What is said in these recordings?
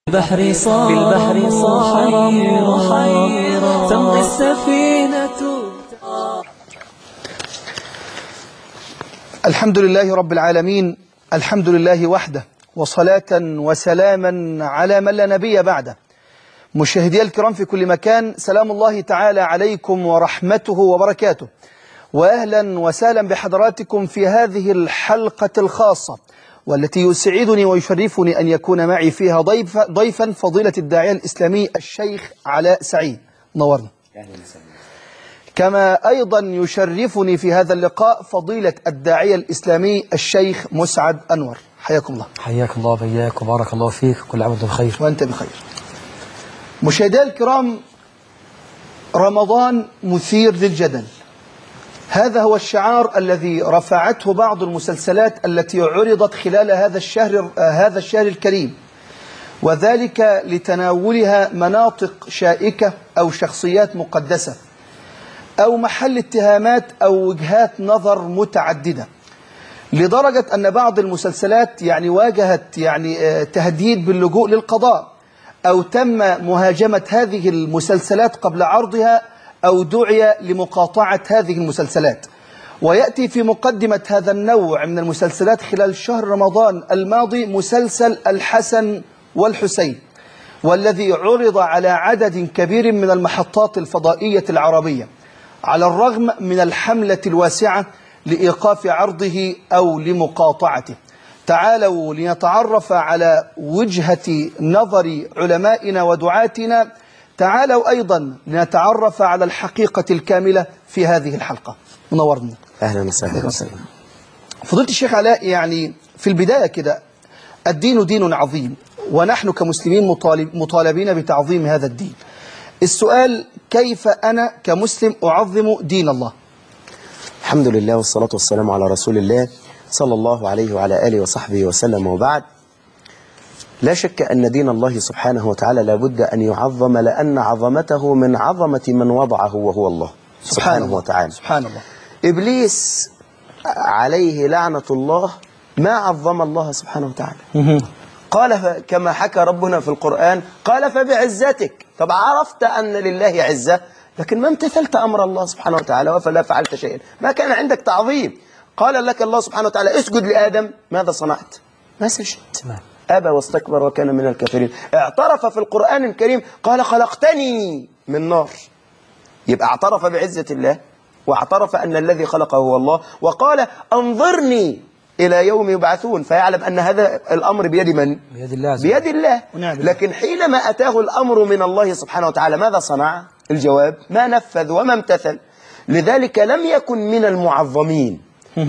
بالبحر صار بالبحر صار محيرا تمضي السفينة الحمد لله رب العالمين الحمد لله وحده وصلاة وسلاما على من لا نبي بعده مشاهدي الكرام في كل مكان سلام الله تعالى عليكم ورحمته وبركاته وأهلا وسهلا بحضراتكم في هذه الحلقة الخاصة والتي يسعدني ويشرفني أن يكون معي فيها ضيف ضيفا فضيلة الداعية الإسلامي الشيخ علاء سعيد نورنا كما أيضا يشرفني في هذا اللقاء فضيلة الداعية الإسلامي الشيخ مسعد أنور حياكم الله حياك الله وبياك وبارك الله فيك كل عام وانت بخير وأنت بخير مشاهدي الكرام رمضان مثير للجدل هذا هو الشعار الذي رفعته بعض المسلسلات التي عرضت خلال هذا الشهر هذا الشهر الكريم وذلك لتناولها مناطق شائكة أو شخصيات مقدسة أو محل اتهامات أو وجهات نظر متعددة لدرجة أن بعض المسلسلات يعني واجهت يعني تهديد باللجوء للقضاء أو تم مهاجمة هذه المسلسلات قبل عرضها أو دعي لمقاطعة هذه المسلسلات ويأتي في مقدمة هذا النوع من المسلسلات خلال شهر رمضان الماضي مسلسل الحسن والحسين والذي عرض على عدد كبير من المحطات الفضائية العربية على الرغم من الحملة الواسعة لإيقاف عرضه أو لمقاطعته تعالوا لنتعرف على وجهة نظر علمائنا ودعاتنا تعالوا أيضا لنتعرف على الحقيقة الكاملة في هذه الحلقة منورنا اهلا وسهلا فضيلة الشيخ علاء يعني في البداية كده الدين دين عظيم ونحن كمسلمين مطالب مطالبين بتعظيم هذا الدين السؤال كيف أنا كمسلم أعظم دين الله الحمد لله والصلاة والسلام على رسول الله صلى الله عليه وعلى آله وصحبه وسلم وبعد لا شك أن دين الله سبحانه وتعالى لابد أن يعظم لأن عظمته من عظمة من وضعه وهو الله سبحانه وتعالى سبحان الله إبليس عليه لعنة الله ما عظم الله سبحانه وتعالى قال ف- كما حكى ربنا في القرآن قال فبعزتك طب عرفت أن لله عزة لكن ما امتثلت أمر الله سبحانه وتعالى وفلا فعلت شيئا ما كان عندك تعظيم قال لك الله سبحانه وتعالى اسجد لآدم ماذا صنعت ما سجدت نعم. أبى واستكبر وكان من الكافرين اعترف في القرآن الكريم قال خلقتني من نار يبقى اعترف بعزة الله واعترف أن الذي خلقه هو الله وقال أنظرني إلى يوم يبعثون فيعلم أن هذا الأمر بيد من؟ بيد الله عز وجل. بيد الله ونعم بالله. لكن حينما أتاه الأمر من الله سبحانه وتعالى ماذا صنع؟ الجواب ما نفذ وما امتثل لذلك لم يكن من المعظمين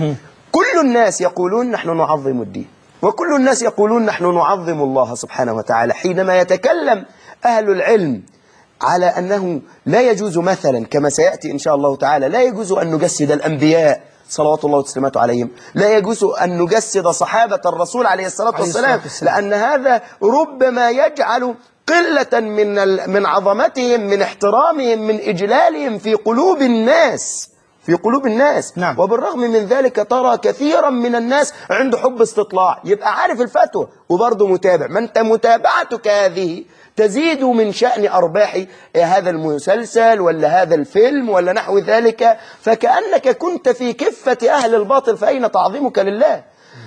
كل الناس يقولون نحن نعظم الدين وكل الناس يقولون نحن نعظم الله سبحانه وتعالى حينما يتكلم أهل العلم على أنه لا يجوز مثلا كما سيأتي إن شاء الله تعالى لا يجوز أن نجسد الأنبياء صلوات الله وتسليماته عليهم لا يجوز أن نجسد صحابة الرسول عليه الصلاة عليه والسلام الصلاة والسلام. لأن هذا ربما يجعل قلة من ال- من عظمتهم من احترامهم من إجلالهم في قلوب الناس في قلوب الناس نعم. وبالرغم من ذلك ترى كثيرا من الناس عنده حب استطلاع يبقى عارف الفتوى وبرضه متابع ما انت متابعتك هذه تزيد من شأن أرباح هذا المسلسل ولا هذا الفيلم ولا نحو ذلك فكأنك كنت في كفة أهل الباطل فأين تعظيمك لله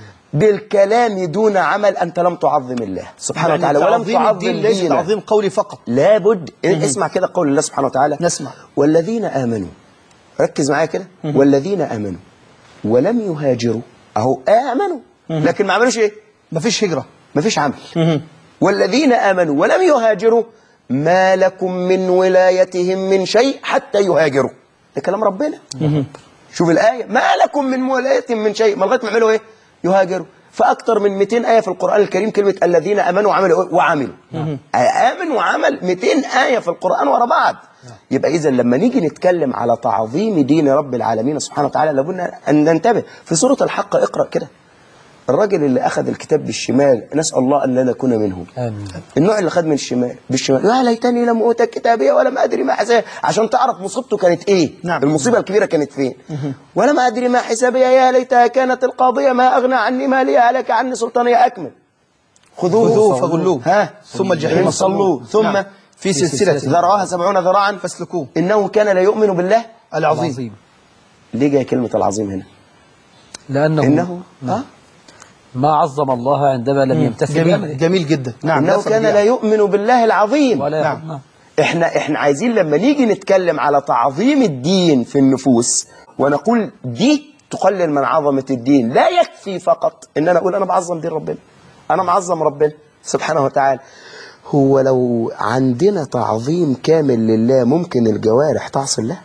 بالكلام دون عمل أنت لم تعظم الله سبحانه وتعالى ولم تعظيم تعظم الدين ليس دينه تعظيم قولي فقط لابد اسمع كده قول الله سبحانه وتعالى نسمع. والذين آمنوا ركز معايا كده والذين آمنوا ولم يهاجروا أهو آمنوا لكن ما عملوش إيه مفيش هجرة ما فيش عمل والذين آمنوا ولم يهاجروا ما لكم من ولايتهم من شيء حتى يهاجروا ده كلام ربنا شوف الآية ما لكم من ولايتهم من شيء ما لغايه ما يعملوا إيه يهاجروا فأكثر من 200 آية في القرآن الكريم كلمة الذين آمنوا وعملوا إيه؟ وعملوا آمن وعمل 200 آية في القرآن ورا بعض يبقى إذا لما نيجي نتكلم على تعظيم دين رب العالمين سبحانه وتعالى لابد أن ننتبه في سورة الحق اقرأ كده الراجل اللي أخذ الكتاب بالشمال نسأل الله أن لا نكون منهم آمين النوع اللي خد من الشمال بالشمال يا ليتني لم أوت كتابية ولم أدري ما حسابية عشان تعرف مصيبته كانت إيه نعم. المصيبة الكبيرة كانت فين ولم أدري ما حسابية يا ليتها كانت القاضية ما أغنى عني مالية هلك عني سلطانية أكمل خذوه خذوه فغلوه ها ثم الجحيم صلوه ثم نعم. في سلسلة ذرعها سبعون ذراعا فاسلكوه إنه كان لا يؤمن بالله العظيم ليه جاي كلمة العظيم هنا لأنه إنه آه؟ ما عظم الله عندما لم يمتثل جميل بأمره جميل جدا نعم إنه لا كان فرق لا يؤمن بالله العظيم ولا نعم. يحب- نعم. احنا احنا عايزين لما نيجي نتكلم على تعظيم الدين في النفوس ونقول دي تقلل من عظمة الدين لا يكفي فقط ان انا اقول انا بعظم دين ربنا انا معظم ربنا سبحانه وتعالى هو لو عندنا تعظيم كامل لله ممكن الجوارح تعصي الله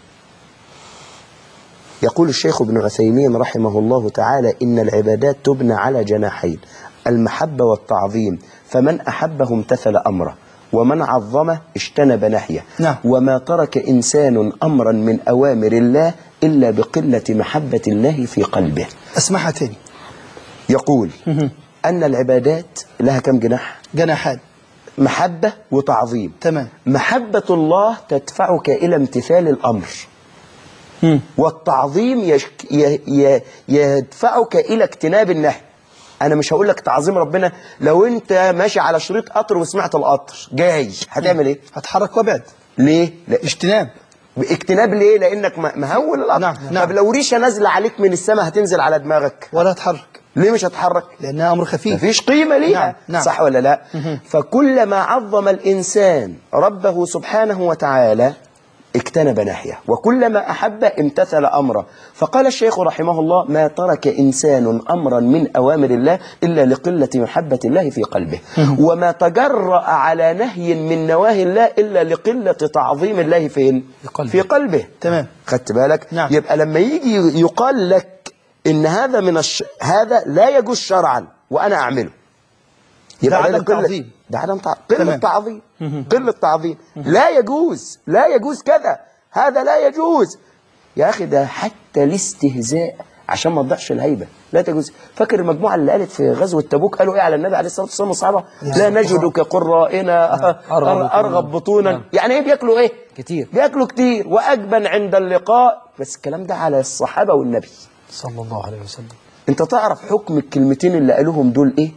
يقول الشيخ ابن عثيمين رحمه الله تعالى إن العبادات تبنى على جناحين المحبة والتعظيم فمن أحبه امتثل أمره ومن عظمه اجتنب نهيه نعم. وما ترك إنسان أمرا من أوامر الله إلا بقلة محبة الله في قلبه اسمعها تاني يقول أن العبادات لها كم جناح جناحان محبة وتعظيم تمام محبة الله تدفعك إلى امتثال الأمر والتعظيم يشك ي- ي- يدفعك إلى اجتناب النهي أنا مش هقول لك تعظيم ربنا لو أنت ماشي على شريط قطر وسمعت القطر جاي هتعمل إيه؟ هتحرك وابعد ليه؟ لا اجتناب اجتناب ليه؟ لأنك م- مهول القطر نعم، نعم. طب لو ريشة نازلة عليك من السماء هتنزل على دماغك ولا هتحرك ليه مش هتحرك؟ لأنها أمر خفيف مفيش قيمة ليها نعم، نعم. صح ولا لا فكلما عظم الإنسان ربه سبحانه وتعالى اجتنب نهيه وكلما أحب امتثل أمره فقال الشيخ رحمه الله ما ترك إنسان أمرا من أوامر الله إلا لقلة محبة الله في قلبه وما تجرأ على نهي من نواهي الله إلا لقلة تعظيم الله فين؟ في قلبه. في قلبه تمام. خدت بالك نعم. يبقى لما يجي يقال لك ان هذا من الش... هذا لا يجوز شرعا وانا اعمله ده عدم قلة- تعظيم. ده عدم تع... قله تمام. تعظيم قله تعظيم لا يجوز لا يجوز كذا هذا لا يجوز يا اخي ده حتى الاستهزاء عشان ما تضيعش الهيبه لا تجوز فاكر المجموعه اللي قالت في غزوه تبوك قالوا ايه على النبي عليه الصلاه والسلام والصحابه لا نجدك قرائنا أرغب ارغب بطونا. بطونا نعم. يعني ايه بياكلوا ايه كتير. بياكلوا كتير واجبن عند اللقاء بس الكلام ده على الصحابه والنبي صلى الله عليه وسلم انت تعرف حكم الكلمتين اللي قالوهم دول ايه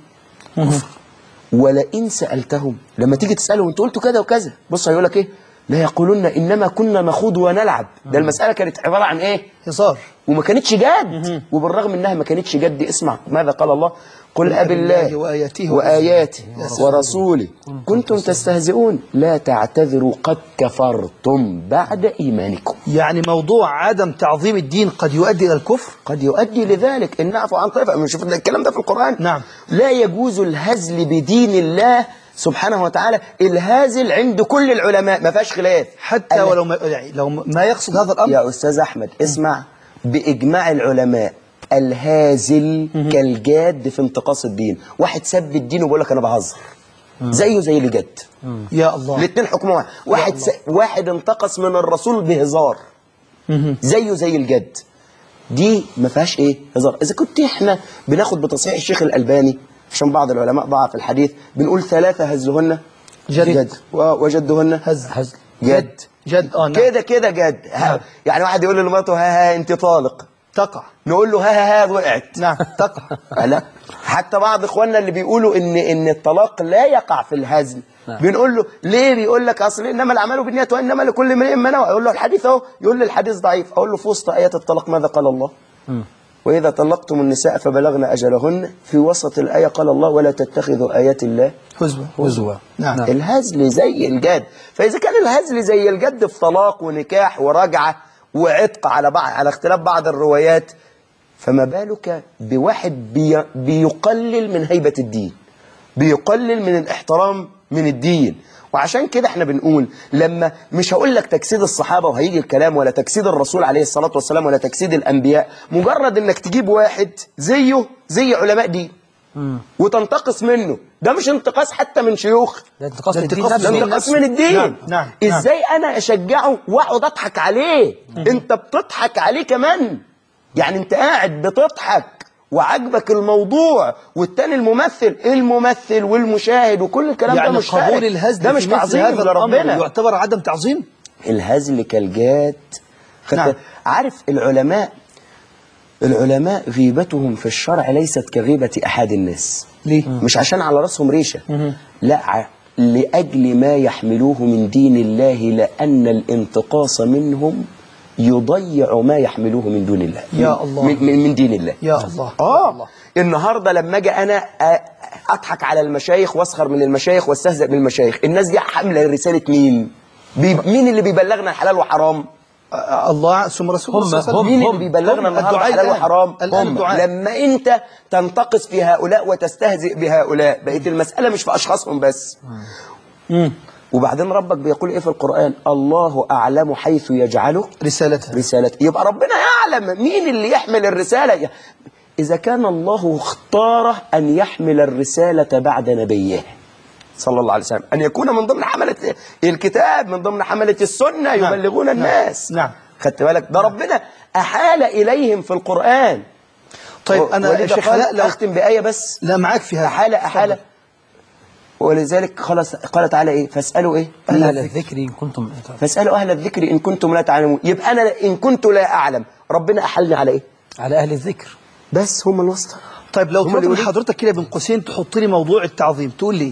ولئن سالتهم لما تيجي تسالهم انتوا قلتوا كذا وكذا بص هيقول لك ايه لا يقولون انما كنا نخوض ونلعب ده المساله كانت عباره عن ايه هزار وما كانتش جد وبالرغم انها ما كانتش جد اسمع ماذا قال الله قل ابي الله وآياته واياته ورسوله. ورسوله كنتم تستهزئون لا تعتذروا قد كفرتم بعد ايمانكم يعني موضوع عدم تعظيم الدين قد يؤدي إلى الكفر قد يؤدي لذلك ان نعفو عن طائفه نشوف الكلام ده في القران نعم. لا يجوز الهزل بدين الله سبحانه وتعالى الهازل عند كل العلماء ما فيهاش خلاف حتى أنا- ولو ما يعني لو ما يقصد هذا الأمر يا استاذ احمد اسمع باجماع العلماء الهازل كالجاد في انتقاص الدين واحد سب الدين وبيقول لك انا بهزر زيه زي اللي جد يا الله الاثنين حكم واحد واحد س... واحد انتقص من الرسول بهزار زيه زي الجد دي ما فيهاش ايه هزار اذا كنت احنا بناخد بتصحيح الشيخ الالباني عشان بعض العلماء ضعف الحديث بنقول ثلاثه هزهن جد. جد و- وجدهن هز هزل جد جد اه نعم كده كده جد ها. يعني واحد يقول لمراته ها ها انت طالق تقع نقول له ها ها ها وقعت نعم تقع لا حتى بعض اخواننا اللي بيقولوا ان ان الطلاق لا يقع في الهزل نعم. بنقول له ليه بيقول لك اصل انما الاعمال بالنيات وانما لكل امرئ ما نوى اقول له الحديث اهو يقول لي الحديث ضعيف اقول له في وسط ايات الطلاق ماذا قال الله واذا طلقتم النساء فبلغن اجلهن في وسط الايه قال الله ولا تتخذوا ايات الله هزوة هزوا نعم. الهزل زي الجد فاذا كان الهزل زي الجد في طلاق ونكاح ورجعه وعتق على بعض على اختلاف بعض الروايات فما بالك بواحد بي بيقلل من هيبه الدين بيقلل من الاحترام من الدين وعشان كده احنا بنقول لما مش هقول لك تجسيد الصحابه وهيجي الكلام ولا تجسيد الرسول عليه الصلاه والسلام ولا تجسيد الانبياء مجرد انك تجيب واحد زيه زي علماء دين وتنتقص منه ده مش انتقاص حتى من شيوخ ده انتقاص ده الدين انتقاص نفسه ده الدين انتقاص نفسه. من الدين نعم، نعم، نعم. ازاي انا اشجعه واقعد اضحك عليه انت بتضحك عليه كمان يعني انت قاعد بتضحك وعجبك الموضوع والتاني الممثل الممثل والمشاهد وكل الكلام ده يعني مش قبول فارق. الهزل ده في مش مثل تعظيم هذا الأمر لربنا يعتبر عدم تعظيم الهزل كالجاد خدت نعم. عارف العلماء العلماء غيبتهم في الشرع ليست كغيبة أحد الناس ليه؟ مش عشان على راسهم ريشة لا ع- لأجل ما يحملوه من دين الله لأن الانتقاص منهم يضيع ما يحملوه من دون الله يا الله. من, من, من دين الله يا الله اه النهارده لما اجي انا أ- اضحك على المشايخ واسخر من المشايخ واستهزئ بالمشايخ الناس دي حامله رساله مين بي مين اللي بيبلغنا الحلال وحرام آه، الله ثم رسول الله هم- صلى الله عليه وسلم. هم- مين هم- اللي بيبلغنا هم النهارده الدعاء حلال الآن. وحرام الآن هم الدعاء. لما انت تنتقص في هؤلاء وتستهزئ بهؤلاء بقت المساله مش في اشخاصهم بس وبعدين ربك بيقول ايه في القران الله اعلم حيث يجعله رسالتها رسالته يبقى ربنا يعلم مين اللي يحمل الرسالة إذا كان الله اختاره أن يحمل الرسالة بعد نبيه صلى الله عليه وسلم أن يكون من ضمن حملة الكتاب من ضمن حملة السنة يبلغون الناس نعم. خدت بالك ده ربنا أحال إليهم في القرآن طيب و- انا يا ولذا شيخ قال- لا لا أختم بآية بس لا معاك في هذا أحال أحال ولذلك خلاص قال تعالى إيه فاسألوا إيه أهل الذكر إن كنتم فاسألوا أهل الذكر إن كنتم لا تعلمون يبقى أنا إن كنت لا أعلم ربنا أحلني على إيه على أهل الذكر بس هم الواسطة طيب لو هم طلبت اللي من يقولوا- حضرتك كده بين قوسين تحط لي موضوع التعظيم تقول لي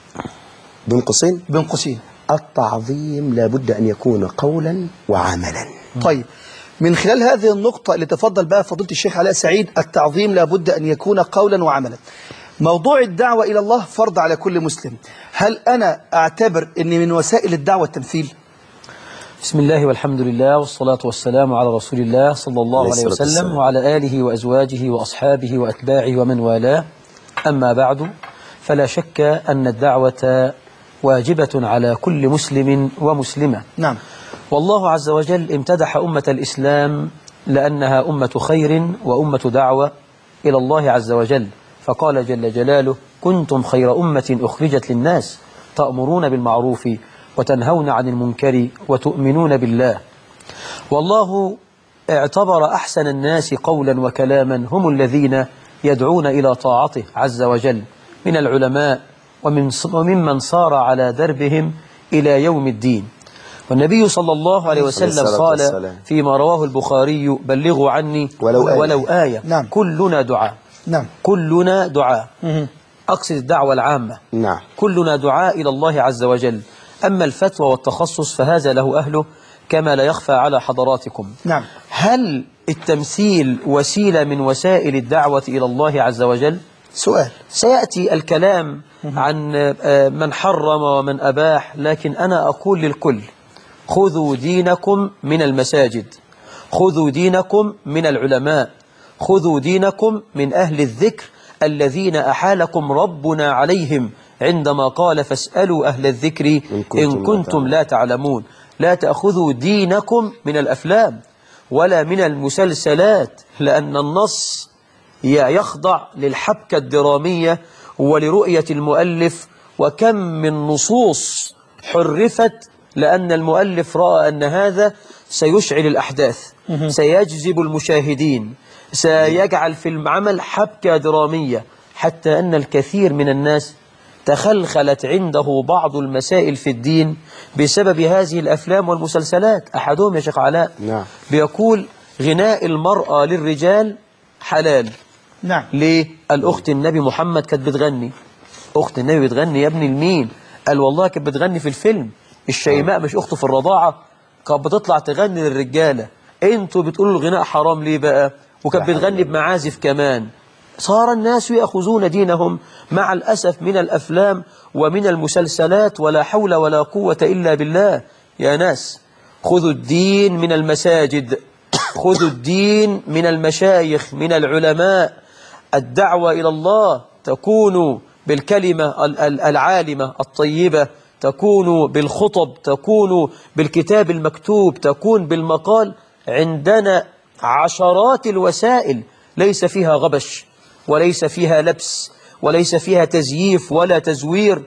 بين قوسين بين قوسين التعظيم لابد أن يكون قولا وعملا طيب من خلال هذه النقطة اللي تفضل بها فضيلة الشيخ علاء سعيد التعظيم لابد أن يكون قولا وعملا موضوع الدعوة إلى الله فرض على كل مسلم هل أنا أعتبر أن من وسائل الدعوة التمثيل بسم الله والحمد لله والصلاة والسلام على رسول الله صلى الله عليه عليه الصلاة وسلم والسلام. وعلى آله وأزواجه وأصحابه وأتباعه ومن والاه أما بعد فلا شك أن الدعوة واجبة على كل مسلم ومسلمة نعم والله عز وجل امتدح أمة الإسلام لأنها أمة خير وأمة دعوة إلى الله عز وجل فقال جل جلاله كنتم خير أمة أخرجت للناس تأمرون بالمعروف وتنهون عن المنكر وتؤمنون بالله والله اعتبر أحسن الناس قولا وكلاما هم الذين يدعون إلى طاعته عز وجل من العلماء ومن وممن صار على دربهم إلى يوم الدين والنبي صلى الله عليه وسلم الصلاة قال والسلام. فيما رواه البخاري بلغوا عني ولو آية. ولو آية نعم. كلنا دعاء نعم كلنا دعاء أقصد الدعوة العامة نعم كلنا دعاء إلى الله عز وجل أما الفتوى والتخصص فهذا له أهله كما لا يخفى على حضراتكم نعم هل التمثيل وسيلة من وسائل الدعوة إلى الله عز وجل؟ سؤال سيأتي الكلام عن آه، من حرم ومن أباح لكن أنا أقول للكل خذوا دينكم من المساجد خذوا دينكم من العلماء خذوا دينكم من أهل الذكر الذين أحالكم ربنا عليهم عندما قال فاسألوا أهل الذكر إن كنتم إن لا كنتم لا تعلمون لا تأخذوا دينكم من الأفلام ولا من المسلسلات لأن النص ي- يخضع للحبكة الدرامية ولرؤية المؤلف وكم من نصوص حرفت لأن المؤلف رأى أن هذا سيشعل الأحداث سيجذب المشاهدين سيجعل في العمل حبكة درامية حتى أن الكثير من الناس تخلخلت عنده بعض المسائل في الدين بسبب هذه الأفلام والمسلسلات أحدهم يا شيخ علاء نعم. بيقول غناء المرأة للرجال حلال نعم ليه؟ الأخت النبي محمد كانت بتغني أخت النبي بتغني يا ابني لمين؟ قال والله كانت بتغني في الفيلم الشيماء مش أخته في الرضاعة كانت بتطلع تغني للرجالة انتوا بتقولوا الغناء حرام ليه بقى؟ وكانت بتغني بمعازف كمان صار الناس يأخذون دينهم مع الأسف من الأفلام ومن المسلسلات ولا حول ولا قوة إلا بالله يا ناس خذوا الدين من المساجد خذوا الدين من المشايخ من العلماء الدعوة إلى الله تكون بالكلمة ال- ال- العالمة الطيبة تكون بالخطب تكون بالكتاب المكتوب تكون بالمقال عندنا عشرات الوسائل ليس فيها غبش وليس فيها لبس وليس فيها تزييف ولا تزوير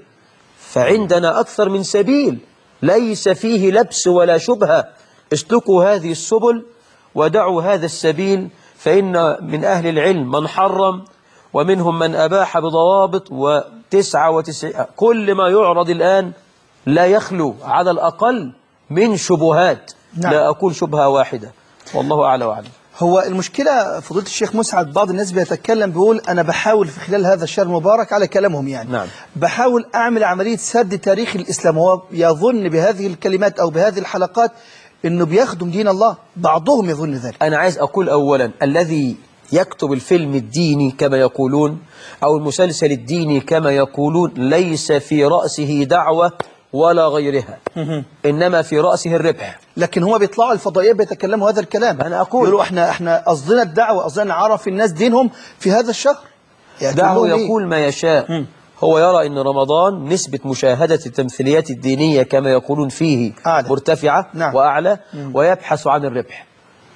فعندنا أكثر من سبيل ليس فيه لبس ولا شبهة اسلكوا هذه السبل ودعوا هذا السبيل فإن من أهل العلم من حرم ومنهم من أباح بضوابط وتسعة وتسعة كل ما يعرض الآن لا يخلو على الأقل من شبهات نعم. لا أقول شبهة واحدة والله أعلى وأعلم هو المشكلة فضيلة الشيخ مسعد بعض الناس بيتكلم بيقول أنا بحاول في خلال هذا الشهر المبارك على كلامهم يعني نعم. بحاول أعمل عملية سرد تاريخ الإسلام هو يظن بهذه الكلمات أو بهذه الحلقات أنه بيخدم دين الله بعضهم يظن ذلك أنا عايز أقول أولا الذي يكتب الفيلم الديني كما يقولون أو المسلسل الديني كما يقولون ليس في رأسه دعوة ولا غيرها إنما في رأسه الربح لكن هو بيطلعوا الفضائيات بيتكلموا هذا الكلام أنا أقول. يقولوا احنا احنا قصدنا الدعوة قصدنا نعرف الناس دينهم في هذا الشهر يعني دعه تقول لهم إيه؟ يقول ما يشاء هو يرى أن رمضان نسبة مشاهدة التمثيليات الدينية كما يقولون فيه أعلى. مرتفعة نعم. وأعلى ويبحث عن الربح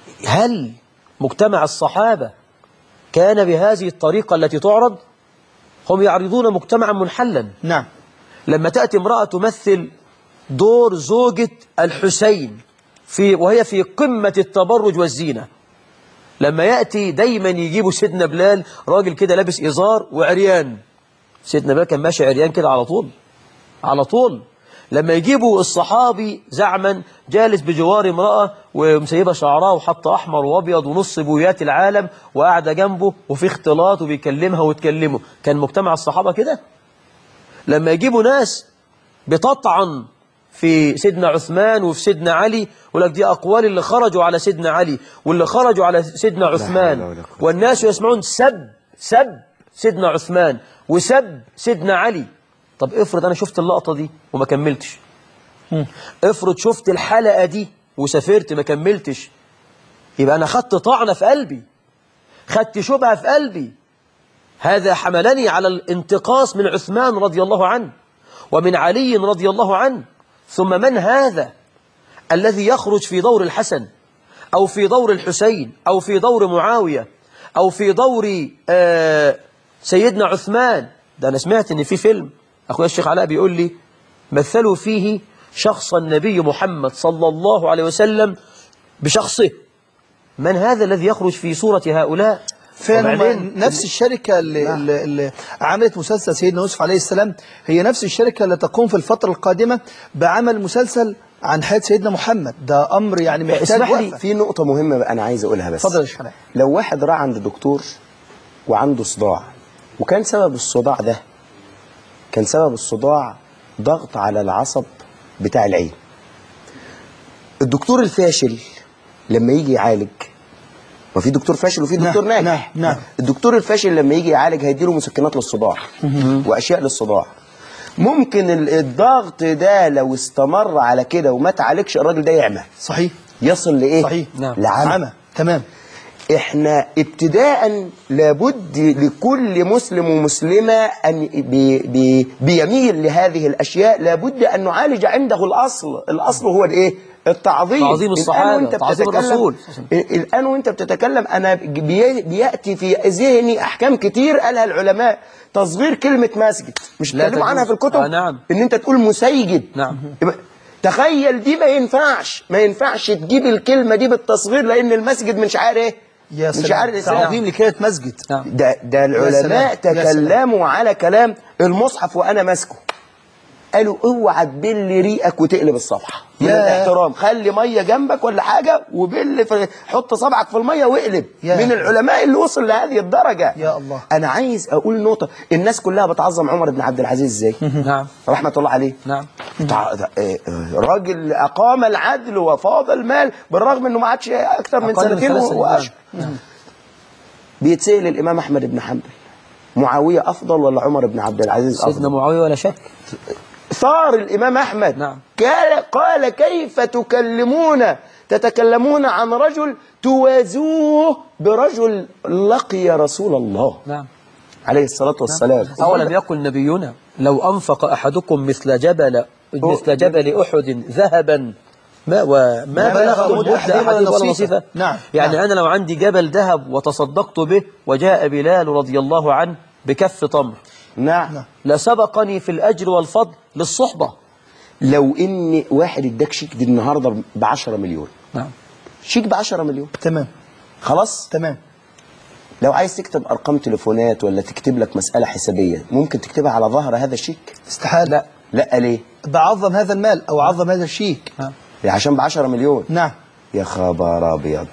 هل مجتمع الصحابة كان بهذه الطريقة التي تعرض هم يعرضون مجتمعا منحلا نعم لما تأتي امرأة تمثل دور زوجة الحسين في وهي في قمة التبرج والزينة لما يأتي دايما يجيبوا سيدنا بلال راجل كده لابس إزار وعريان سيدنا بلال كان ماشي عريان كده على طول على طول لما يجيبوا الصحابي زعما جالس بجوار امرأة ومسيبة شعرها وحط أحمر وأبيض ونص بويات العالم وقاعدة جنبه وفي اختلاط وبيكلمها وتكلمه كان مجتمع الصحابة كده لما يجيبوا ناس بتطعن في سيدنا عثمان وفي سيدنا علي يقول لك دي أقوال اللي خرجوا على سيدنا علي واللي خرجوا على سيدنا عثمان والناس يسمعون سب سب سيدنا عثمان وسب سيدنا علي طب افرض أنا شفت اللقطة دي وما كملتش افرض شفت الحلقة دي وسافرت ما كملتش يبقى أنا خدت طعنة في قلبي خدت شبهة في قلبي هذا حملني على الانتقاص من عثمان رضي الله عنه ومن علي رضي الله عنه ثم من هذا الذي يخرج في دور الحسن أو في دور الحسين أو في دور معاوية أو في دور آه سيدنا عثمان ده أنا سمعت إن في فيلم أخويا الشيخ علاء بيقول لي مثلوا فيه شخص النبي محمد صلى الله عليه وسلم بشخصه من هذا الذي يخرج في صورة هؤلاء فعلا وبعدين هم نفس الشركة اللي, اللي, اللي عملت مسلسل سيدنا يوسف عليه السلام هي نفس الشركة اللي تقوم في الفترة القادمة بعمل مسلسل عن حياة سيدنا محمد ده أمر يعني محتاج اسمح لي، وقفة في نقطة مهمة بقى أنا عايز أقولها بس اتفضل يا شيخ علاء. لو واحد راح عند دكتور وعنده صداع وكان سبب الصداع ده كان سبب الصداع ضغط على العصب بتاع العين الدكتور الفاشل لما يجي يعالج ما في دكتور فاشل وفي دكتور نعم، ناجح نعم، نعم. الدكتور الفاشل لما يجي يعالج هيديله مسكنات للصداع واشياء للصداع ممكن ال- الضغط ده لو استمر على كده وما تعالجش الراجل ده يعمى صحيح يصل لايه صحيح نعم. لعمى عمى تمام احنا ابتداء لابد لكل مسلم ومسلمة أن بي بي بيميل لهذه الأشياء لابد أن نعالج عنده الأصل الأصل هو الإيه التعظيم تعظيم الآن الصحابة، وانت تعظيم بتتكلم- الرسول. الآن وانت بتتكلم أنا بي بيأتي في ذهني أحكام كتير قالها العلماء تصغير كلمة مسجد مش لا اتكلموا عنها في تجوز. الكتب آه، نعم. ان انت تقول مسيجد نعم. يبقى تخيل دي ما ينفعش ما ينفعش تجيب الكلمة دي بالتصغير لأن المسجد من شعائر ايه يا من سلام شعائر الإسلام تعظيم لكلمة مسجد نعم. ده ده سلام، العلماء يا سلام. تكلموا على كلام المصحف وانا ماسكه قالوا اوعى تبل ريقك وتقلب الصفحه من يا. الاحترام خلي ميه جنبك ولا حاجه وبل في حط صبعك في الميه واقلب يا. من العلماء اللي وصل لهذه الدرجه يا الله. انا عايز اقول نقطه الناس كلها بتعظم عمر بن عبد العزيز ازاي نعم رحمه الله عليه نعم تع- آه، آه، راجل اقام العدل وفاض المال بالرغم انه ما عادش اكثر من أقل من سنتين ثلاث سنين. واشهر بيتسأل الإمام أحمد بن حنبل معاوية أفضل ولا عمر بن عبد العزيز سيدنا أفضل معاوية ولا شك ثار الإمام أحمد نعم. قال, قال كيف تكلمون تتكلمون عن رجل توازوه برجل لقي رسول الله نعم عليه الصلاة والسلام أولم يقل نبينا لو أنفق أحدكم مثل جبل مثل جبل أحد ذهبا ما وما ما بلغ بلغ مد مد أحدهم أحد ولا ولا نصيفه. نصيفه نعم، يعني نعم. أنا لو عندي جبل ذهب وتصدقت به وجاء بلال رضي الله عنه بكف تمر نعم لسبقني في الأجر والفضل للصحبة لو إن واحد اداك شيك دي النهاردة ب 10 مليون نعم شيك ب 10 مليون تمام خلاص تمام لو عايز تكتب أرقام تليفونات ولا تكتب لك مسألة حسابية ممكن تكتبها على ظهر هذا الشيك استحالة لا لا ليه بعظم هذا المال أو عظم هذا الشيك نعم. عشان ب 10 مليون نعم يا خبر ابيض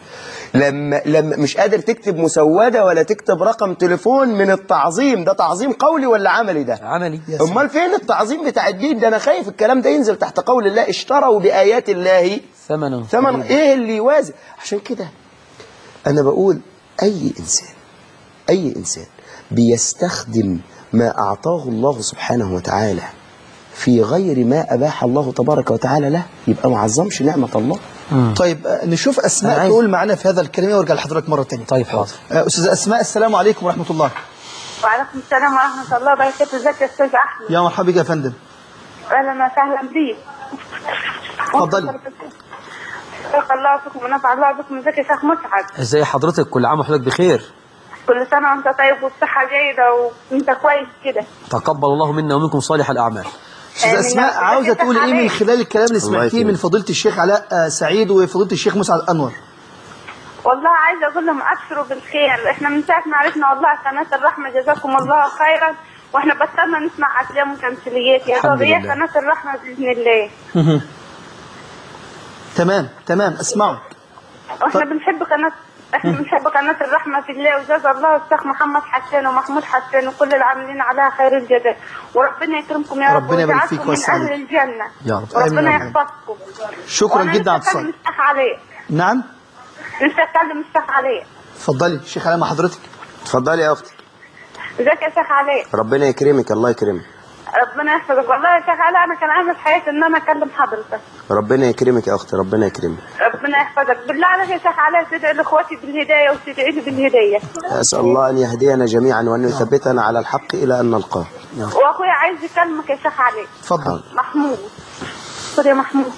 لما لما مش قادر تكتب مسودة ولا تكتب رقم تليفون من التعظيم ده تعظيم قولي ولا عملي ده عملي يا سلام. امال فين التعظيم بتاع الدين ده انا خايف الكلام ده ينزل تحت قول الله اشتروا بآيات الله ثمنا ثمن قليلا. ايه اللي يوازي عشان كده انا بقول اي انسان اي انسان بيستخدم ما اعطاه الله سبحانه وتعالى في غير ما اباح الله تبارك وتعالى له يبقى ما عظمش نعمة الله طيب آه، نشوف أنا أسماء عايز- تقول معنا في هذا الكلام وارجع لحضرتك مرة تانية طيب حاضر آه، أستاذة أسماء السلام عليكم ورحمة الله وعليكم السلام ورحمة الله وبركاته ازيك يا استاذ احمد يا مرحبا بك يا فندم اهلا وسهلا بيك اتفضلي. بارك الله فيكم ونفع الله بكم ازيك يا شيخ مسعد ازاي حضرتك كل عام وحضرتك بخير كل سنة وانت طيب والصحة جيدة وانت كويس كده تقبل الله منا ومنكم صالح الأعمال أستاذة آمين. أسماء ربنا عاوزة يفتح تقول إيه من عليك. خلال الكلام اللي الله سمعتيه من يكرمك. فضيلة الشيخ علاء آه، سعيد وفضيلة الشيخ مسعد أنور والله عايزة اقول لهم ابشروا بالخير احنا من ساعة ما عرفنا والله قناة الرحمة جزاكم الله خيرا واحنا بطلنا نسمع افلام وتمثيليات يا الحمد دوب هي لله. قناة الرحمة باذن الله تمام تمام أسمعك واحنا بنحب قناة احنا بنحب قناة الرحمة في الله وجزا الله الشيخ محمد حسان ومحمود حسان وكل العاملين عليها خير الجزاء وربنا يكرمكم يا رب ربنا يبارك فيك ويجعلكم من ويوسع اهل عليك. الجنة يا رب. آمين وربنا يا رب. يحفظكم شكرا وأنا جدا على لسه اتصالك أكلم الشيخ عليه نعم لسه اكلم الشيخ عليه اتفضلي الشيخ علاء مع حضرتك اتفضلي يا اختي ازيك يا شيخ عليه ربنا يكرمك الله يكرمك ربنا يحفظك والله يا شيخ علي انا كان عامل حياتي ان انا اكلم حضرتك ربنا يكرمك يا اختي ربنا يكرمك ربنا يحفظك بالله عليك يا شيخ علي تدعي لاخواتي بالهدايه وتدعي لي بالهدايه اسال الله ان يهدينا جميعا وان يثبتنا على الحق الى ان نلقاه واخويا عايز يكلمك يا شيخ علي اتفضل محمود خد يا محمود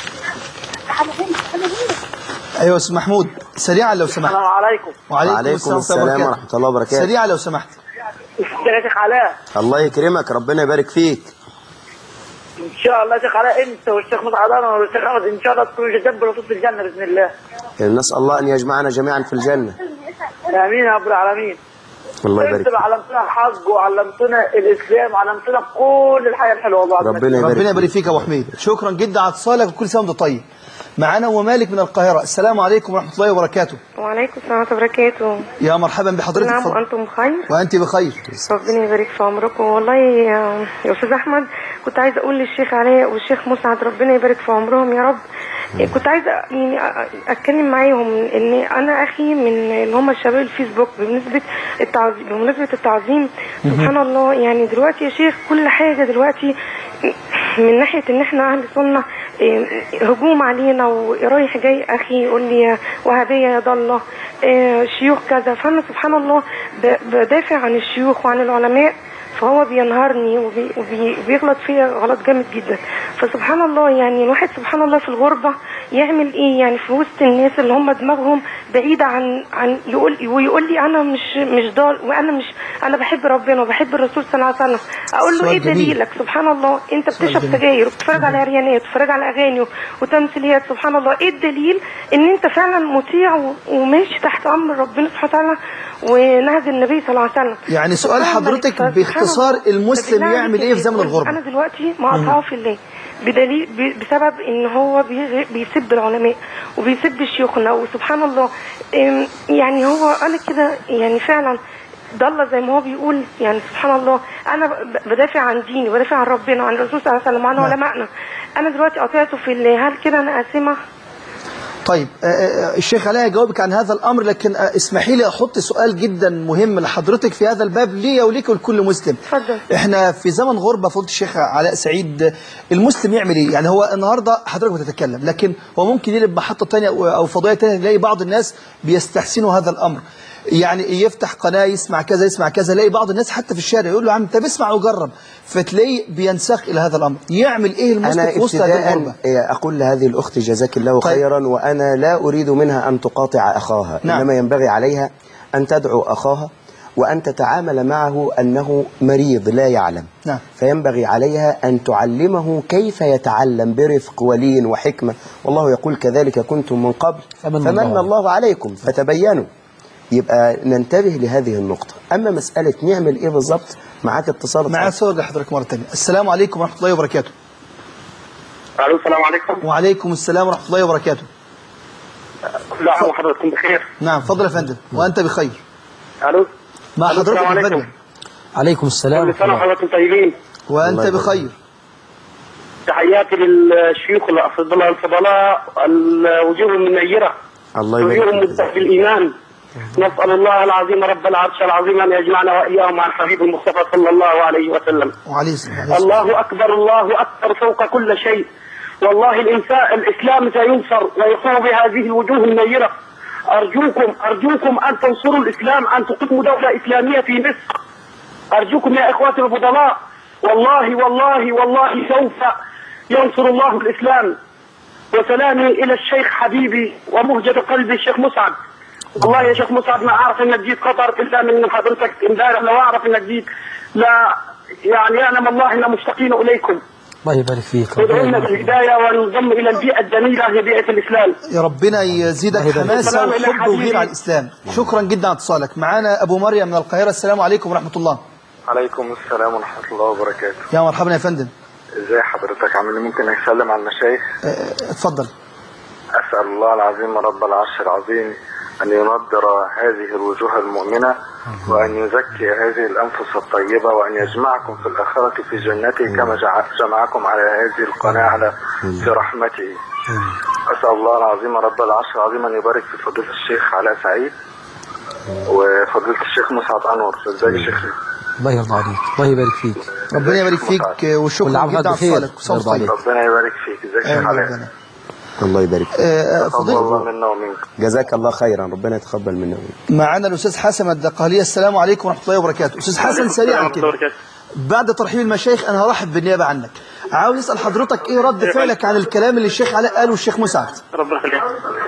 أيوة يا أستاذ محمود سريعا لو سمحت السلام عليكم وعليكم السلام ورحمه الله وبركاته سريعا لو سمحت ازيك يا شيخ علاء الله يكرمك ربنا يبارك فيك ان شاء الله يا شيخ علاء انت والشيخ مسعد انا والشيخ احمد ان شاء الله تكونوا جنب الرسول في الجنه باذن الله نسال الله ان يجمعنا جميعا في الجنه امين يا رب العالمين الله يبارك انتوا فيك علمتونا الحج وعلمتونا الاسلام وعلمتونا كل الحياه الحلوه والله العظيم. ربنا يبارك ربنا يبارك فيك فيك يا أبو حميد شكرا جدا على اتصالك وكل سنة وأنت طيب معانا أم مالك من القاهرة السلام عليكم ورحمة الله وبركاته وعليكم السلام ورحمة الله وبركاته يا مرحبا بحضرتك نعم اتفضل. وأنتم بخير وأنت بخير ربنا يبارك في عمركم والله يا يا أستاذ أحمد كنت عايزة أقول للشيخ علاء والشيخ مسعد ربنا يبارك في عمرهم يا رب كنت عايزة يعني أ- أتكلم معاهم إن أنا أخي من اللي هم الشباب الفيسبوك بمناسبة التعظيم بمناسبة التعظيم سبحان الله يعني دلوقتي يا شيخ كل حاجة دلوقتي من ناحية إن إحنا أهل سنة إيه، هجوم علينا ورايح جاي أخي يقول لي وهابية يا ضالة إيه، شيوخ كذا فأنا سبحان الله ب- بدافع عن الشيوخ وعن العلماء فهو بينهارني وبي- وبي- وبيغلط فيا غلط جامد جدا فسبحان الله يعني الواحد سبحان الله في الغربة يعمل ايه يعني في وسط الناس اللي هم دماغهم بعيدة عن عن يقول ويقول لي انا مش مش ضال وانا مش انا بحب ربنا وبحب الرسول صلى الله عليه وسلم اقول له سؤال ايه جميل. دليلك سبحان الله انت سؤال بتشرب جميل. سجاير وبتتفرج على عريانات وبتتفرج على اغاني وتمثيليات سبحان الله ايه الدليل ان انت فعلا مطيع و- وماشي تحت امر ربنا سبحانه وتعالى ونهج النبي صلى الله عليه وسلم يعني سؤال سبحان الله. حضرتك فسبحان باختصار الله. المسلم فبالله يعمل عليك إيه في زمن يقول الغربة؟ انا دلوقتي مقاطعه في الله بدليل ب- بسبب ان هو بيغ- بيسب العلماء وبيسب شيوخنا وسبحان الله إم، يعني هو انا كده يعني فعلا ضل زي ما هو بيقول يعني سبحان الله انا ب- بدافع عن ديني بدافع عن ربنا وعن الرسول صلى الله عليه وسلم وعن علمائنا انا دلوقتي قطعته في الله هل كده انا اسمه طيب آه، آه، الشيخ علاء يجاوبك عن هذا الأمر لكن آه، اسمحي لي أحط سؤال جدا مهم لحضرتك في هذا الباب ليا وليك ولكل مسلم اتفضل. احنا في زمن غربة فضل الشيخ علاء سعيد المسلم يعمل ايه يعني هو النهاردة حضرتك بتتكلم لكن هو ممكن يقلب محطة تانية أو أو فضائية تانية يلاقي بعض الناس بيستحسنوا هذا الأمر يعني يفتح قناة يسمع كذا يسمع كذا يلاقي بعض الناس حتى في الشارع يقول له يا عم انت بسمع وجرب فتلاقيه بينساق إلى هذا الأمر يعمل ايه المسلم أنا في وسط هذه الغربة ابتداء أقول لهذه الأخت جزاك الله طيب. خيرا وأنا لا أريد منها أن تقاطع أخاها نعم. إنما ينبغي عليها أن تدعو أخاها وأن تتعامل معه أنه مريض لا يعلم نعم. فينبغي عليها أن تعلمه كيف يتعلم برفق ولين وحكمة والله يقول كذلك كنتم من قبل فمن فمن الله الله عليكم فتبينوا يبقى ننتبه لهذه النقطة أما مسألة نعمل إيه بالظبط معاك اتصال معايا صور لحضرتك مرة تانية السلام عليكم ورحمة الله وبركاته الو السلام عليكم وعليكم السلام ورحمة الله وبركاته كل عام وحضراتكم بخير نعم فضل يا فندم وأنت بخير الو مع ألو، حضرتك السلام يا عليكم. فندم عليكم السلام كل سنه وحضراتكم طيبين وأنت بخير تحياتي للشيوخ الافاضل الفضلاء الوجوه المنيره الله وجوه يبارك فيك مبدع بالايمان نسال الله العظيم رب العرش العظيم ان يجمعنا واياهم مع الحبيب المصطفى صلى الله عليه وسلم وعليه السلام عليه السلام. الله اكبر الله اكبر فوق كل شيء والله الانسان الاسلام سينصر ويقوم بهذه الوجوه النيره ارجوكم ارجوكم ان تنصروا الاسلام ان تقيموا دوله اسلاميه في مصر ارجوكم يا اخواتي الفضلاء والله والله والله سوف ينصر الله الاسلام وسلامي الى الشيخ حبيبي ومهجة قلبي الشيخ مسعد والله يا شيخ مسعد ما اعرف انك جيت قطر الا من حضرتك امبارح لو اعرف انك جيت لا يعني يعلم الله انا مشتاقين اليكم الله يبارك فيك ادعو ربنا لنا يبارك فيك. بالهدايه وننضم الى البيئه الجميله هي بيئه الاسلام يا ربنا يزيدك الله يبارك حماسة السلام إلى وحب حبيبي. وغير على الإسلام شكرا جدا على اتصالك معانا أبو مريم من القاهرة السلام عليكم ورحمة الله عليكم السلام ورحمة الله وبركاته يا مرحبا يا فندم ازاي حضرتك عامل إيه؟ ممكن اسلم على المشايخ آه، اتفضل اسأل الله العظيم رب العرش العظيم ان ينضر هذه الوجوه المؤمنة وان يزكي هذه الانفس الطيبة وان يجمعكم في الاخرة في جنته كما جع- جمعكم على هذه القناة على في رحمته اسأل الله العظيم رب العرش العظيم ان يبارك في فضيلة الشيخ علاء سعيد وفضيلة الشيخ مسعد انور ازيك يا شيخ الله يرضى عليك الله يبارك فيك ربنا يبارك فيك آه، كل وشكرا عام جدا على وحضرتك بخير. اتصالك وصوت يرضى عليك. طيب ربنا يبارك فيك ازيك يا شيخ آمين علاء ربنا. الله يبارك فيك آه، تقبل فضيلة الله منا ومنك جزاك الله خيرا ربنا يتقبل منا ومنك. معنا الأستاذ حسن الدقهلية السلام عليكم ورحمة الله وبركاته أستاذ حسن سريعا كده بعد ترحيب المشايخ أنا هرحب بالنيابة عنك عاوز أسأل حضرتك إيه رد فعلك عن الكلام اللي الشيخ علاء قاله الشيخ مسعد ربنا يخليك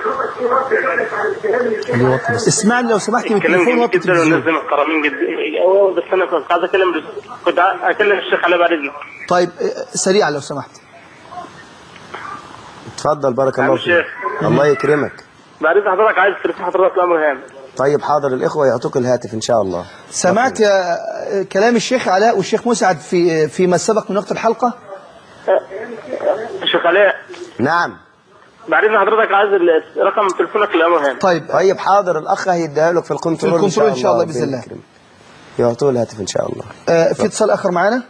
اسمعني لو سمحت من كلام التليفون جميل وطي جدا التلفزيون والناس دي محترمين جدا أوه، بس انا كنت عايز اكلم كنت عايز اكلم الشيخ علي بعد اذنك طيب آه، سريعا لو سمحت اتفضل بارك عم الله فيك الشيخ. الله يكرمك بعد اذن حضرتك عايز تليفون حضرتك الامر هام طيب حاضر الإخوة يعطوك الهاتف إن شاء الله سمعت يا آه، كلام الشيخ علاء والشيخ مسعد في فيما سبق من وقت الحلقة الشيخ علاء نعم بعد اذن حضرتك عايز ال- رقم تليفونك الامر هام طيب طيب حاضر الأخ هيديها لك في الكنترول, في الكنترول إن شاء الله ربنا بإذن الله. يكرمك. يعطوه الهاتف إن شاء الله آه، في اتصال آخر معانا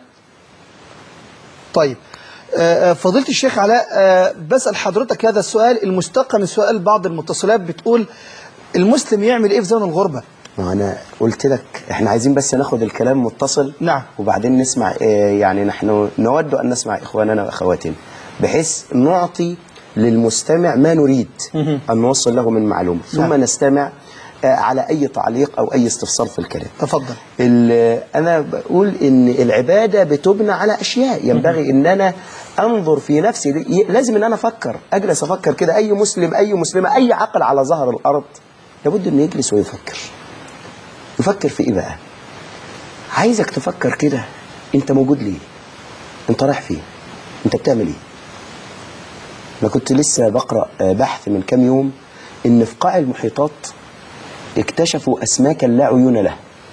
طيب آه، آه، فضيلة الشيخ علاء آه، بسأل حضرتك هذا السؤال المستقى من سؤال بعض المتصلات بتقول المسلم يعمل ايه في زمن الغربة ما أنا قلت لك إحنا عايزين بس ناخد الكلام متصل نعم. وبعدين نسمع آه، يعني نحن نود أن نسمع إخواننا وأخواتنا بحيث نعطي للمستمع ما نريد أن نوصل له من معلومة ثم نعم. نستمع آه، على أي تعليق أو أي استفسار في الكلام تفضل ال- أنا بقول إن العبادة بتبنى على أشياء ينبغي إن أنا أنظر في نفسي ي- لازم إن أنا أفكر أجلس أفكر كده أي مسلم أي مسلمة أي عقل على ظهر الأرض لابد إنه يجلس ويفكر يفكر في إيه بقى عايزك تفكر كده أنت موجود ليه أنت رايح فين أنت بتعمل إيه أنا كنت لسه بقرأ آه، بحث من كام يوم إن في قاع المحيطات اكتشفوا أسماكا لا عيون لها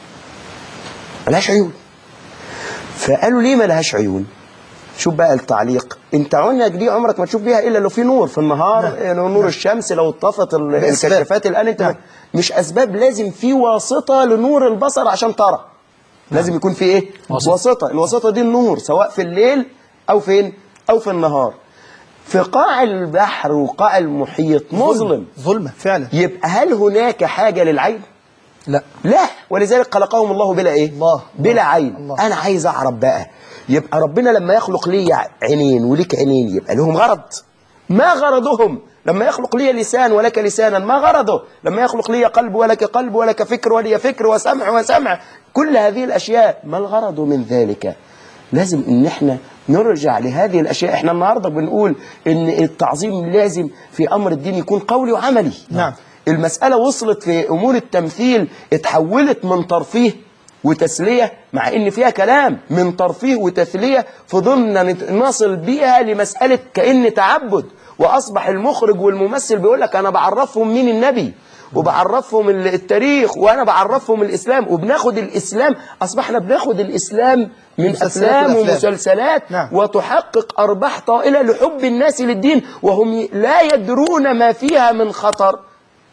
ملهاش عيون فقالوا ليه ملهاش عيون شوف بقى التعليق انت عيونك دي عمرك ما تشوف بيها الا لو في نور في النهار نعم. نور نعم. الشمس لو اتطفت ال- بأسباب. الكشافات الان انت نعم. مش اسباب لازم في واسطه لنور البصر عشان ترى لازم يكون في ايه واسطة. واسطه الواسطه دي النور سواء في الليل او فين او في النهار في قاع البحر وقاع المحيط مظلم ظلمة فعلا يبقى هل هناك حاجه للعين لا لا ولذلك خلقهم الله بلا ايه الله. بلا عين الله. انا عايز اعرف بقى يبقى ربنا لما يخلق لي عينين وليك عينين يبقى لهم غرض ما غرضهم لما يخلق لي لسان ولك لسانا ما غرضه لما يخلق لي قلب ولك قلب ولك فكر ولي فكر وسمع وسمع كل هذه الاشياء ما الغرض من ذلك لازم ان احنا نرجع لهذه الاشياء احنا النهارده بنقول ان التعظيم لازم في امر الدين يكون قولي وعملي نعم. المسألة وصلت في أمور التمثيل اتحولت من ترفيه وتسلية مع إن فيها كلام من ترفيه وتسلية فضلنا نت- نصل بيها لمسألة كأن تعبد وأصبح المخرج والممثل بيقول لك أنا بعرفهم مين النبي وبعرفهم ال- التاريخ وأنا بعرفهم الإسلام وبناخد الإسلام أصبحنا بناخد الإسلام من مسلسلات أفلام وأفلام. ومسلسلات نعم. وتحقق أرباح طائلة لحب الناس للدين وهم لا يدرون ما فيها من خطر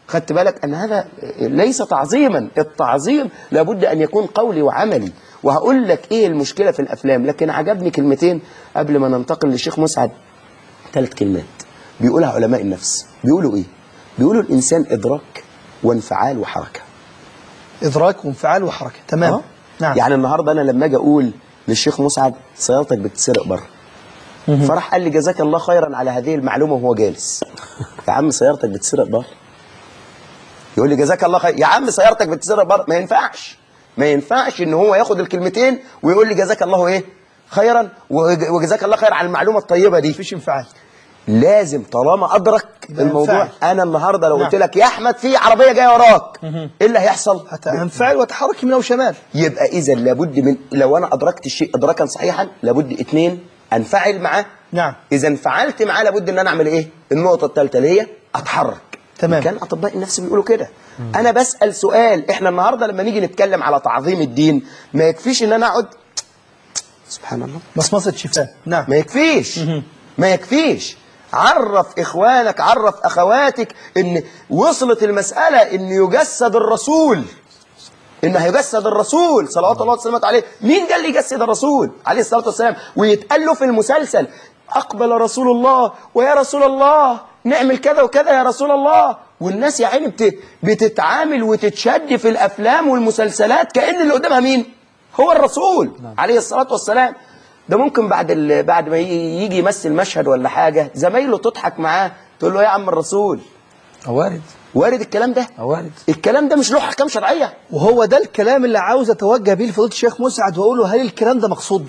خدت بالك أن هذا ليس تعظيما التعظيم لابد أن يكون قولي وعملي وهقول لك إيه المشكلة في الأفلام لكن عجبني كلمتين قبل ما ننتقل للشيخ مسعد ثلاث كلمات بيقولها علماء النفس بيقولوا إيه بيقولوا الإنسان إدراك وانفعال وحركة إدراك وانفعال وحركة تمام آه. نعم يعني النهارده انا لما اجي اقول للشيخ مسعد سيارتك بتتسرق بره فراح قال لي جزاك الله خيرا على هذه المعلومه وهو جالس يا عم سيارتك بتتسرق بره يقول لي جزاك الله خير يا عم سيارتك بتتسرق بره ما ينفعش ما ينفعش ان هو ياخد الكلمتين ويقول لي جزاك الله ايه خيرا وج- وجزاك الله خير على المعلومه الطيبه دي مفيش انفعال لازم طالما ادرك يبقى الموضوع ينفعل. انا النهارده لو نعم. قلت لك يا احمد في عربيه جايه وراك ايه اللي هيحصل انفعل وتحرك يمين وشمال يبقى اذا لابد من لو انا ادركت الشيء ادراكا صحيحا لابد اثنين انفعل معاه نعم اذا انفعلت معاه لابد ان انا اعمل ايه النقطه الثالثه اللي هي اتحرك تمام. كان اطباء النفس بيقولوا كده انا بسال سؤال احنا النهارده لما نيجي نتكلم على تعظيم الدين ما يكفيش ان انا اقعد سبحان الله مصمصة شفاء نعم ما يكفيش ما يكفيش عرف اخوانك عرف اخواتك ان وصلت المساله ان يجسد الرسول ان هيجسد الرسول صلوات الله وسلامه عليه مين قال لي يجسد الرسول عليه الصلاه والسلام ويتقال له في المسلسل اقبل رسول الله ويا رسول الله نعمل كذا وكذا يا رسول الله والناس يا عيني بت... بتتعامل وتتشد في الافلام والمسلسلات كان اللي قدامها مين هو الرسول عليه الصلاه والسلام ده ممكن بعد ال... بعد ما ي- يجي يمثل مشهد ولا حاجه زمايله تضحك معاه تقول له يا عم الرسول وارد وارد الكلام ده وارد الكلام ده مش له احكام شرعيه وهو ده الكلام اللي عاوز اتوجه بيه لفضيله الشيخ مسعد واقول له هل الكلام ده مقصود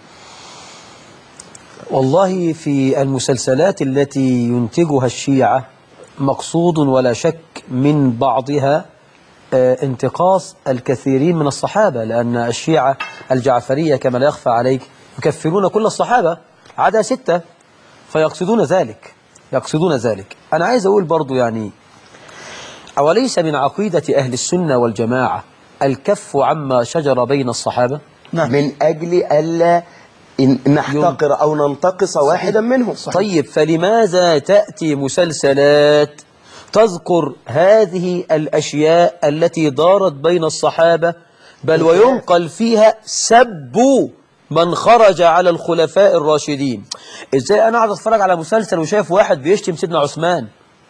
والله في المسلسلات التي ينتجها الشيعة مقصود ولا شك من بعضها آه، انتقاص الكثيرين من الصحابة لأن الشيعة الجعفرية كما لا يخفى عليك يكفرون كل الصحابة عدا ستة فيقصدون ذلك يقصدون ذلك أنا عايز أقول برضو يعني أوليس من عقيدة أهل السنة والجماعة الكف عما شجر بين الصحابة نعم. من أجل ألا إن- نحتقر أو ننتقص واحدا منهم طيب فلماذا تأتي مسلسلات تذكر هذه الأشياء التي دارت بين الصحابة بل وينقل فيها سب من خرج على الخلفاء الراشدين ازاي انا قاعد اتفرج على مسلسل وشايف واحد بيشتم سيدنا عثمان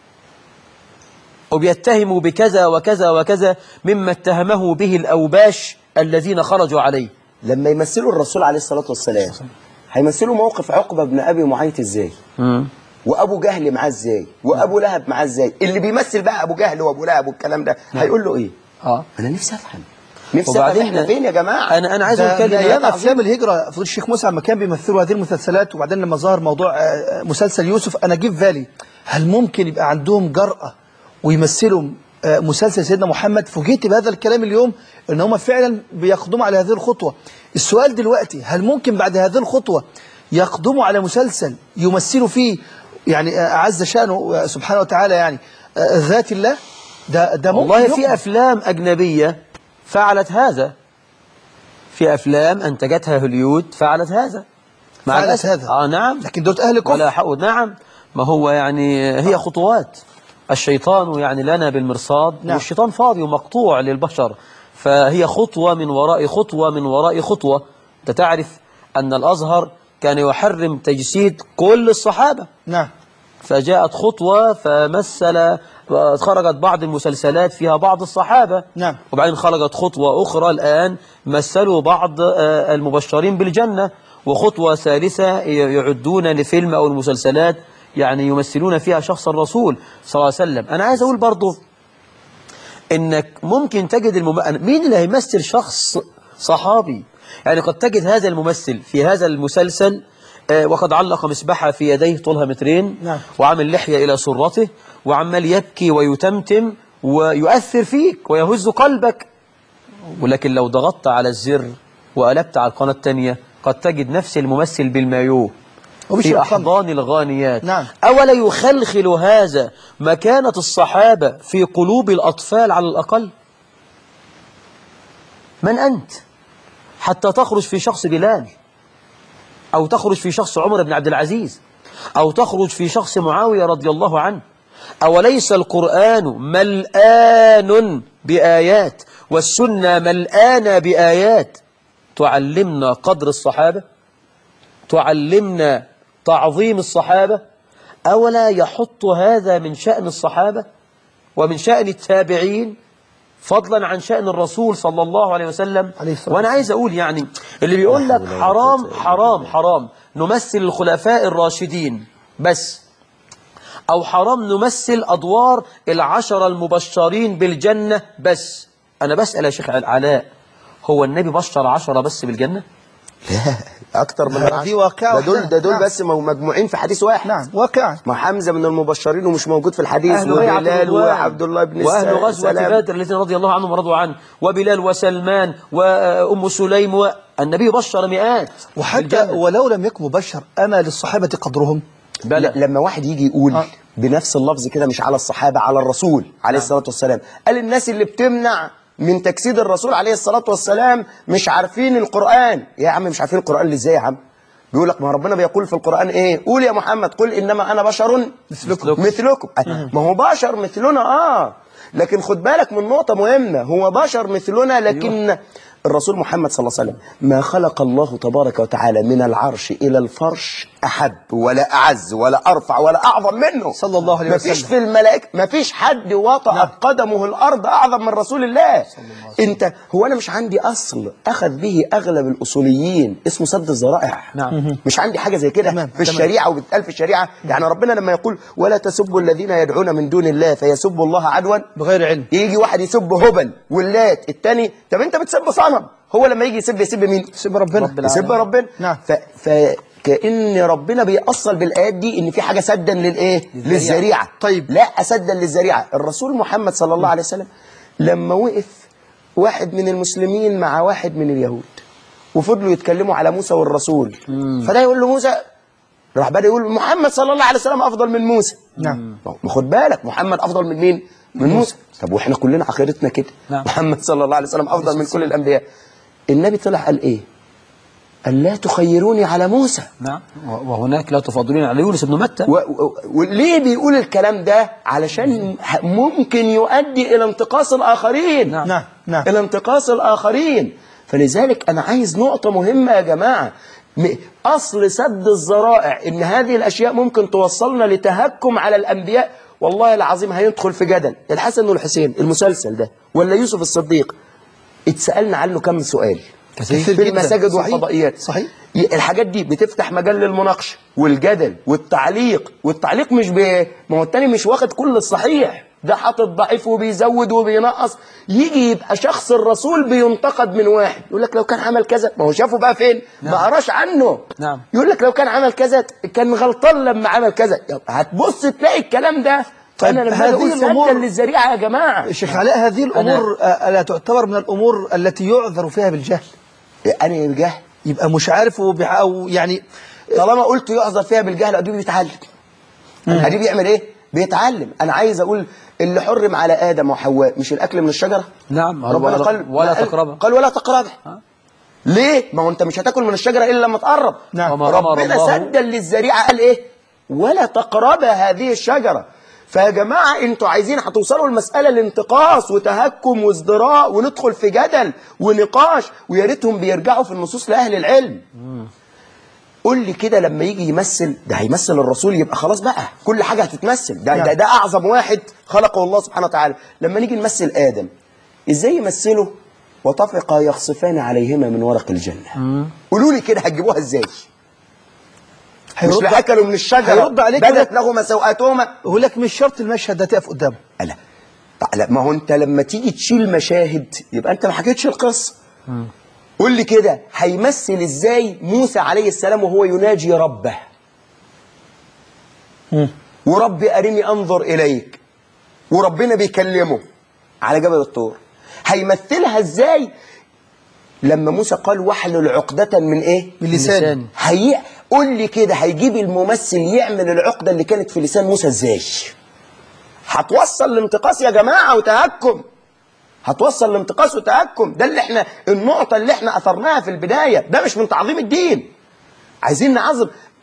وبيتهموا بكذا وكذا وكذا مما اتهمه به الأوباش الذين خرجوا عليه لما يمثلوا الرسول عليه الصلاة والسلام هيمثلوا موقف عقبة بن أبي معيط إزاي وأبو جهل معاه إزاي وأبو لهب معاه إزاي اللي بيمثل بقى أبو جهل وأبو لهب والكلام ده هيقول له إيه اه أنا نفسي أفهم نفسي أفهم وبعدين إحنا فين يا جماعة انا انا عايز ده اقول من كلمه ايام افلام الهجره فضيله الشيخ مسعد لما كان بيمثلوا هذه المسلسلات وبعدين لما ظهر موضوع آه، مسلسل يوسف انا جيب فالي هل ممكن يبقى عندهم جرأه ويمثلوا آه، مسلسل سيدنا محمد فوجئت بهذا الكلام اليوم ان هم فعلا بيقدموا على هذه الخطوه السؤال دلوقتي هل ممكن بعد هذه الخطوه يقدموا على مسلسل يمثلوا فيه يعني آه، اعز شانه آه، سبحانه وتعالى يعني آه، ذات الله ده ده ممكن والله في يقبل. افلام اجنبيه فعلت هذا في افلام انتجتها هوليود فعلت هذا مع فعلت الأسف. هذا. اه نعم لكن دول اهل كفر ولا حق نعم ما هو يعني هي خطوات الشيطان يعني لنا بالمرصاد نعم. والشيطان فاضي ومقطوع للبشر فهي خطوة من وراء خطوة من وراء خطوة أنت تعرف أن الأزهر كان يحرم تجسيد كل الصحابة نعم فجاءت خطوة فمثل خرجت بعض المسلسلات فيها بعض الصحابة نعم. وبعدين خرجت خطوة أخرى الآن مثلوا بعض آه، المبشرين بالجنة وخطوة ثالثة ي- يعدون لفيلم أو المسلسلات يعني يمثلون فيها شخص الرسول صلى الله عليه وسلم أنا عايز أقول برضو إنك ممكن تجد المم... مين اللي هيمثل شخص صحابي يعني قد تجد هذا الممثل في هذا المسلسل آه، وقد علق مسبحة في يديه طولها مترين نعم. وعامل لحية إلى سرته وعمال يبكي ويتمتم ويؤثر فيك ويهز قلبك ولكن لو ضغطت على الزر وقلبت على القناة التانية قد تجد نفس الممثل بالمايوه ومش في يفهم. أحضان الغانيات نعم. أولا يخلخل هذا مكانة الصحابة في قلوب الأطفال على الأقل من أنت حتى تخرج في شخص بلال أو تخرج في شخص عمر بن عبد العزيز أو تخرج في شخص معاوية رضي الله عنه أوليس القرآن ملآن بآيات والسنة ملآنة بآيات تعلمنا قدر الصحابة تعلمنا تعظيم الصحابة أولا يحط هذا من شأن الصحابة ومن شأن التابعين فضلا عن شأن الرسول صلى الله عليه وسلم عليه الصلاة وأنا عايز أقول يعني اللي بيقول لك حرام حرام حرام نمثل الخلفاء الراشدين بس أو حرام نمثل أدوار العشرة المبشرين بالجنة بس أنا بسأل يا شيخ علاء هو النبي بشر عشرة بس بالجنة؟ اكتر من دي العشرة. واقعة ده دول ده دول نعم. بس مو- مجموعين في حديث واحد نعم واقعا ما حمزه من المبشرين ومش موجود في الحديث أهل بيعة وبلال الرضوان وعبد الله بن وأهل الس- غزوة سلام. بدر الذين رضي الله عنهم ورضوا عنه وبلال وسلمان وأم سليم والنبي بشر مئات وحتى بالجنة. ولو لم يكن مبشر أما للصحابة قدرهم بلى ل- لما واحد يجي يقول آه. بنفس اللفظ كده مش على الصحابة على الرسول عليه الصلاة والسلام قال الناس اللي بتمنع من تجسيد الرسول عليه الصلاة والسلام مش عارفين القرآن يا عم مش عارفين القرآن اللي ازاي يا عم بيقول لك ما ربنا بيقول في القرآن ايه قول يا محمد قل إنما أنا بشر مثلكم. مثلكم ما هو بشر مثلنا آه لكن خد بالك من نقطة مهمة هو بشر مثلنا لكن الرسول محمد صلى الله عليه وسلم ما خلق الله تبارك وتعالى من العرش إلى الفرش أحب ولا أعز ولا أرفع ولا أعظم منه صلى الله عليه ما فيش وسلم. في الملائكة ما فيش حد وطأ قدمه الأرض أعظم من رسول الله أنت هو أنا مش عندي أصل أخذ به أغلب الأصوليين اسمه سد الذرائع نعم. مش عندي حاجة زي كده تمام، في تمام. الشريعة وبتقال في الشريعة يعني ربنا لما يقول ولا تسبوا الذين يدعون من دون الله فيسبوا الله عدوا بغير علم يجي واحد يسب هبل واللات التاني طب انت بتسب صنم هو لما يجي يسب يسب مين سب ربنا رب يسب ربنا نعم. ف... فكأن ربنا بيأصل بالآيات دي ان في حاجة سدا للايه للذريعة طيب. لا سدا للذريعة الرسول محمد صلى الله عليه وسلم لما وقف واحد من المسلمين مع واحد من اليهود وفضلوا يتكلموا على موسى والرسول فده يقول له موسى راح بدأ يقول محمد صلى الله عليه وسلم أفضل من موسى نعم ما خد بالك محمد أفضل من مين؟ من موسى طب واحنا كلنا عقيدتنا كده نعم. محمد صلى الله عليه وسلم أفضل من كل الأنبياء النبي طلع قال إيه؟ قال لا تخيروني على موسى نعم وهناك لا تفضلين على يونس بن متى و- و- وليه بيقول الكلام ده علشان ه- ممكن يؤدي إلى انتقاص الآخرين نعم. نعم نعم إلى انتقاص الآخرين فلذلك أنا عايز نقطة مهمة يا جماعة م- أصل سد الذرائع إن هذه الأشياء ممكن توصلنا لتهكم على الأنبياء والله العظيم هيدخل في جدل الحسن والحسين المسلسل ده ولا يوسف الصديق اتسألنا عنه كم سؤال كثير في جداً. المساجد صحيح. والفضائيات صحيح. ي- الحاجات دي بتفتح مجال للمناقشه والجدل والتعليق والتعليق مش ب... ما هو التاني مش واخد كل الصحيح ده حاطط ضعيف وبيزود وبينقص يجي يبقى شخص الرسول بينتقد من واحد يقول لك لو كان عمل كذا ما هو شافه بقى فين ما قراش عنه نعم. يقول لك لو كان عمل كذا كان غلطان لما عمل كذا يب- هتبص تلاقي الكلام ده طيب، فانا لما هذه اقول سدا الأمور- للذريعه يا جماعه شيخ علاء هذه الأمور آه، لا تعتبر من الأمور التي يعذر فيها بالجهل انا جهل يبقى مش عارف وبيع- أو يعني طالما قلت يعذر فيها بالجهل ادي بيتعلم ادي بيعمل ايه بيتعلم انا عايز اقول اللي حرم على ادم وحواء مش الاكل من الشجره نعم ربنا ولا- قال ولا قال- تقربها. قال ولا تقربها ليه ما هو انت مش هتاكل من الشجره الا لما تقرب نعم. وما أمر ربنا الله- سدا للذريعه قال ايه ولا تقرب هذه الشجره فيا جماعه انتوا عايزين هتوصلوا المساله لانتقاص وتهكم وازدراء وندخل في جدل ونقاش ويا ريتهم بيرجعوا في النصوص لاهل العلم قول لي كده لما يجي يمثل ده هيمثل الرسول يبقى خلاص بقى كل حاجه هتتمثل ده, ده, ده اعظم واحد خلقه الله سبحانه وتعالى لما نيجي نمثل ادم ازاي يمثله وطفقا يخصفان عليهما من ورق الجنه قولوا لي كده هتجيبوها ازاي مش هيرد- لا اكلوا من الشجره هيرد عليك يقول بدت لك- لهما سوءاتهما يقول لك مش شرط المشهد ده تقف قدامه لا لا ما هو انت لما تيجي تشيل مشاهد يبقى انت ما حكيتش القصه قول لي كده هيمثل ازاي موسى عليه السلام وهو يناجي ربه وربي ارني انظر اليك وربنا بيكلمه على جبل الطور هيمثلها ازاي لما موسى قال واحلل عقدة من ايه من لسان هي قول لي كده هيجيب الممثل يعمل العقدة اللي كانت في لسان موسى ازاي هتوصل لانتقاص يا جماعة وتهكم هتوصل لانتقاص وتهكم ده اللي احنا النقطة اللي احنا اثرناها في البداية ده مش من تعظيم الدين عايزين نعظم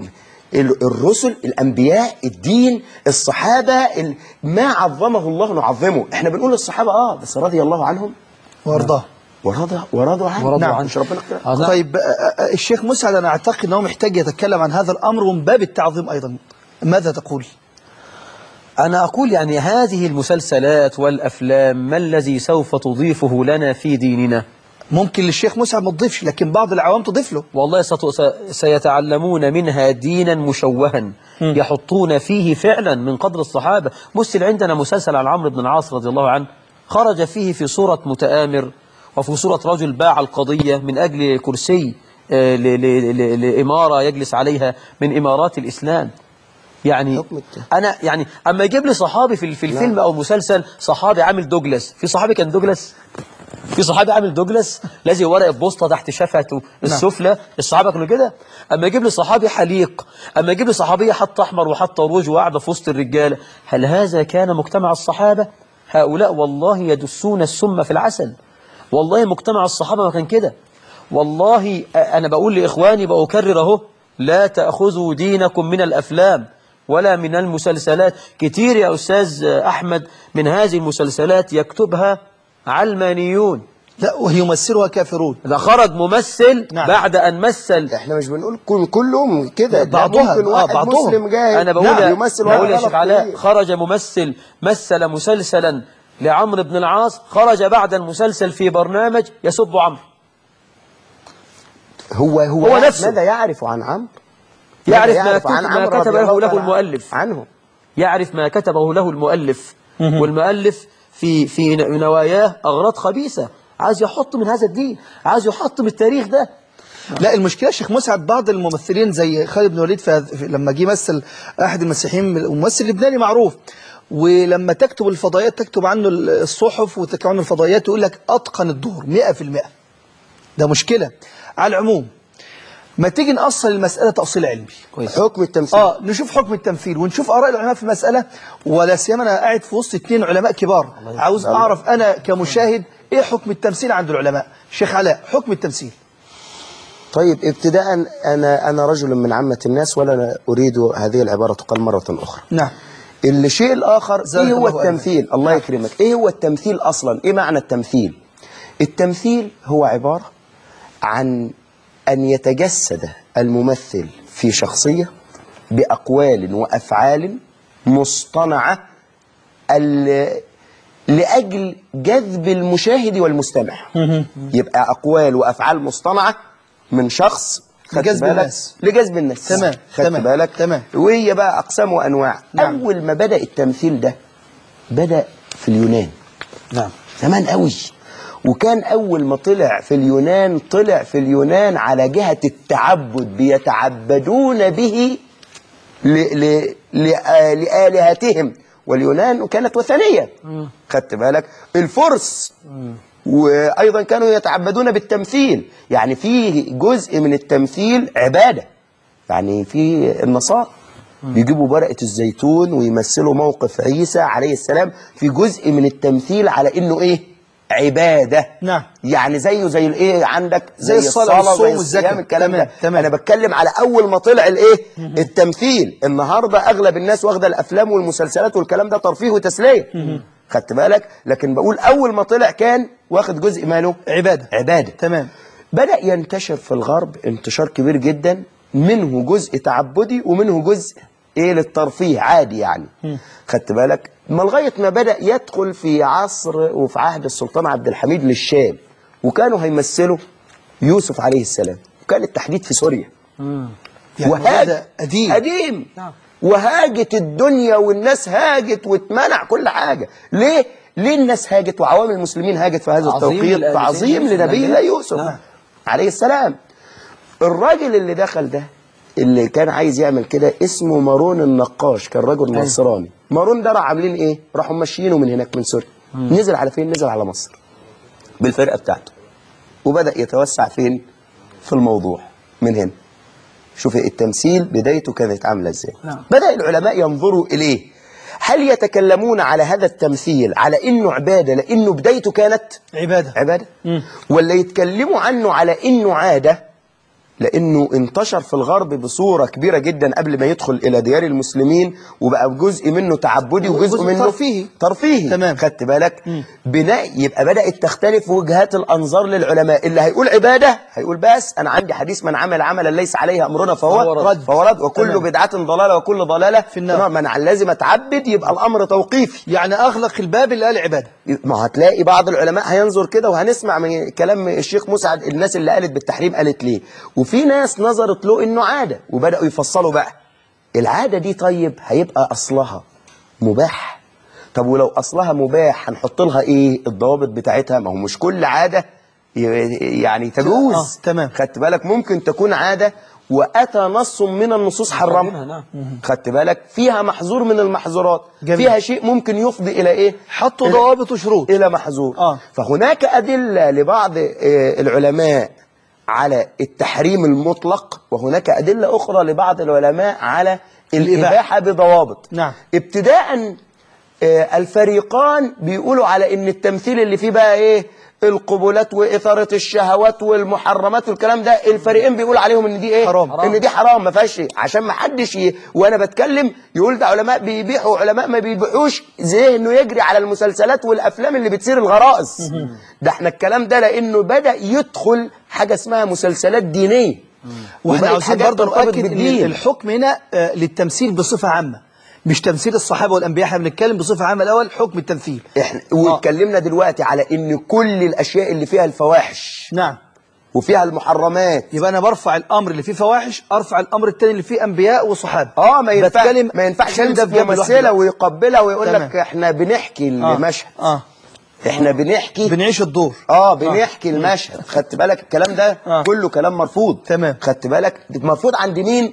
ال- الرسل الانبياء الدين الصحابه ال- ما عظمه الله نعظمه احنا بنقول الصحابه اه بس رضي الله عنهم وارضاه ورضى ورضوا عنه ورضوا نعم. عنه. مش ربنا اختار آه، نعم. طيب آه، آه، الشيخ مسعد أنا أعتقد أنه محتاج يتكلم عن هذا الأمر ومن باب التعظيم أيضا ماذا تقول؟ أنا أقول يعني هذه المسلسلات والأفلام ما الذي سوف تضيفه لنا في ديننا ممكن للشيخ مسعد ما تضيفش لكن بعض العوام تضيف له والله ست- س- سيتعلمون منها دينا مشوها يحطون فيه فعلا من قدر الصحابة مثل عندنا مسلسل عن عمرو بن العاص رضي الله عنه خرج فيه في صورة متآمر وفي صورة رجل باع القضية من أجل كرسي آه، ل- ل- ل- لإمارة يجلس عليها من إمارات الإسلام يعني حكم الت- أنا يعني أما يجيب لي صحابي في في الفيلم أو مسلسل صحابي عامل دوجلاس في صحابي كان دوجلاس في صحابي عامل دوجلاس لازق ورقه بوسطه تحت شفته السفلى الصحابه كانوا كده اما يجيب لي صحابي حليق اما يجيب لي صحابيه حط احمر وحط روج وقاعده في وسط الرجاله هل هذا كان مجتمع الصحابه هؤلاء والله يدسون السم في العسل والله مجتمع الصحابه ما كان كده والله أ- انا بقول لاخواني بأكرر اهو لا تاخذوا دينكم من الافلام ولا من المسلسلات كتير يا استاذ احمد من هذه المسلسلات يكتبها علمانيون لا ويمثلها كافرون ده خرج ممثل نعم. بعد أن مثل احنا مش بنقول كل كلهم كده ده بعضها، ممكن آه، واحد بعضهم. مسلم جاي أنا بقول نعم، يا, يمثل بقول واحد يا غلط شيخ علاء كتير. خرج ممثل مثل مسلسلا لعمرو بن العاص خرج بعد المسلسل في برنامج يسب عمرو هو هو, هو يعرف نفسه. ماذا يعرف عن عمرو يعرف ماذا ما كتب- عن ما عمرو كتب رضي له الله له تعالى المؤلف. عنه يعرف ما كتبه له المؤلف والمؤلف في في نواياه أغراض خبيثة عايز يحط من هذا الدين عايز يحط من التاريخ ده لا المشكله شيخ مسعد بعض الممثلين زي خالد بن وليد في هذ- في- لما جه مثل احد المسيحيين ممثل لبناني معروف ولما تكتب الفضائيات تكتب عنه الصحف وتكتب عنه الفضائيات يقول لك اتقن الدور 100% ده مشكله على العموم ما تيجي نأصل المسألة تأصيل علمي كويس حكم التمثيل اه نشوف حكم التمثيل ونشوف آراء العلماء في المسألة ولا سيما أنا قاعد في وسط اثنين علماء كبار عاوز أعرف أنا كمشاهد إيه حكم التمثيل عند العلماء شيخ علاء حكم التمثيل طيب ابتداء انا انا رجل من عامه الناس ولا اريد هذه العباره تقال مره اخرى نعم الشيء الاخر زادك ايه هو الله التمثيل الله يكرمك ايه هو التمثيل اصلا ايه معنى التمثيل التمثيل هو عباره عن ان يتجسد الممثل في شخصيه باقوال وافعال مصطنعه ال- لاجل جذب المشاهد والمستمع يبقى اقوال وافعال مصطنعه من شخص خدت لجذب بالك؟ الناس. لجذب الناس تمام، خدت تمام، بالك تمام. وهي بقى اقسام وانواع نعم. اول ما بدا التمثيل ده بدا في اليونان نعم زمان قوي وكان اول ما طلع في اليونان طلع في اليونان على جهه التعبد بيتعبدون به ل... ل... ل... لآلهتهم واليونان كانت وثنيه خدت بالك الفرس وايضا كانوا يتعبدون بالتمثيل يعني في جزء من التمثيل عباده يعني في النصارى بيجيبوا ورقه الزيتون ويمثلوا موقف عيسى عليه السلام في جزء من التمثيل على انه ايه عباده نعم. يعني زيه زي الايه عندك زي الصلاة والصوم زي والزكاة. الصيام الكلام تمام، ده تمام. انا بتكلم على اول ما طلع الايه التمثيل النهارده اغلب الناس واخده الافلام والمسلسلات والكلام ده ترفيه وتسليه خدت بالك لكن بقول اول ما طلع كان واخد جزء ماله عبادة عباده تمام بدأ ينتشر في الغرب انتشار كبير جدا منه جزء تعبدي ومنه جزء ايه للترفيه عادي يعني خدت بالك ما لغايه ما بدأ يدخل في عصر وفي عهد السلطان عبد الحميد للشام وكانوا هيمثلوا يوسف عليه السلام وكان التحديد في سوريا يعني وهاج هذا قديم قديم وهاجت الدنيا والناس هاجت واتمنع كل حاجة ليه؟ ليه الناس هاجت وعوام المسلمين هاجت في هذا عظيم التوقيت لآل تعظيم سيدنا لنبي يوسف. الله يوسف نعم. عليه السلام الراجل اللي دخل ده اللي كان عايز يعمل كده اسمه مارون النقاش كان رجل نصراني مارون ده راح عاملين ايه راحوا ماشيينه من هناك من سوريا نزل على فين نزل على مصر بالفرقة بتاعته وبدأ يتوسع فين في الموضوع من هنا شوف التمثيل بدايته كانت عاملة ازاي نعم. بدأ العلماء ينظروا إليه هل يتكلمون على هذا التمثيل على إنه عبادة لأنه بدايته كانت عبادة عبادة ولا يتكلموا عنه على إنه عادة لانه انتشر في الغرب بصوره كبيره جدا قبل ما يدخل الى ديار المسلمين وبقى جزء منه تعبدي وجزء وجزء منه ترفيهي. ترفيهي تمام. خدت بالك بناء يبقى بدات تختلف وجهات الانظار للعلماء اللي هيقول عباده هيقول بس انا عندي حديث من عمل عملا ليس عليه امرنا فهو فهو رد. فهو رد وكل تمام. بدعه ضلاله وكل ضلاله في النار. من لازم اتعبد يبقى الامر توقيفي يعني أغلق الباب اللي قال عبادة ما هتلاقي بعض العلماء هينظر كده وهنسمع من كلام الشيخ مسعد الناس اللي قالت بالتحريم قالت ليه وفي ناس نظرت له انه عاده وبداوا يفصلوا بقى العاده دي طيب هيبقى اصلها مباح طب ولو اصلها مباح هنحط لها ايه الضوابط بتاعتها ما هو مش كل عاده ي- يعني تجوز آه، تمام. خدت بالك ممكن تكون عاده واتى نص من النصوص حرمها نعم خدت بالك فيها محظور من المحظورات جميل. فيها شيء ممكن يفضي الى ايه حطوا إلى- ضوابط وشروط إلى محظور آه. فهناك أدلة لبعض آه، العلماء على التحريم المطلق وهناك أدلة أخرى لبعض العلماء على الإباحة. الإباحة بضوابط نعم. ابتداء آه، الفريقان بيقولوا على ان التمثيل اللي فيه بقى ايه القبلات وإثارة الشهوات والمحرمات والكلام ده الفريقين بيقول عليهم ان دي ايه حرام. ان دي حرام ما فيهاش إيه. عشان ما حدش ي... وانا بتكلم يقول ده علماء بيبيحوا وعلماء ما بيبيحوش ذهنه يجري على المسلسلات والافلام اللي بتصير الغرائز ده احنا الكلام ده لانه بدا يدخل حاجه اسمها مسلسلات دينيه واحنا وبقت عاوزين حاجات برضه ترتبط نؤكد ان بالدين. الحكم هنا آه، للتمثيل بصفة عامة مش تمثيل الصحابة والأنبياء احنا بنتكلم بصفة عامة الأول حكم التمثيل احنا واتكلمنا دلوقتي على ان كل الاشياء اللي فيها الفواحش نعم وفيها المحرمات يبقى أنا برفع الأمر اللي فيه فواحش أرفع الأمر الثاني اللي فيه أنبياء وصحابة اه ما ينفع بتكلم ما ينفعش خلي ده يمسك في جنب ممثله لوحده. ويقبلها ويقول تمام. لك احنا بنحكي آه. المشهد آه احنا بنحكي بنعيش الدور اه بنحكي المشهد خدت بالك الكلام ده آه. كله كلام مرفوض تمام. خدت بالك مرفوض عند مين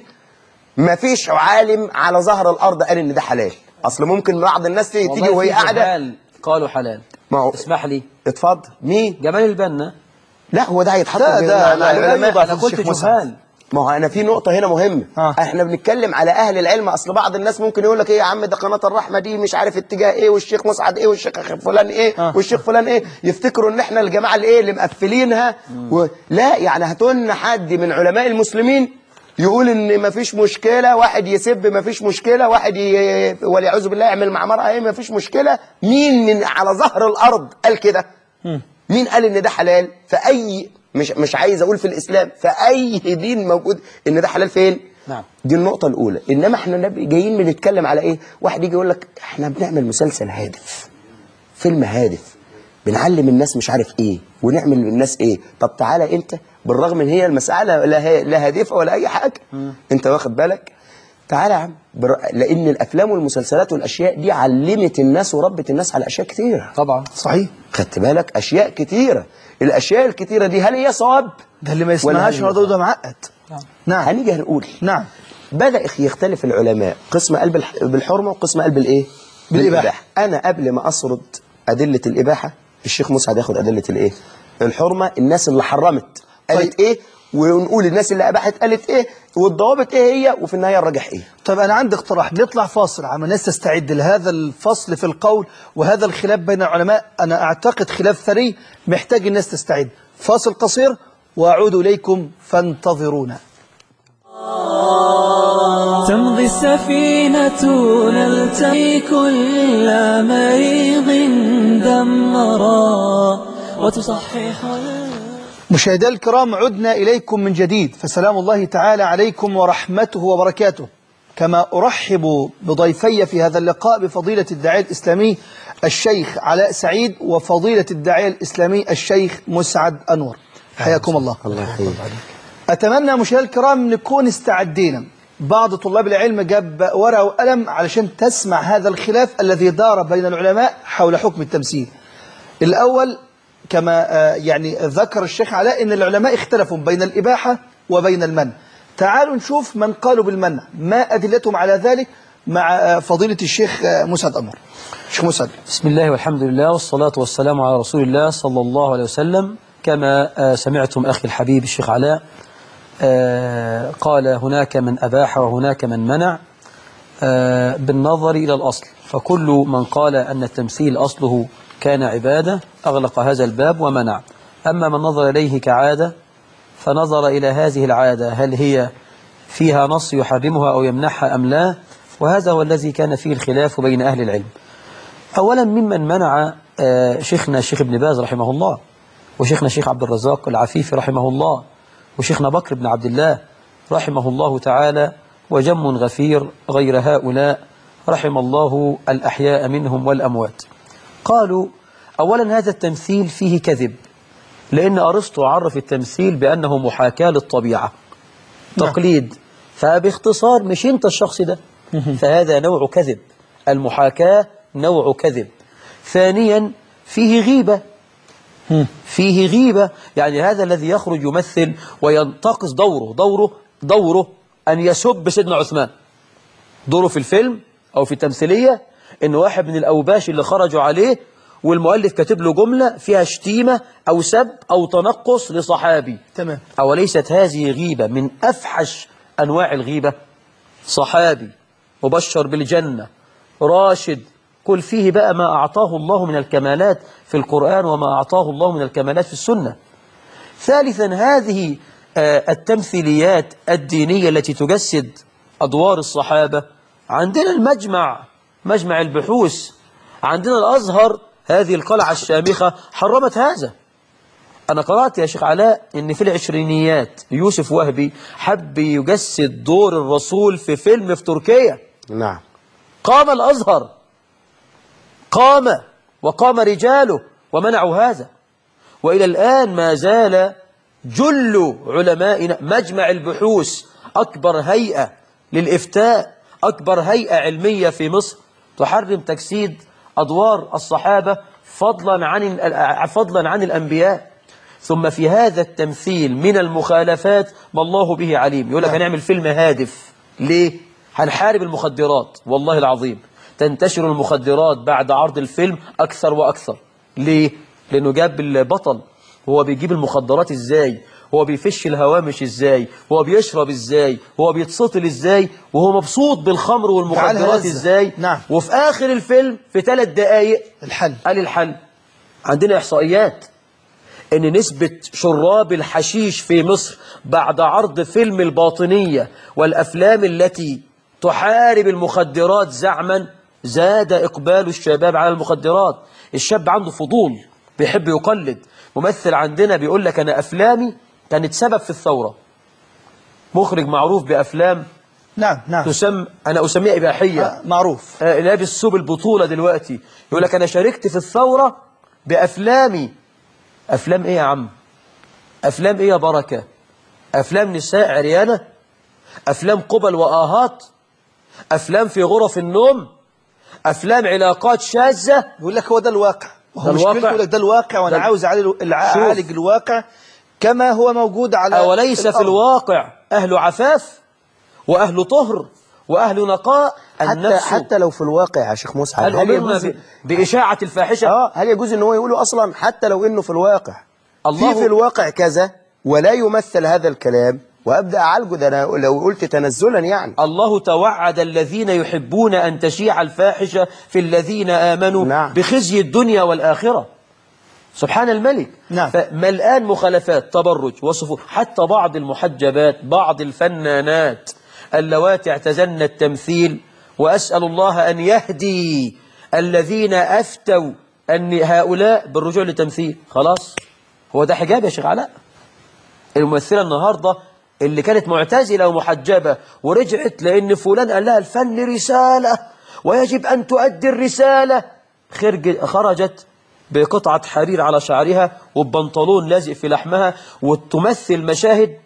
ما فيش عالم على ظهر الارض قال ان ده حلال اصل ممكن بعض الناس تيجي تيجي والله وهي في قاعده جهال قالوا حلال ما هو اسمح لي اتفضل مين جمال البنا لا هو ده هيتحط ده- في- ده- مع لا، لا العلماء يوضع انا الشيخ قلت مسعد. جهال ما هو انا في نقطه هنا مهمه آه. احنا بنتكلم على اهل العلم اصل بعض الناس ممكن يقول لك ايه يا عم ده قناه الرحمه دي مش عارف اتجاه ايه والشيخ مسعد ايه والشيخ فلان ايه آه. والشيخ فلان ايه يفتكروا ان احنا الجماعه اللي ايه اللي مقفلينها و... لا يعني هاتوا لنا حد من علماء المسلمين يقول ان ما فيش مشكله واحد يسب ما فيش مشكله واحد ي... والعياذ بالله يعمل مع مرأة ايه ما فيش مشكله مين من على ظهر الارض قال كده مين قال ان ده حلال في اي مش مش عايز اقول في الاسلام في اي دين موجود ان ده حلال فين نعم. دي النقطه الاولى انما احنا نب- جايين بنتكلم على ايه واحد يجي يقول لك احنا بنعمل مسلسل هادف فيلم هادف بنعلم الناس مش عارف ايه ونعمل للناس ايه طب تعالى انت بالرغم ان هي المساله لا هي- لا هادفه ولا اي حاجه انت واخد بالك تعالى يا عم بر... لان الافلام والمسلسلات والاشياء دي علمت الناس وربت الناس على اشياء كتيره طبعا صحيح خدت بالك اشياء كتيره الاشياء الكتيره دي هل هي صواب ده اللي ما ولا يسمعهاش هل- النهارده ده معقد نعم هنيجي هنقول نعم بدا يختلف العلماء قسم قلب الح- بالحرمه وقسم قلب الايه بالإباحة. انا قبل ما اسرد ادله الاباحه الشيخ مسعد ياخد ادله الايه الحرمه الناس اللي حرمت قالت طيب. ايه ونقول الناس اللي اباحت قالت ايه والضوابط ايه هي وفي النهايه الراجح ايه طيب أنا عندي اقتراح نطلع فاصل عما الناس تستعد لهذا الفصل في القول وهذا الخلاف بين العلماء أنا أعتقد خلاف ثري محتاج الناس تستعد فاصل قصير وأعود إليكم فانتظرونا تمضي السفينة نلتقي كل مريض دمرا وتصحح مشاهدي الكرام عدنا إليكم من جديد فسلام الله تعالى عليكم ورحمته وبركاته كما أرحب بضيفي في هذا اللقاء بفضيلة الداعية الإسلامي الشيخ علاء سعيد وفضيلة الداعية الإسلامي الشيخ مسعد أنور حياكم الله الله يحييك أتمنى مشاهدي الكرام نكون استعدينا بعض طلاب العلم جاب ورقة وقلم علشان تسمع هذا الخلاف الذي دار بين العلماء حول حكم التمثيل الأول كما آه، يعني ذكر الشيخ علاء أن العلماء اختلفوا بين الإباحة وبين المنع تعالوا نشوف من قالوا بالمنع ما أدلتهم على ذلك مع آه، فضيلة الشيخ آه، مسعد أمر الشيخ مسعد بسم الله والحمد لله والصلاة والسلام على رسول الله صلى الله عليه وسلم كما آه، سمعتم أخي الحبيب الشيخ علاء آه، قال هناك من أباح وهناك من منع آه، بالنظر إلى الأصل فكل من قال أن التمثيل أصله كان عبادة أغلق هذا الباب ومنع أما من نظر إليه كعادة فنظر إلى هذه العادة هل هي فيها نص يحرمها أو يمنحها أم لا وهذا هو الذي كان فيه الخلاف بين أهل العلم أولا ممن منع آه، شيخنا الشيخ ابن باز رحمه الله وشيخنا الشيخ عبد الرزاق العفيفي رحمه الله وشيخنا بكر بن عبد الله رحمه الله تعالى وجم غفير غير هؤلاء رحم الله الأحياء منهم والأموات قالوا أولا هذا التمثيل فيه كذب لأن أرسطو عرف التمثيل بأنه محاكاة للطبيعة تقليد فباختصار مش أنت الشخص ده فهذا نوع كذب المحاكاة نوع كذب ثانيا فيه غيبة فيه غيبة يعني هذا الذي يخرج يمثل وينتقص دوره دوره دوره أن يسب سيدنا عثمان دوره في الفيلم أو في التمثيلية إن واحد من الأوباش اللي خرجوا عليه والمؤلف كاتب له جملة فيها شتيمة أو سب أو تنقص لصحابي تمام أوليست هذه غيبة من أفحش أنواع الغيبة صحابي مبشر بالجنة راشد كل فيه بقى ما أعطاه الله من الكمالات في القرآن وما أعطاه الله من الكمالات في السنة ثالثا هذه آه، التمثيليات الدينية التي تجسد أدوار الصحابة عندنا المجمع مجمع البحوث عندنا الأزهر هذه القلعة الشامخة حرمت هذا أنا قرأت يا شيخ علاء إن في العشرينيات يوسف وهبي حب يجسد دور الرسول في فيلم في تركيا نعم قام الأزهر قام وقام رجاله ومنعوا هذا وإلى الآن ما زال جل علمائنا مجمع البحوث أكبر هيئة للإفتاء أكبر هيئة علمية في مصر تحرم تجسيد أدوار الصحابة فضلا عن ال- فضلا عن الأنبياء ثم في هذا التمثيل من المخالفات ما الله به عليم يقول لك هنعمل فيلم هادف ليه؟ هنحارب المخدرات والله العظيم تنتشر المخدرات بعد عرض الفيلم أكثر وأكثر ليه؟ لأنه جاب البطل هو بيجيب المخدرات إزاي هو بيفش الهوامش إزاي هو بيشرب إزاي هو بيتسطل إزاي وهو مبسوط بالخمر تعال والمخدرات هذا. إزاي نعم. وفي آخر الفيلم في ثلاث دقايق الحل قال الحل عندنا إحصائيات ان نسبة شراب الحشيش في مصر بعد عرض فيلم الباطنية والأفلام التي تحارب المخدرات زعما زاد إقبال الشباب على المخدرات الشاب عنده فضول بيحب يقلد ممثل عندنا بيقول لك أنا أفلامي كانت سبب في الثورة مخرج معروف بأفلام نعم نعم تسمى أنا أسميها إباحية آه، معروف آه، لابس ثوب البطولة دلوقتي يقول لك أنا شاركت في الثورة بأفلامي أفلام إيه يا عم أفلام إيه يا بركة أفلام نساء عريانة أفلام قبل وآهات أفلام في غرف النوم أفلام علاقات شاذة يقول لك هو ده الواقع وهو ده مشكلته الواقع. يقول لك ده الواقع وانا ده- عاوز اعالج اعالج الواقع كما هو موجود على أوليس في الأرض. الواقع أهل عفاف وأهل طهر وأهل نقاء حتى النفس حتى لو في الواقع يا شيخ مسعد هل هل أمرنا يجوز ب- بإشاعة الفاحشة اه هل يجوز ان هو يقوله اصلا حتى لو انه في الواقع الله- في في الواقع كذا ولا يمثل هذا الكلام وابدا اعالجه ده انا لو قلت تنزلا يعني الله توعد الذين يحبون أن تشيع الفاحشة في الذين آمنوا نعم. بخزي الدنيا والآخرة سبحان الملك نعم. فملآن مخالفات تبرج وصفو حتى بعض المحجبات بعض الفنانات اللواتي اعتزلن التمثيل وأسأل الله أن يهدي الذين أفتوا أن هؤلاء بالرجوع للتمثيل خلاص هو ده حجاب يا شيخ علاء الممثلة النهاردة اللي كانت معتزلة ومحجبة ورجعت لأن فلان قال لها الفن رسالة ويجب أن تؤدي الرسالة خرج خرجت بقطعة حرير على شعرها وبنطلون لازق في لحمها وتمثل مشاهد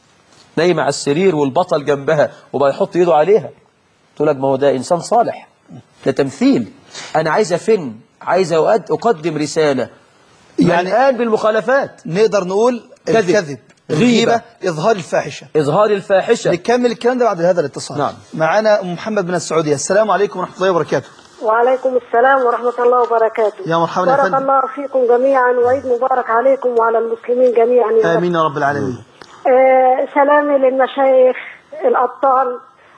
نايمة على السرير والبطل جنبها وبقى يحط ايده عليها تقول لك ما هو ده إنسان صالح ده تمثيل أنا عايز أفن عايز أؤد- أقدم رسالة يعني- يعني الآن بالمخالفات نقدر نقول كذب. الكذب غيبة. الغيبة إظهار الفاحشة إظهار الفاحشة نكمل الكلام ده بعد هذا الاتصال نعم. معنا أم محمد من السعودية السلام عليكم ورحمة الله وبركاته وعليكم السلام ورحمة الله وبركاته يا مرحبا يا بارك فندم. الله فيكم جميعا وعيد مبارك عليكم وعلى المسلمين جميعا يا رب. آمين يا رب العالمين آه سلامي للمشايخ الأبطال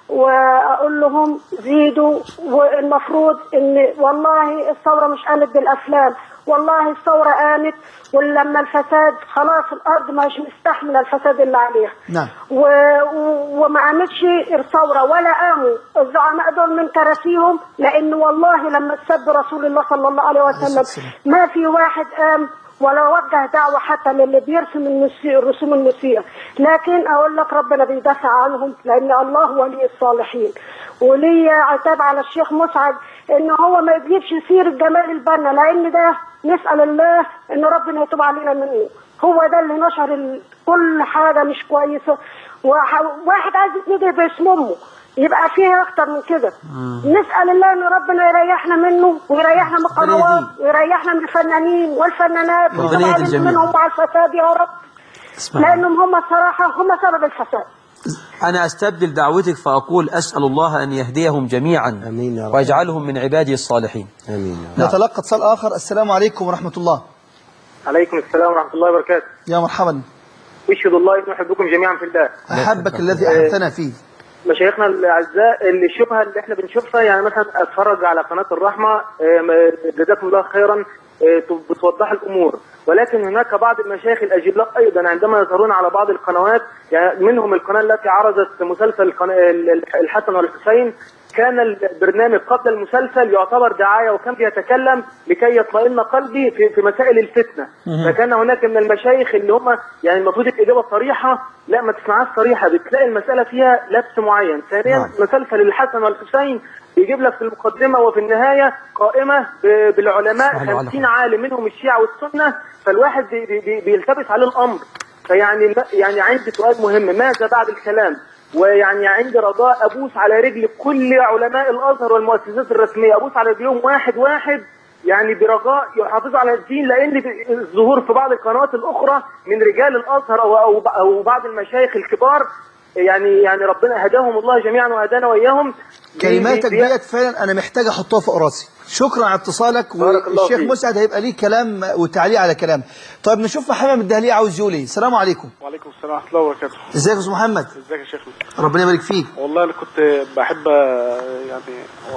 واقول لهم زيدوا والمفروض ان والله الثوره مش قامت بالافلام والله الثوره قامت ولما الفساد خلاص الارض مش مستحمله الفساد اللي عليها نعم و... و... وما قامتش الثوره ولا قاموا الزعماء دول من كراسيهم لان والله لما تسب رسول الله صلى الله عليه وسلم ما في واحد قام ولا وجه دعوة حتى للي بيرسم المسيء الرسوم المسيئة لكن أقول لك ربنا بيدافع عنهم لأن الله ولي الصالحين ولي عتاب على الشيخ مسعد إن هو ما يجيبش سيرة جمال البنا لأن ده نسأل الله إن ربنا يتوب علينا منه هو ده اللي نشر ال- كل حاجة مش كويسة وح- واحد عايز يتندى باسم أمه يبقى فيه أكتر من كده نسأل الله إن ربنا يريحنا منه ويريحنا من القنوات ويريحنا من الفنانين والفنانات ربنا وطبعاً يهدي الجميع. منهم مع الفساد يا رب اسمع لأنهم هم الصراحة هم سبب الفساد أنا أستبدل دعوتك فأقول أسأل الله أن يهديهم جميعا آمين يا رب. ويجعلهم من عباده الصالحين آمين يا رب. نتلقى اتصال آخر السلام عليكم ورحمة الله عليكم السلام ورحمة الله وبركاته يا مرحبا أشهد الله إني أحبكم جميعا في الله أحبك الذي أحبتنا فيه مشايخنا الاعزاء اللي الشبهه اللي احنا بنشوفها يعني مثلا اتفرج على قناه الرحمه آه، م- جزاكم الله خيرا آه، ت- بتوضح الامور ولكن هناك بعض المشايخ الاجلاء ايضا عندما يظهرون على بعض القنوات يعني منهم القناه التي عرضت مسلسل القنا- ال- ال- الحسن والحسين كان البرنامج قبل المسلسل يعتبر دعايه وكان بيتكلم لكي يطمئن قلبي في في مسائل الفتنه فكان هناك من المشايخ اللي هم يعني المفروض الاجابه صريحه لا ما تسمعهاش صريحه بتلاقي المساله فيها لبس معين ثانيا نعم. مسلسل الحسن والحسين يجيب لك في المقدمه وفي النهايه قائمه ب- بالعلماء اسمع له على 50 عالم منهم الشيعه والسنه فالواحد بي- بي- بي- بيلتبس عليه الامر فيعني يعني عندي سؤال مهم ماذا بعد الكلام ويعني عندي رجاء ابوس على رجل كل علماء الازهر والمؤسسات الرسميه ابوس على رجلهم واحد واحد يعني برجاء يحافظوا على الدين لان الظهور في بعض القنوات الاخرى من رجال الازهر او او او بعض المشايخ الكبار يعني يعني ربنا هداهم الله جميعا وهدانا واياهم كلماتك بي- بي- ديت فعلا انا محتاج احطها فوق راسي شكرا على اتصالك بارك الله والشيخ فيك. مسعد هيبقى ليه كلام وتعليق على كلام طيب نشوف محمد من الدهلية عاوز يقول ايه السلام عليكم وعليكم السلام ورحمة الله وبركاته ازيك يا استاذ محمد ازيك يا شيخ ربنا يبارك فيك والله انا كنت بحب آه، يعني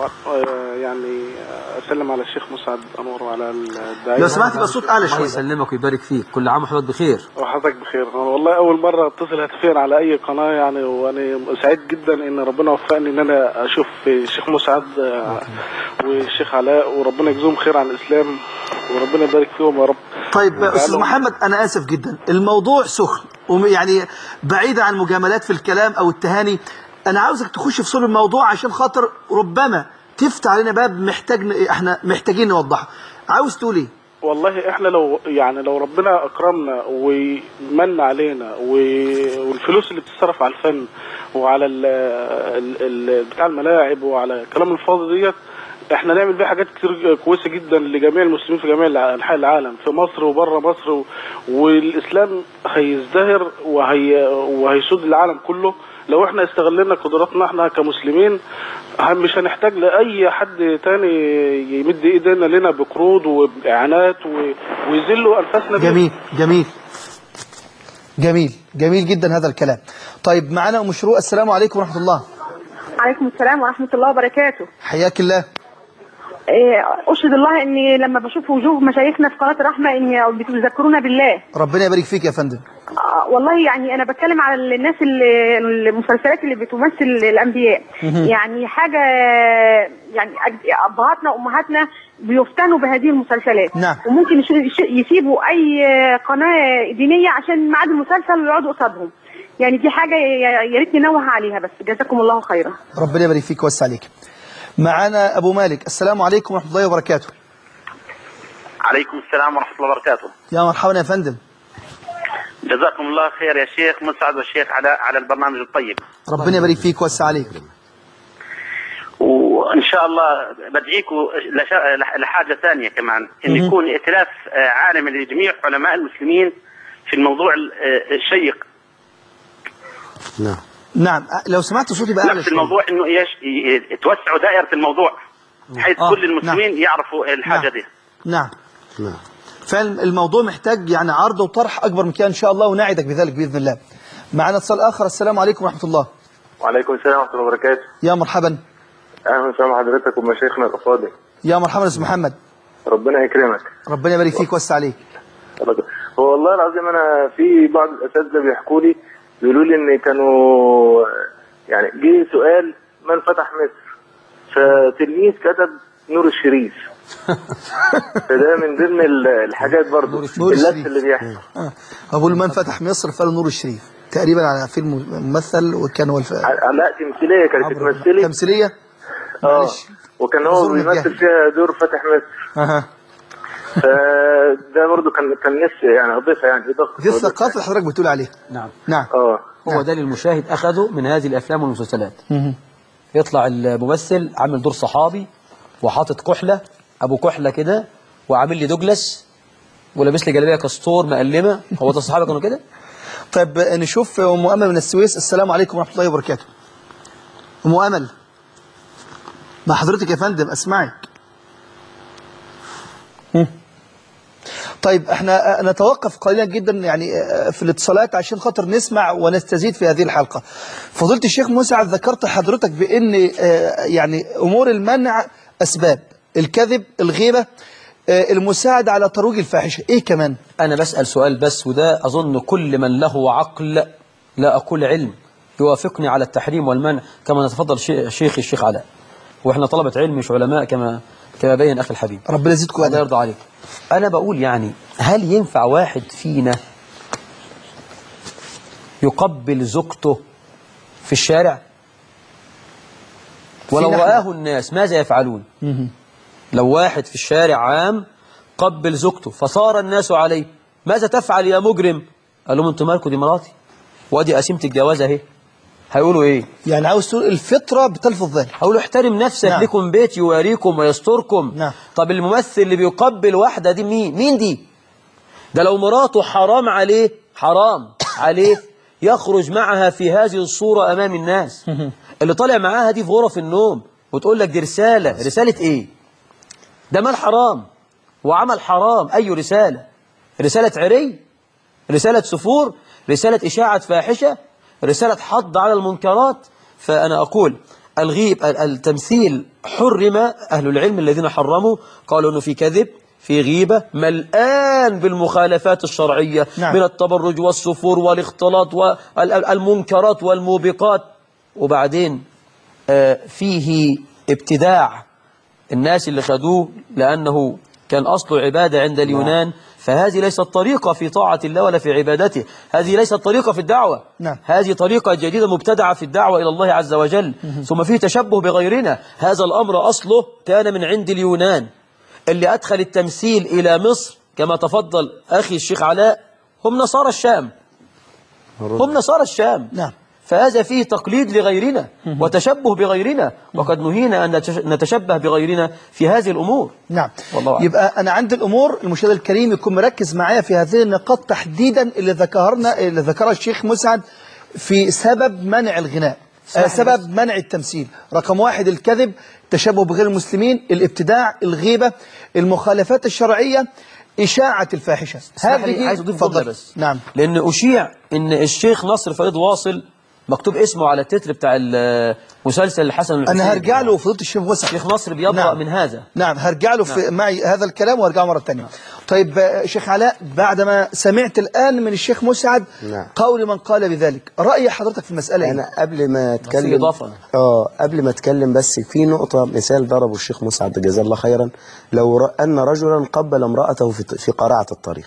آه، يعني آه، اسلم على الشيخ مسعد انور وعلى الداعية لو سمحت يبقى الصوت اعلى الله شويه يسلمك ويبارك فيك كل عام وحضرتك بخير وحضرتك بخير أنا والله اول مرة اتصل هاتفيا على اي قناة يعني وانا سعيد جدا ان ربنا وفقني ان انا اشوف الشيخ مسعد آه، والشيخ علاء وربنا يجزيهم خير عن الاسلام وربنا يبارك فيهم يا رب طيب استاذ ويجعلهم- محمد انا اسف جدا الموضوع سخن وم- يعني بعيد عن مجاملات في الكلام او التهاني انا عاوزك تخش في صلب الموضوع عشان خاطر ربما تفتح علينا باب محتاج ن- احنا محتاجين نوضحه عاوز تقول ايه والله احنا لو يعني لو ربنا اكرمنا ومن علينا و- والفلوس اللي بتصرف على الفن وعلى ال ال ال بتاع الملاعب وعلى كلام الفاضي ديت احنا نعمل بيه حاجات كتير كويسه جدا لجميع المسلمين في جميع الع- انحاء العالم في مصر وبره مصر و- والاسلام هيزدهر وهي وهيسود العالم كله لو احنا استغلنا قدراتنا احنا كمسلمين هم- مش هنحتاج لاي حد تاني يمد ايدينا لنا بقروض وباعانات و- ويذلوا انفاسنا بيه. جميل جميل جميل جميل جدا هذا الكلام طيب معنا ام شروق السلام عليكم ورحمه الله عليكم السلام ورحمة الله وبركاته حياك الله إيه، أشهد الله إني لما بشوف وجوه مشايخنا في قناة الرحمة إن بتذكرونا بالله ربنا يبارك فيك يا فندم آه، والله يعني أنا بتكلم على الناس اللي المسلسلات اللي بتمثل الأنبياء مهم. يعني حاجة يعني أج- أبهاتنا وأمهاتنا بيفتنوا بهذه المسلسلات نعم. وممكن يش- يش- يسيبوا أي قناة دينية عشان ميعاد المسلسل ويقعدوا قصادهم يعني دي حاجة يا يا ريت ننوه عليها بس جزاكم الله خيرا ربنا يبارك فيك ويوسع عليك معنا ابو مالك السلام عليكم ورحمه الله وبركاته عليكم السلام ورحمة الله وبركاته يا مرحبا يا فندم جزاكم الله خير يا شيخ مسعد والشيخ على على البرنامج الطيب ربنا يبارك فيك ويوسع عليك وإن شاء الله بدعيكم لش- لح- لحاجة ثانية كمان إن مهم. يكون ائتلاف آه، عالمي لجميع علماء المسلمين في الموضوع ال- آه، الشيق نعم نعم أ- لو سمعت صوتي بقى اعلى نفس شويه الموضوع إنه إيش ي- توسعوا دائرة الموضوع بحيث آه، كل المسلمين يعرفوا الحاجة نعم. دي نعم نعم فعلا الموضوع محتاج يعني عرض وطرح اكبر من كده ان شاء الله ونعدك بذلك باذن الله معنا اتصال اخر السلام عليكم ورحمه الله وعليكم السلام ورحمة الله وبركاته يا مرحبا أهلا وسهلا حضرتك ومشايخنا الأفاضل يا مرحبا يا أستاذ محمد ربنا يكرمك ربنا يبارك فيك ويوسع عليك هو والله العظيم أنا في بعض الأساتذة بيحكوا لي بيقولوا لي إن كانوا يعني جه سؤال من فتح مصر فتلميذ كتب نور الشريف فده من ضمن ال- الحاجات برضو نور اللبس الشريف. اللي بيحصل آه. أقول من فتح مصر فله نور الشريف تقريبا على فيلم ممثل وكان هو الف... لا تمثيلية كانت بتمثلي تمثيلية اه وكان هو أعذرني بيمثل الجهل. فيها دور فتح مصر أها فده برضو كان كان نفسي يعني اضيفها يعني اضافه دي الثقافة اللي حضرتك بتقول عليها نعم نعم اه هو ده اللي المشاهد أخده من هذه الأفلام والمسلسلات مهم. يطلع الممثل عامل دور صحابي وحاطط كحلة أبو كحلة كده وعامل لي دوجلاس ولابس لي جلابية كستور مقلمة هو ده الصحابة كانوا كده طيب نشوف أم أمل من السويس السلام عليكم ورحمة الله وبركاته أم أمل مع حضرتك يا فندم أسمعك مم. طيب احنا نتوقف قليلا جدا يعني في الاتصالات عشان خاطر نسمع ونستزيد في هذه الحلقة فضيلة الشيخ مسعد ذكرت حضرتك بأن آه، يعني أمور المنع أسباب الكذب الغيبة آه، المساعدة على ترويج الفاحشة إيه كمان أنا بسأل سؤال بس وده أظن كل من له عقل لا أقول علم يوافقني على التحريم والمنع كما نتفضل شي- شيخي الشيخ علاء وإحنا طلبة علم مش علماء كما كما بين أخي الحبيب ربنا يزيدكم الله يرضى عليك أنا بقول يعني هل ينفع واحد فينا يقبل زوجته في الشارع ولو فينا رآه الناس ماذا يفعلون لو واحد في الشارع عام قبل زوجته فصار الناس عليه ماذا تفعل يا مجرم قال لهم انتوا مالكم دي مراتي وادي قسيمة الجواز اهي هيقولوا ايه يعني عاوز تقول الفطرة بتلفظ ذلك هقولوا احترم نفسك نعم. لكم بيت يواريكم ويستركم نعم. طب الممثل اللي بيقبل واحدة دي مين مين دي ده لو مراته حرام عليه حرام عليه يخرج معها في هذه الصورة أمام الناس اللي طالع معاها دي في غرف النوم وتقول لك دي رسالة رسالة ايه ده مال حرام وعمل حرام أي رسالة رسالة عري رسالة سفور رسالة إشاعة فاحشة رسالة حض على المنكرات فأنا أقول الغيب ال- التمثيل حرم أهل العلم الذين حرموا قالوا أنه في كذب في غيبة ملآن بالمخالفات الشرعية نعم. من التبرج والسفور والاختلاط والمنكرات والموبقات وبعدين آه، فيه ابتداع الناس اللي خدوه لأنه كان أصله عبادة عند اليونان فهذه ليست طريقة في طاعة الله ولا في عبادته هذه ليست طريقة في الدعوة نعم. هذه طريقة جديدة مبتدعة في الدعوة إلى الله عز وجل ثم فيه تشبه بغيرنا هذا الأمر أصله كان من عند اليونان اللي أدخل التمثيل إلى مصر كما تفضل أخي الشيخ علاء هم نصارى الشام هم نصارى الشام نعم فهذا فيه تقليد لغيرنا وتشبه بغيرنا وقد نهينا أن نتش- نتشبه بغيرنا في هذه الأمور نعم والله أعلم. يبقى أنا عند الأمور المشاهد الكريم يكون مركز معايا في هذه النقاط تحديدا اللي ذكرنا اللي ذكرها الشيخ مسعد في سبب منع الغناء آه سبب منع التمثيل رقم واحد الكذب تشبه بغير المسلمين الابتداع الغيبة المخالفات الشرعية إشاعة الفاحشة اسمح لي، عايز أضيف اتفضل. جملة بس نعم لأن أشيع أن الشيخ نصر فريد واصل مكتوب اسمه على التتر بتاع المسلسل الحسن والحسين أنا هرجع له فضيلة الشيخ مسعد الشيخ نصر بيبرأ نعم. من هذا نعم هرجع له في معي هذا الكلام وارجع مرة تانية طيب آه، شيخ علاء بعدما سمعت الآن من الشيخ مسعد نعم. قول من قال بذلك رأي حضرتك في المسألة انا قبل ما في اتكلم إضافة. اه قبل ما اتكلم بس في نقطه مثال ضربه الشيخ مسعد جزاه الله خيرا لو ر- ان رجلا قبل امراته في في قارعه الطريق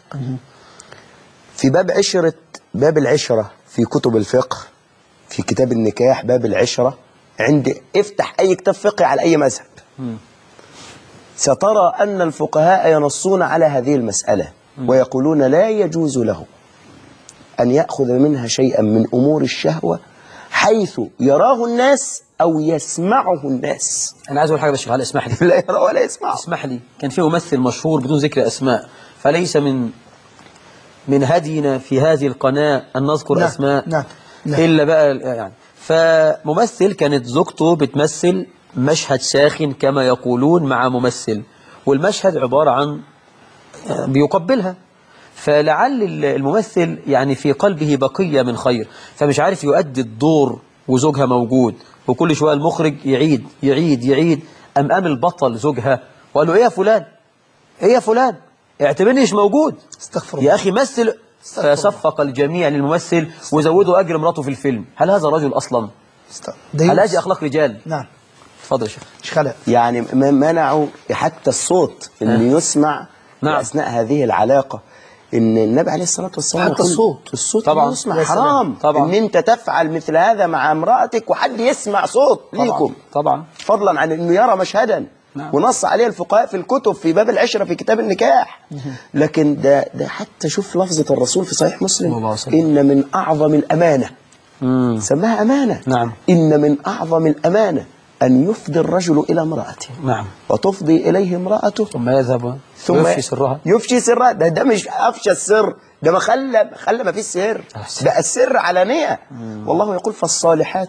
في باب عشره باب العشره في كتب الفقه في كتاب النكاح باب العشره عند افتح اي كتاب فقهي على اي مذهب سترى ان الفقهاء ينصون على هذه المساله ويقولون لا يجوز له أن يأخذ منها شيئا من أمور الشهوة حيث يراه الناس أو يسمعه الناس أنا عايز أقول حاجة بس شيخ علاء اسمح لي لا يرى ولا يسمعه اسمح لي كان في ممثل مشهور بدون ذكر أسماء فليس من من هدينا في هذه القناة أن نذكر نعم، أسماء نعم، نعم. إلا بقى يعني فممثل كانت زوجته بتمثل مشهد ساخن كما يقولون مع ممثل والمشهد عبارة عن آه، بيقبلها فلعل ال- الممثل يعني في قلبه بقية من خير فمش عارف يؤدي الدور وزوجها موجود وكل شوية المخرج يعيد يعيد يعيد أم قام البطل زوجها وقال له إيه يا فلان إيه يا فلان اعتبرني مش موجود استغفر يا أخي مثل فصفق الجميع للممثل وزودوا أجر مراته في الفيلم هل هذا رجل أصلا هل هذه أخلاق رجال نعم اتفضل يا شيخ مش خلق يعني م- منعوا حتى الصوت اللي يسمع نعم. أثناء هذه العلاقة إن النبي عليه الصلاة والسلام حتى يقول الصوت. الصوت طبعاً. طبعا يسمع يا سلام. حرام طبعاً. إن أنت تفعل مثل هذا مع امرأتك وحد يسمع صوت ليكم طبعا فضلا عن انه يرى مشهدا نعم. ونص عليه الفقهاء في الكتب في باب العشره في كتاب النكاح لكن ده ده حتى شوف لفظه الرسول في صحيح صلى الله عليه مسلم وسلم. ان من اعظم الامانه مم. سماها امانه نعم ان من اعظم الامانه ان يفضي الرجل الى امراته نعم وتفضي اليه امراته ثم يذهب ثم يفشي سرها يفشي سرها ده ده مش افشى السر ده ما خلى خلى ما فيش سر بقى السر علانيه والله يقول فالصالحات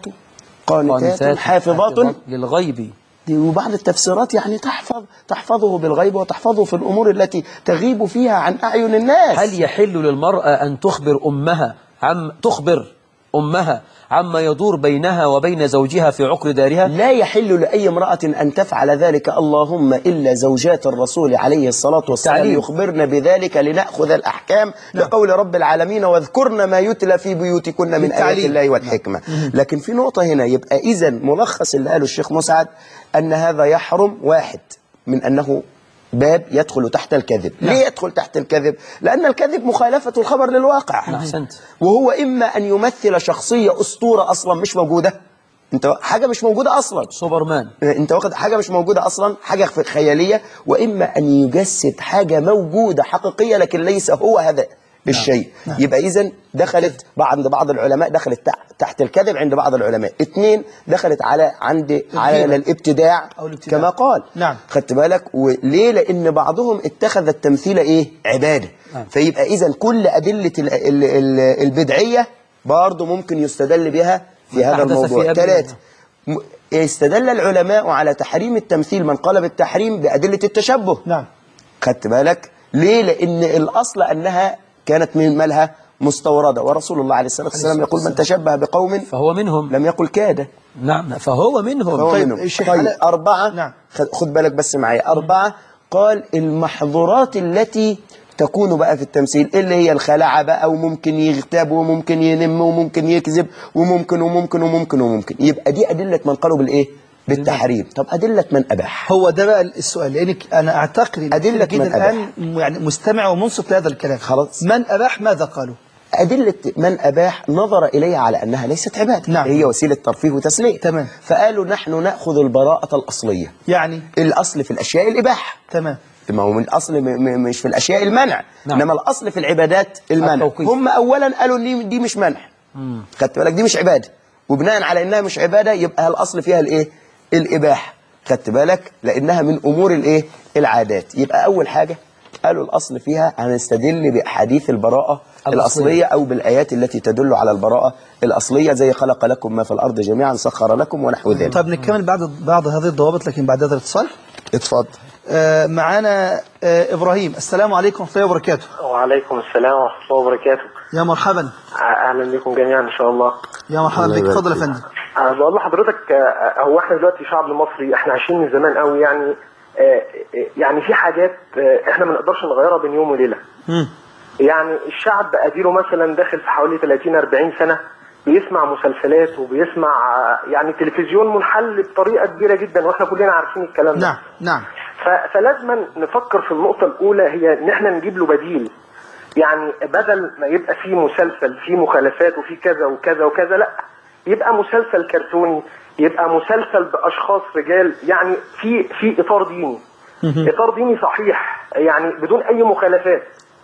قانتات حافظات للغيب دي وبعض التفسيرات يعني تحفظ تحفظه بالغيب وتحفظه في الأمور التي تغيب فيها عن أعين الناس هل يحل للمرأة أن تخبر أمها عم تخبر أمها عما يدور بينها وبين زوجها في عقر دارها لا يحل لأي امرأة أن تفعل ذلك اللهم إلا زوجات الرسول عليه الصلاة والسلام التعليم. يخبرن بذلك لنأخذ الأحكام لقول رب العالمين واذكرن ما يتلى في بيوتكن من آيات بالتعليم. الله والحكمة لكن في نقطة هنا يبقى إذا ملخص اللي قاله الشيخ مسعد أن هذا يحرم واحد من أنه باب يدخل تحت الكذب ليه يدخل تحت الكذب لأن الكذب مخالفة الخبر للواقع أحسنت وهو إما أن يمثل شخصية أسطورة أصلا مش موجودة انت حاجة مش موجودة أصلا سوبرمان انت واخد حاجة مش موجودة أصلا حاجة في- خيالية وإما أن يجسد حاجة موجودة حقيقية لكن ليس هو هذا الشيء يبقى إذا دخلت عند بعض العلماء دخلت تح- تحت الكذب عند بعض العلماء اثنين دخلت على عند على الابتداع أو الابتداع. كما قال نعم. خدت بالك وليه لأن بعضهم اتخذ التمثيل إيه عبادة فيبقى إذا كل أدلة ال- ال- ال- البدعية برضه ممكن يستدل بها في هذا أحدث في الموضوع أمرنا. ثلاثة م- استدل العلماء على تحريم التمثيل من قال بالتحريم بأدلة التشبه نعم خدت بالك ليه لأن الأصل أنها كانت من مالها مستوردة ورسول الله عليه الصلاة والسلام يقول من تشبه بقوم فهو منهم لم يقل كاد نعم فهو منهم فهو طيب، منهم الشيخ طيب علاء- أربعة نعم. خد- خد بالك بس معايا أربعة قال المحظورات التي تكون بقى في التمثيل اللي هي الخلاعة بقى وممكن يغتاب وممكن ينم وممكن يكذب وممكن وممكن وممكن وممكن يبقى دي أدلة من قالوا بالإيه؟ بالتحريم طب أدلة من أباح هو ده بقى السؤال لأنك أنا أعتقد إن أدلة كتير جدا من أباح. الآن يعني مستمع ومنصت لهذا الكلام خلاص. من أباح ماذا قالوا أدلة من أباح نظر إليها على أنها ليست عبادة نعم. هي وسيلة ترفيه وتسلية تمام. فقالوا نحن نأخذ البراءة الأصلية يعني الأصل في الأشياء الإباحة تمام ما هو من الأصل م- م- مش في الأشياء المنع نعم. إنما الأصل في العبادات المنع التوقيف. هم أولا قالوا إن دي مش منع خدت بالك دي مش عبادة وبناء على إنها مش عبادة يبقى الأصل فيها الإيه الإباحة خدت بالك لأنها من أمور الإيه العادات يبقى أول حاجة قالوا الأصل فيها هنستدل بأحاديث البراءة الأصلية. الأصلية أو بالآيات التي تدل على البراءة الأصلية زي خلق لكم ما في الأرض جميعا سخر لكم ونحو ذلك طب نكمل بعد بعض هذه الضوابط لكن بعد هذا الاتصال اتفضل آه معانا آه إبراهيم السلام عليكم ورحمة الله وبركاته وعليكم السلام ورحمة الله وبركاته يا مرحبا أهلا بكم جميعا إن شاء الله يا مرحبا الله بك يبارك اتفضل يا فيك. فندم أه بقول لحضرتك آه، هو احنا دلوقتي الشعب المصري احنا عايشين من زمان قوي يعني آه، آه، يعني في حاجات آه، احنا ما نقدرش نغيرها بين يوم وليلة مم. يعني الشعب اديله مثلا داخل في حوالي 30 40 سنة بيسمع مسلسلات وبيسمع آه، يعني تلفزيون منحل بطريقة كبيرة جدا واحنا كلنا عارفين الكلام ده نعم نعم ف- فلازم نفكر في النقطة الأولى هي إن إحنا نجيب له بديل يعني بدل ما يبقى فيه مسلسل فيه مخالفات وفيه كذا وكذا وكذا لا يبقى مسلسل كرتوني يبقى مسلسل بأشخاص رجال يعني في في إطار ديني إطار ديني صحيح يعني بدون أي مخالفات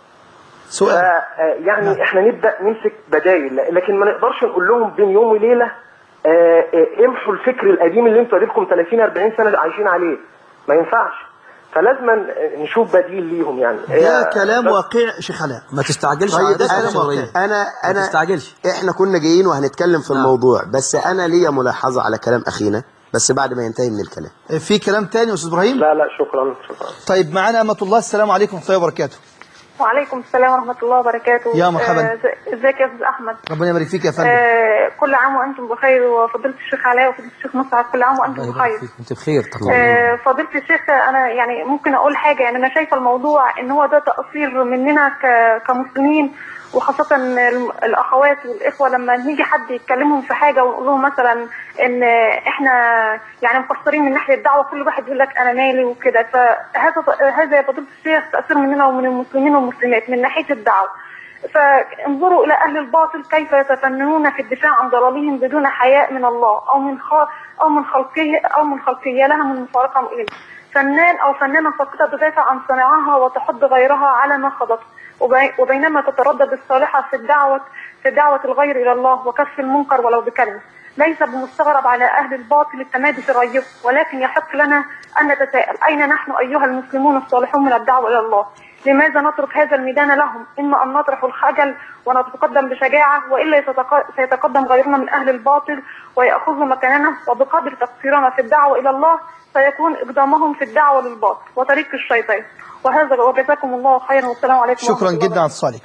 سؤال ف- يعني احنا نبدا نمسك بدايل لكن ما نقدرش نقول لهم بين يوم وليله آه، آه، امحوا الفكر القديم اللي انتوا اديلكم 30 40 سنه عايشين عليه ما ينفعش فلازم نشوف بديل ليهم يعني ده هي- كلام بس- واقعي شيخ علاء ما تستعجلش طيب، على ده ده كلام واقعي. انا ما انا تستعجلش احنا كنا جايين وهنتكلم في نعم. الموضوع بس انا ليا ملاحظه على كلام اخينا بس بعد ما ينتهي من الكلام في كلام تاني يا أستاذ إبراهيم لا لا شكرا شكرا طيب معانا أمة الله السلام عليكم ورحمة الله وبركاته وعليكم السلام ورحمة الله وبركاته يا مرحبا. آه، ز- ازيك يا أستاذ أحمد ربنا يبارك فيك يا فندم آه، كل عام وأنتم بخير وفضيلة الشيخ علاء وفضيلة الشيخ مسعد كل عام وأنتم بخير انت بخير طبعا آه، فضيلة الشيخ أنا يعني ممكن أقول حاجة يعني أنا شايفة الموضوع إن هو ده تقصير مننا ك- كمسلمين وخاصة ال- الأخوات والإخوة لما نيجي حد يتكلمهم في حاجة ونقول لهم مثلا إن إحنا يعني مقصرين من ناحية الدعوة كل واحد يقول لك أنا مالي وكده فهذا هذا يا فضيلة الشيخ تأثير مننا ومن المسلمين والمسلمات من ناحية الدعوة فانظروا إلى أهل الباطل كيف يتفننون في الدفاع عن ضلالهم بدون حياء من الله أو من خ... أو من خلقه أو من خلقية لها من مفارقة مؤلمة فنان أو فنانة ساقطة تدافع عن صنعها وتحض غيرها على ما خضت وبي... وبينما تتردد الصالحة في الدعوة في دعوة الغير إلى الله وكف المنكر ولو بكلمة ليس بمستغرب على أهل الباطل التمادي في غيهم ولكن يحق لنا أن نتساءل أين نحن أيها المسلمون الصالحون من الدعوة إلى الله لماذا نترك هذا الميدان لهم إما أن نطرح الخجل ونتقدم بشجاعة وإلا يتق- سيتقدم غيرنا من أهل الباطل ويأخذوا مكاننا وبقدر تقصيرنا في الدعوة إلى الله سيكون إقدامهم في الدعوة للباطل وطريق الشيطان وهذا وجزاكم الله خيرا والسلام عليكم شكرا ورحمة الله جدا على اتصالك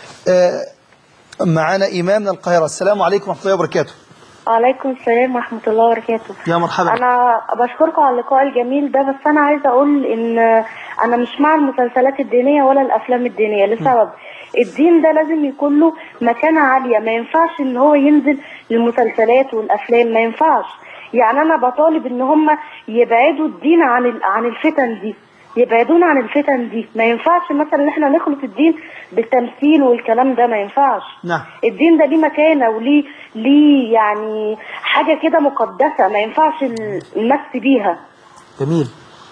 آه، معانا إمام من القاهرة السلام عليكم ورحمة الله وبركاته وعليكم السلام ورحمة الله وبركاته يا مرحبا أنا بشكركم على اللقاء الجميل ده بس أنا عايزة أقول إن أنا مش مع المسلسلات الدينية ولا الأفلام الدينية لسبب الدين ده لازم يكون له مكانة عالية ما ينفعش إن هو ينزل للمسلسلات والأفلام ما ينفعش يعني أنا بطالب إن هم يبعدوا الدين عن ال- عن الفتن دي يبعدونا عن الفتن دي ما ينفعش مثلا ان احنا نخلط الدين بالتمثيل والكلام ده ما ينفعش نعم الدين ده ليه مكانه وليه ليه يعني حاجه كده مقدسه ما ينفعش ال- المس بيها جميل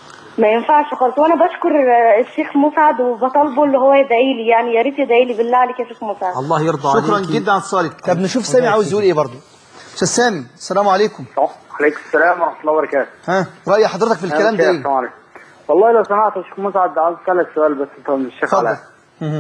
ما ينفعش خالص وانا بشكر آه، الشيخ مسعد وبطالبه اللي هو يدعي لي يعني يا ريت يدعي لي بالله عليك يا شيخ مسعد الله يرضى شكرا عليك جدا على اتصالك طب نشوف سامي عاوز يقول ايه برضه استاذ سامي السلام عليكم عليكم السلام ورحمة الله وبركاته ها رأي حضرتك في الكلام ده ايه السلام عليكم والله لو سمحت يا شيخ مسعد عاوز اسالك سؤال بس انت من الشيخ علاء مهم.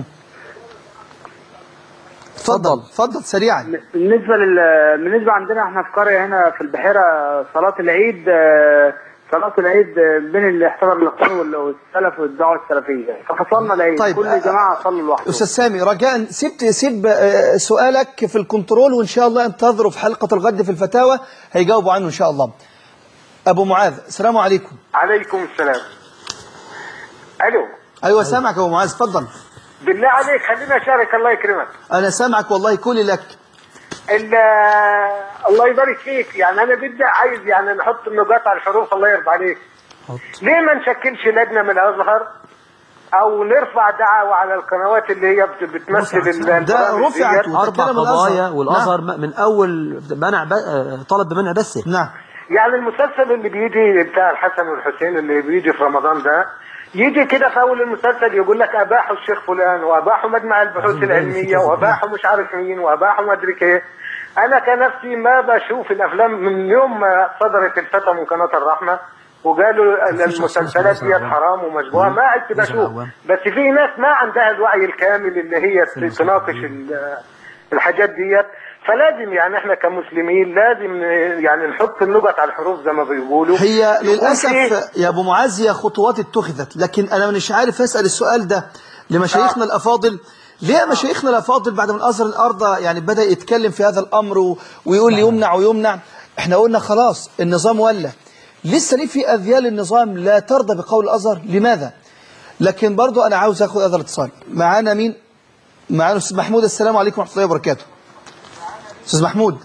اتفضل اتفضل سريعا بالنسبة لل بالنسبة عندنا احنا في قرية هنا في البحيرة صلاة العيد آه، صلاة العيد آه، بين اللي احتضر الاخوان وال- والسلف والدعوة السلفية ففصلنا العيد طيب، كل آه، جماعة صلوا لوحدهم استاذ سامي رجاء سيب سيب آه، سؤالك في الكنترول وان شاء الله انتظروا في حلقة الغد في الفتاوى هيجاوبوا عنه ان شاء الله ابو معاذ السلام عليكم عليكم السلام الو ايوه سامعك يا ابو معاذ اتفضل بالله عليك خلينا اشارك الله يكرمك انا سامعك والله كل لك ال- الله يبارك فيك يعني انا بدي عايز يعني نحط النقاط على الحروف الله يرضى عليك ليه ما نشكلش لجنه من الازهر او نرفع دعوه على القنوات اللي هي بت- بتمثل ال- البرامج ديت. أربع قضايا والأزهر م- من أول منع ب... آه، طلب بمنع بثه نعم يعني المسلسل اللي بيجي بتاع الحسن والحسين اللي بيجي في رمضان ده يجي كده في اول المسلسل يقول لك اباحوا الشيخ فلان واباحوا مجمع البحوث العلميه واباحوا مش عارف مين واباحوا ما ادري ايه انا كنفسي ما بشوف الافلام من يوم ما صدرت الفتوى من قناه الرحمه وقالوا ال- المسلسلات ديت حرام ومشبوهه ما عدت بشوف بس في ناس ما عندها الوعي الكامل اللي هي تناقش ال- الحاجات ديت فلازم يعني احنا كمسلمين لازم ن- يعني نحط النقط على الحروف زي ما بيقولوا هي يكون في- للأسف يا أبو معاذ هي خطوات اتخذت لكن أنا مش عارف أسأل السؤال ده لمشايخنا الأفاضل ليه مشايخنا الأفاضل بعد ما الأزهر الأرض يعني بدأ يتكلم في هذا الأمر و- ويقول لي يمنع ويمنع احنا قلنا خلاص النظام ولا لسه ليه في أذيال النظام لا ترضى بقول الأزهر لماذا لكن برضو أنا عاوز أخذ هذا الاتصال معانا مين معانا أستاذ محمود السلام عليكم ورحمة الله وبركاته أستاذ محمود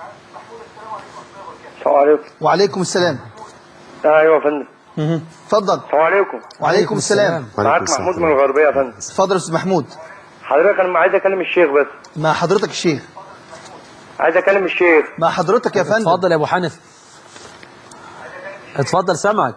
السلام عليكم وعليكم السلام ايوه يا فندم مهم. اتفضل السلام عليكم وعليكم السلام معاك محمود من الغربيه يا فندم اتفضل يا استاذ محمود حضرتك انا عايز اكلم الشيخ بس مع حضرتك الشيخ عايز اكلم الشيخ مع حضرتك يا فندم اتفضل يا أبو حنفي اتفضل سامعك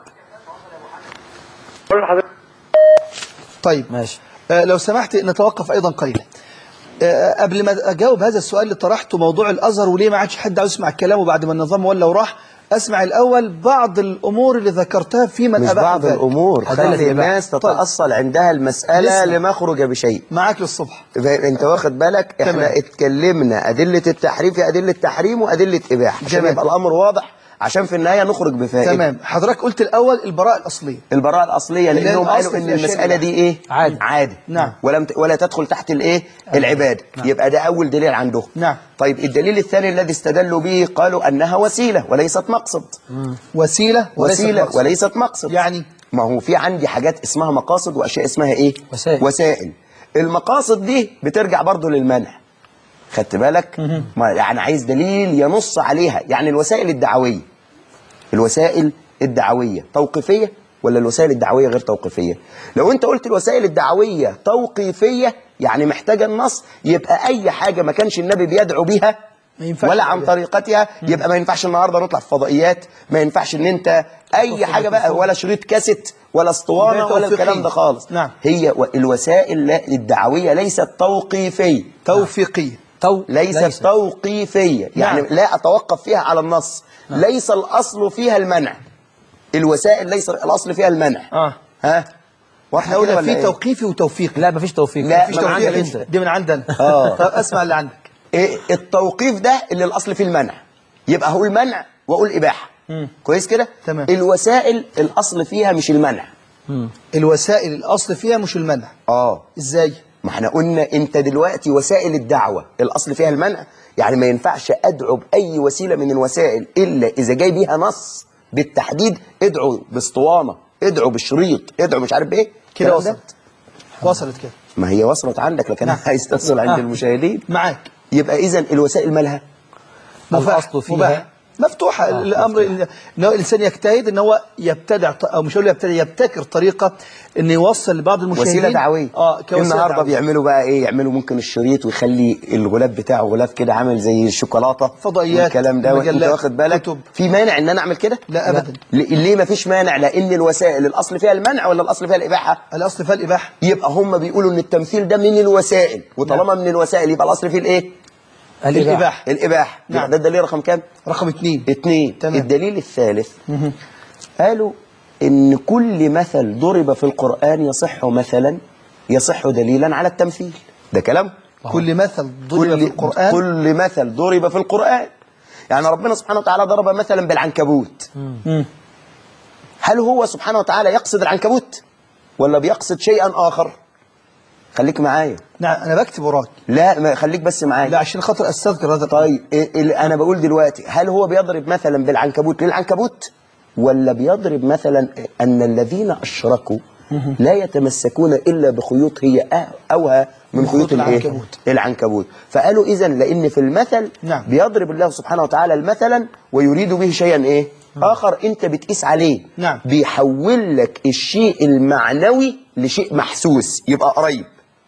قول لحضرتك طيب ماشي آه لو سمحت نتوقف ايضا قليلا آه قبل ما اجاوب هذا السؤال اللي طرحته موضوع الازهر وليه ما عادش حد عاوز يسمع كلامه بعد ما النظام ولا وراح اسمع الاول بعض الامور اللي ذكرتها في من مش اباح بعض ذلك. الأمور أدلة خلي إباحة. الناس تتأصل عندها المسألة نسمع. لما خرج بشيء معاك للصبح انت واخد بالك احنا تمام. اتكلمنا أدلة التحريم في أدلة تحريم وأدلة إباحة عشان جميل. يبقى الأمر واضح عشان في النهايه نخرج بفائده تمام حضرتك قلت الاول البراءه الاصليه البراءه الاصليه اللي هي لانهم الأصل قالوا في ان الأشياء المساله دي ايه عادي عادي نعم. ولم ت- ولا تدخل تحت الايه العباده يبقى ده اول دليل عندهم نعم طيب الدليل الثاني الذي استدلوا به قالوا انها وسيله وليست مقصد وسيله وليست وسيله مقصد. وليست مقصد يعني ما هو في عندي حاجات اسمها مقاصد واشياء اسمها ايه وسائل. وسائل المقاصد دي بترجع برضو للمنع خدت بالك ما يعني عايز دليل ينص عليها يعني الوسائل الدعويه الوسائل الدعويه توقيفيه ولا الوسائل الدعويه غير توقيفيه لو انت قلت الوسائل الدعويه توقيفيه يعني محتاجه النص يبقى اي حاجه ما كانش النبي بيدعو بيها ما ينفعش ولا عن يدعو طريقتها يبقى ما ينفعش النهارده نطلع في فضائيات ما ينفعش ان انت اي حاجه بقى ولا شريط كاسيت ولا اسطوانه يبقى ولا توفيقية. الكلام ده خالص نعم. هي و- الوسائل لا- الدعويه ليست توقيفيه توفيقيه تو ليست ليست. توقيفيه يعني نعم. لا اتوقف فيها على النص ليس الاصل فيها المنع الوسائل ليس الاصل فيها المنع اه ها واحنا احنا قلنا قلنا ولا في إيه؟ توقيفي وتوفيقي لا مفيش توفيق لا، مفيش ما من عندك توفيق انت دي من عندنا آه. طب اسمع اللي عندك إيه التوقيف ده اللي الاصل فيه المنع يبقى هقول منع واقول اباحه كويس كده تمام. الوسائل الاصل فيها مش المنع الوسائل الاصل فيها مش المنع اه ازاي ما احنا قلنا انت دلوقتي وسائل الدعوه الاصل فيها المنع يعني ما ينفعش ادعو باي وسيله من الوسائل الا اذا جاي بيها نص بالتحديد ادعو باسطوانه ادعو بالشريط ادعو مش عارف بايه كده الكلام ده. وصلت وصلت كده ما هي وصلت عندك لكن انا عايز تصل عند آه. المشاهدين معاك يبقى اذا الوسائل مالها مباح الأصل فيها- مباح مفتوحة الأمر إن إن هو الإنسان يجتهد إن هو يبتدع ط- أو مش هقول يبتدع يبتكر طريقة إن يوصل لبعض المشاهدين وسيله دعويه اه كوسيلة النهارده دعوية. بيعملوا بقى ايه يعملوا ممكن الشريط ويخلي الغلاف بتاعه غلاف كده عامل زي الشوكولاته فضائيات، والكلام ده انت مجلات، واخد بالك كتب. في مانع ان انا اعمل كده لا أبدا ل- ليه ما فيش مانع لان الوسائل الاصل فيها المنع ولا الاصل فيها الاباحه الأصل فيها الإباحة يبقى هم بيقولوا ان التمثيل ده من الوسائل وطالما من الوسائل يبقى الاصل فيه الايه الإباحة الاباحه نعم. نعم. ده الدليل رقم كام رقم اثنين اثنين تمام. الدليل الثالث قالوا ان كل مثل ضرب في القران يصح مثلا يصح دليلا على التمثيل ده كلام كل مثل ضرب كل في القرآن كل مثل ضرب في القرآن يعني ربنا سبحانه وتعالى ضرب مثلا بالعنكبوت مم. هل هو سبحانه وتعالى يقصد العنكبوت ولا بيقصد شيئا آخر خليك معايا نعم أنا بكتب وراك لا ما خليك بس معايا لا عشان خاطر أستذكر هذا طيب إيه- اللي انا بقول دلوقتي هل هو بيضرب مثلا بالعنكبوت للعنكبوت ولا بيضرب مثلا ان الذين اشركوا لا يتمسكون الا بخيوط هي أه- اوهى من من خيوط خيوط الايه العنكبوت. العنكبوت فقالوا اذا لان في المثل نعم. بيضرب الله سبحانه وتعالى المثلا ويريد به شيئا ايه اخر انت بتقيس عليه نعم. بيحول لك الشيء المعنوي لشيء محسوس يبقى قريب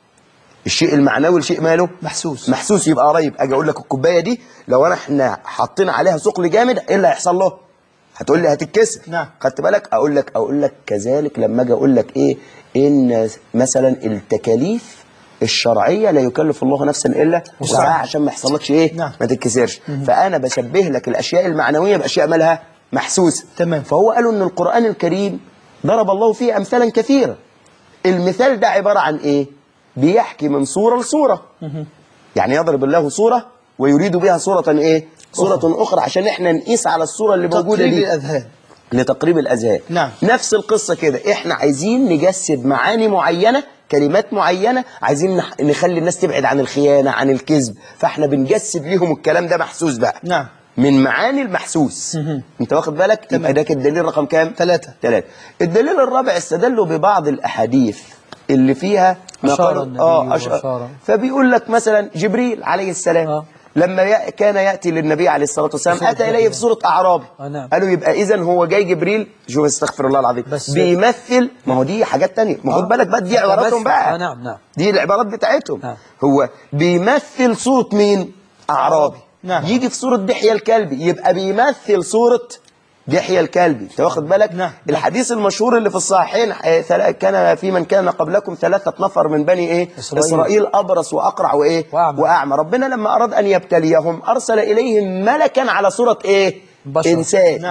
الشيء المعنوي لشيء ماله محسوس محسوس يبقى قريب اجي اقول لك الكوبايه دي لو انا احنا حطينا عليها ثقل جامد ايه اللي هيحصل له هتقول لي هتتكسر نعم. خدت بالك اقول لك اقول لك كذلك لما اجي اقول لك ايه ان مثلا التكاليف الشرعيه لا يكلف الله نفسا الا وسعها عشان ما يحصلكش ايه نعم. ما تتكسرش فانا بشبه لك الاشياء المعنويه باشياء مالها محسوسه تمام. فهو قالوا ان القران الكريم ضرب الله فيه امثالا كثيره المثال ده عباره عن ايه بيحكي من صوره لصوره يعني يضرب الله صورة ويريد بها صورة ايه صورة أخرى, أخرى عشان احنا نقيس على الصورة اللي موجودة تقريب دي الأذهان لتقريب الأذهان نعم. نفس القصة كده احنا عايزين نجسد معاني معينة كلمات معينة عايزين نح- نخلي الناس تبعد عن الخيانة عن الكذب فاحنا بنجسد ليهم الكلام ده محسوس بقى نعم من معاني المحسوس انت واخد بالك يبقى ده كده الدليل رقم كام ثلاثة ثلاثة الدليل الرابع استدلوا ببعض الأحاديث اللي فيها ما أشار قالوا- النبي آه أشار وأشار. فبيقول لك مثلا جبريل عليه السلام آه. لما يأ- كان يأتي للنبي عليه الصلاة والسلام بصورة أتى إليه في صورة أعرابي آه، نعم. قالوا يبقى إذا هو جاي جبريل شوف استغفر الله العظيم بس- بيمثل ما هو دي حاجات تانية ما خد آه. بالك بقى دي عباراتهم بس- بقى آه، نعم نعم دي العبارات بتاعتهم نعم. هو بيمثل صورة مين أعرابي نعم. يجي في صورة دحية الكلبي يبقى بيمثل صورة دحية الكلبي انت واخد بالك نعم. الحديث المشهور اللي في الصحيحين آه، ثلا- كان في من كان قبلكم ثلاثة نفر من بني ايه إسرائيل. إسرائيل أبرص وأقرع وإيه وأعمى. وأعمى ربنا لما أراد أن يبتليهم أرسل إليهم ملكا على صورة إيه بشر. إنسان نعم.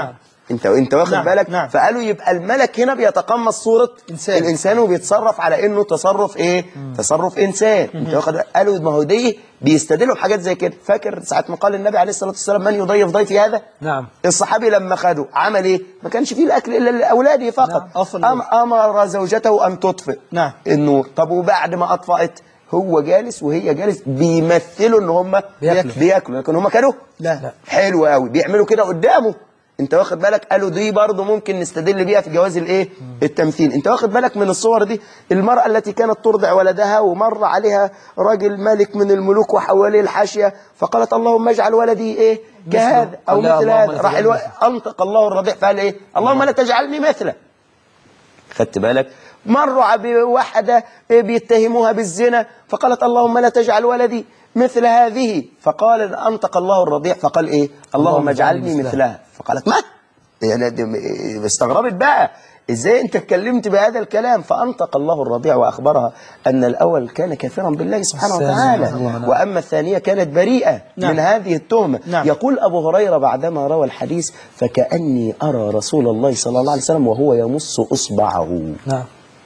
انت انت واخد نعم، بالك نعم. فقالوا يبقى الملك هنا بيتقمص صوره إنسان. الانسان وبيتصرف على انه تصرف ايه تصرف انسان انت واخد بالك؟ قالوا ما هو دي بيستدلوا بحاجات زي كده فاكر ساعه ما قال النبي عليه الصلاه والسلام من يضيف ضيفي هذا نعم الصحابي لما خده عمل ايه ما كانش فيه الاكل الا لاولاده فقط أم امر زوجته ان تطفئ نعم النور طب وبعد ما اطفأت هو جالس وهي جالس بيمثلوا ان هم بياكلوا. بياكلوا لكن هم كانوا لا لا حلو قوي بيعملوا كده قدامه انت واخد بالك قالوا دي برضه ممكن نستدل بيها في جواز الايه التمثيل انت واخد بالك من الصور دي المرأة التي كانت ترضع ولدها ومر عليها راجل ملك من الملوك وحواليه الحاشية فقالت اللهم اجعل ولدي ايه كهذا او لا، مثل اللهم هذا لا راح تجعلني الو... انطق الله الرضيع فقال ايه اللهم لا تجعلني مثله خدت بالك مروا بواحدة بيتهموها بالزنا فقالت اللهم لا تجعل ولدي مثل هذه فقال أنطق الله الرضيع فقال إيه اللهم اجعلني مثلها فقالت ما يعني دي- استغربت بقى ازاي انت اتكلمت بهذا الكلام فانطق الله الرضيع واخبرها ان الاول كان كافرا بالله سبحانه الثاني وتعالى الله نعم. واما الثانيه كانت بريئه نعم. من هذه التهمه نعم. يقول ابو هريره بعدما روى الحديث فكاني ارى رسول الله صلى الله عليه وسلم وهو يمص اصبعه نعم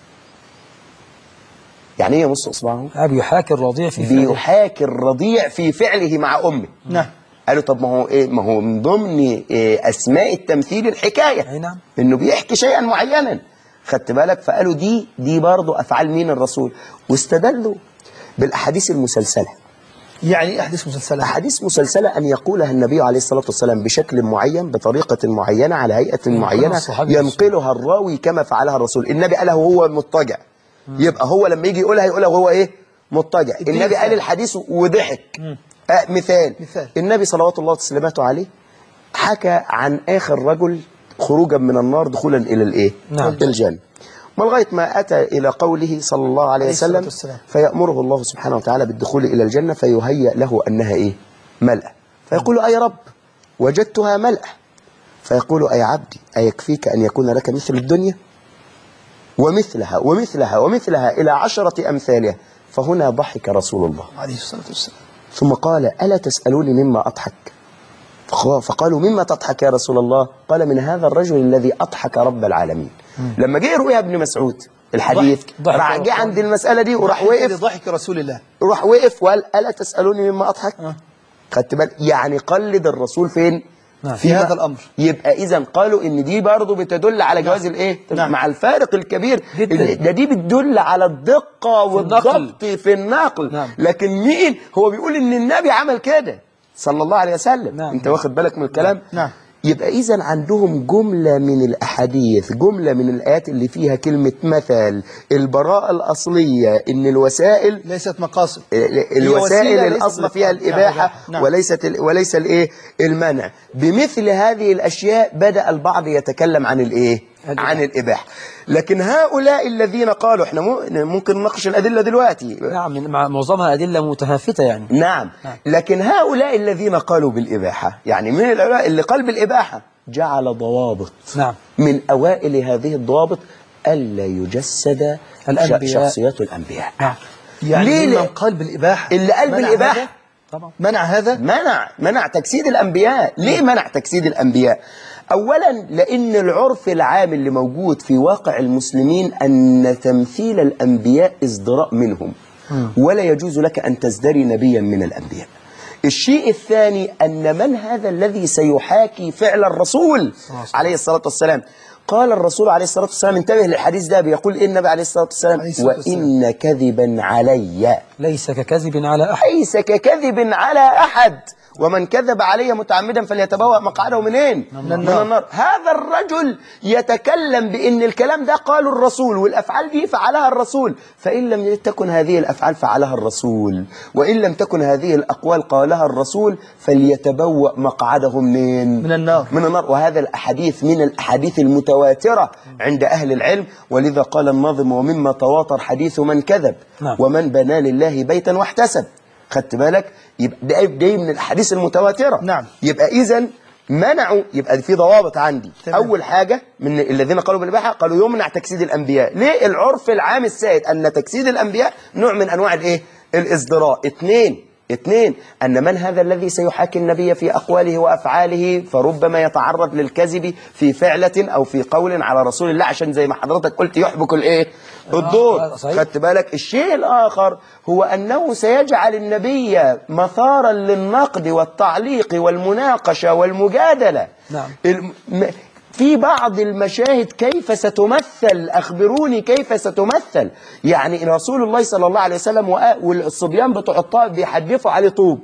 يعني ايه يمص اصبعه أبي يحاكي الرضيع في فعله. بيحاكي الرضيع في فعله مع امه نعم قالوا طب ما هو ايه ما هو من ضمن إيه اسماء التمثيل الحكايه أي نعم انه بيحكي شيئا معينا خدت بالك فقالوا دي دي برضه افعال مين الرسول واستدلوا بالاحاديث المسلسله يعني احدث مسلسلات احاديث مسلسله ان يقولها النبي عليه الصلاه والسلام بشكل معين بطريقه معينه على هيئه معينه الصحابي ينقلها الراوي كما فعلها الرسول النبي قالها وهو مضطجع يبقى هو لما يجي يقولها يقولها وهو ايه مضطجع اديني النبي قال مثال. الحديث وضحك آه مثال. مثال. النبي صلوات الله وسلامته عليه حكى عن اخر رجل خروجا من النار دخولا الى الايه نعم. الجنه ما لغايه ما اتى الى قوله صلى الله عليه عليه الصلاة وسلم والسلام. فيأمره الله سبحانه وتعالى بالدخول إلى الجنة فيهيأ له أنها إيه ملأ فيقول أي رب وجدتها ملأ فيقول أي عبدي أيكفيك أن يكون لك مثل الدنيا ومثلها ومثلها ومثلها إلى عشرة أمثالها فهنا ضحك رسول الله عليه الصلاة والسلام ثم قال ألا تسألوني مما أضحك فق- فقالوا مما تضحك يا رسول الله قال من هذا الرجل الذي أضحك رب العالمين لما جه يرويها ابن مسعود الحديث ضحك- ضحك راح جه عند المسألة دي وراح ضحك وقف لضحك رسول الله وراح وقف وقال ألا تسألوني مما أضحك خدت بالك يعني قلد الرسول فين نعم. في هذا الأمر يبقى إذا قالوا إن دي برضه بتدل على جواز الإيه نعم. مع الفارق الكبير جداً. إن ده دي بتدل على الدقة والضبط في النقل نعم. لكن مين هو بيقول إن النبي عمل كده صلى الله عليه وسلم نعم. أنت واخد بالك من الكلام نعم. يبقى إذا عندهم جملة من الأحاديث جملة من الآيات اللي فيها كلمة مثل البراءة الأصلية إن الوسائل ليست مقاصد الوسائل وسيلة ليست الاصل فيها مقام. الاباحه نعم. وليست ال- وليس الايه المنع بمثل هذه الاشياء بدا البعض يتكلم عن الايه الإباحة. عن الاباحه لكن هؤلاء الذين قالوا احنا مو- ممكن نناقش الادله دلوقتي نعم مع- معظمها أدلة متهافتة يعني نعم لكن هؤلاء الذين قالوا بالاباحه يعني من العلماء اللي قال بالاباحه جعل ضوابط نعم من اوائل هذه الضوابط الا يجسد الأنبياء. ش- شخصيات الانبياء نعم يعني ليه ممن لا؟ قال بالإباحة اللي قال منع بالاباحه هذا؟ طبعا منع هذا منع منع تجسيد الأنبياء ليه منع تجسيد الأنبياء أولا لأن العرف العام اللي موجود في واقع المسلمين أن تمثيل الأنبياء ازدراء منهم ولا يجوز لك أن تزدري نبيا من الأنبياء الشيء الثاني أن من هذا الذي سيحاكي فعل الرسول عليه الصلاة والسلام قال الرسول عليه الصلاة والسلام انتبه للحديث ده بيقول إيه النبي عليه الصلاة والسلام عليه الصلاة والسلام. وإن كذبا علي ليس ككذب على أحد ليس ككذب على أحد ومن كذب علي متعمدا فليتبوأ مقعده منين؟ من النار. النار هذا الرجل يتكلم بأن الكلام ده قاله الرسول والأفعال دي فعلها الرسول فإن لم تكن هذه الأفعال فعلها الرسول وإن لم تكن هذه الأقوال قالها الرسول فليتبوأ مقعده منين؟ من النار. من النار وهذا الأحاديث من الأحاديث المتواترة عند أهل العلم ولذا قال الناظم ومما تواتر حديث من كذب نعم. ومن بنى لله بيتا واحتسب خدت بالك يبقى ده ده من الحديث المتواترة نعم. يبقى إذا منعوا يبقى في ضوابط عندي تمام. أول حاجة من الذين قالوا بالإباحة قالوا يمنع تجسيد الأنبياء ليه العرف العام السائد أن تجسيد الأنبياء نوع من أنواع الإيه الإصدراء اثنين اثنين أن من هذا الذي سيحاكي النبي في أقواله وأفعاله فربما يتعرض للكذب في فعلة أو في قول على رسول الله عشان زي ما حضرتك قلت يحبك الإيه الدور صحيح. خدت بالك الشيء الآخر هو أنه سيجعل النبي مثارا للنقد والتعليق والمناقشة والمجادلة نعم الم- م- في بعض المشاهد كيف ستمثل أخبروني كيف ستمثل يعني رسول الله صلى الله عليه وسلم وآ- والصبيان بتوع الطائف بيحدفوا عليه طوب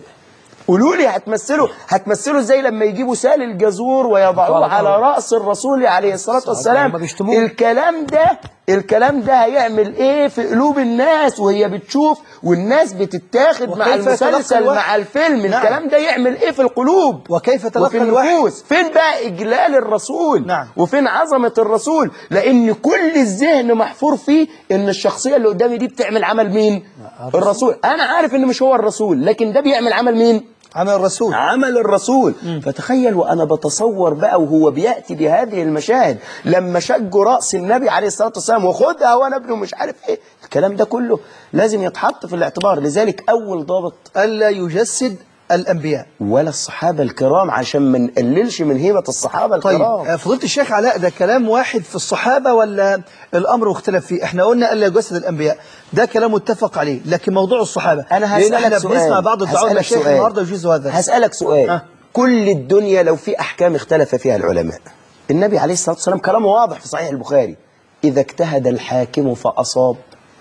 قولوا لي هتمثلوا هتمثلوا ازاي لما يجيبوا سال الجزور ويضعوه طبعا. على راس الرسول عليه الصلاه والسلام الكلام ده الكلام ده هيعمل ايه في قلوب الناس وهي بتشوف والناس بتتاخد مع وكيف يتلقى المسلسل الوحي؟ مع الفيلم نعم. الكلام ده يعمل ايه في القلوب وكيف تلقى وفي الوحي؟ النفوس فين بقى اجلال الرسول نعم. وفين عظمه الرسول لان كل الذهن محفور فيه ان الشخصيه اللي قدامي دي بتعمل عمل مين الرسول انا عارف ان مش هو الرسول لكن ده بيعمل عمل مين عمل الرسول عمل الرسول فتخيل وانا بتصور بقى وهو بياتي بهذه المشاهد لما شجوا راس النبي عليه الصلاه والسلام وخدها وانا ابنه مش عارف ايه الكلام ده كله لازم يتحط في الاعتبار لذلك اول ضابط الا يجسد الانبياء ولا الصحابه الكرام عشان ما نقللش من هيبه الصحابه طيب الكرام آه، فضيله الشيخ علاء ده كلام واحد في الصحابه ولا الامر مختلف فيه احنا قلنا الا يجسد الانبياء ده كلام متفق عليه لكن موضوع الصحابه انا لأن هسألك احنا سؤال بنسمع بعض الدعاء هسألك المشايخ سؤال. النهارده يجيزوا هذا هسألك سؤال آه. كل الدنيا لو في أحكام اختلف فيها العلماء النبي عليه الصلاة والسلام كلامه واضح في صحيح البخاري إذا اجتهد الحاكم فأصاب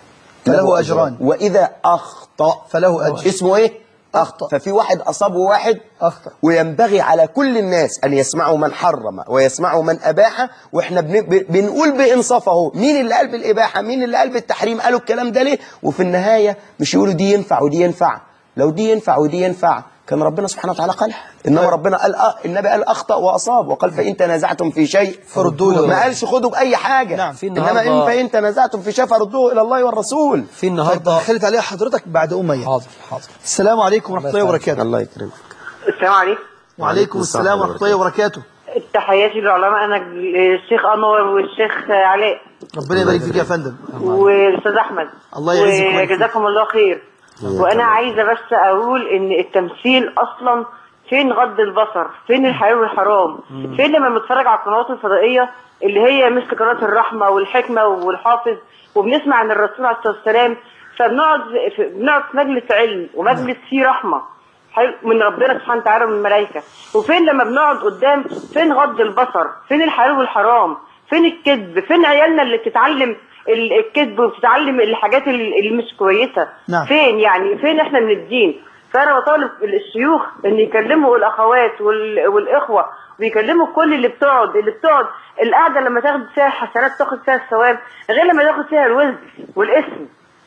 فله أجران. وإذا أخطأ فله أجر. اسمه إيه؟ أخطأ ففي واحد أصاب وواحد أخطأ وينبغي على كل الناس أن يسمعوا من حرم ويسمعوا من أباح وإحنا بن... ب- بنقول بإنصاف أهو مين اللي قال بالإباحة مين اللي قال بالتحريم قالوا الكلام ده ليه وفي النهاية مش يقولوا دي ينفع ودي ينفع لو دي ينفع ودي ينفع كان ربنا سبحانه وتعالى قالها إنما ربنا قال أه النبي قال أخطأ وأصاب وقال فإن تنازعتم في شيء فردوه إلى ما الله. قالش خدوا بأي حاجة نعم. في إنما إن النهاردة- فإن تنازعتم في شيء فردوه إلى الله والرسول في طيب النهارده خلت عليها حضرتك بعد أمية حاضر حاضر السلام عليكم ورحمة الله وبركاته الله يكرمك السلام عليكم وعليكم السلام ورحمة الله وبركاته تحياتي للعلماء انا الشيخ انور والشيخ علاء ربنا يبارك فيك يا فندم والاستاذ احمد الله يعزك ويبارك فيك. وجزاكم الله خير وانا عايزه بس اقول ان التمثيل اصلا فين غض البصر فين الحلال والحرام فين لما بنتفرج على القنوات الفضائيه اللي هي مثل قناه الرحمه والحكمه والحافظ وبنسمع عن الرسول عليه الصلاه والسلام فبنقعد في بنقعد في مجلس علم ومجلس فيه رحمه حلو من ربنا سبحانه وتعالى ومن الملائكه وفين لما بنقعد قدام فين غض البصر فين الحلال والحرام فين الكذب فين عيالنا اللي بتتعلم ال- الكذب وبتتعلم الحاجات ال- اللي مش كويسه نعم. فين يعني فين احنا من الدين فانا بطالب الشيوخ ان يكلموا الاخوات وال- والاخوه ويكلموا كل اللي بتقعد اللي بتقعد القعده لما تاخد فيها حسنات تاخد فيها الثواب غير لما تاخد فيها الوزن والاسم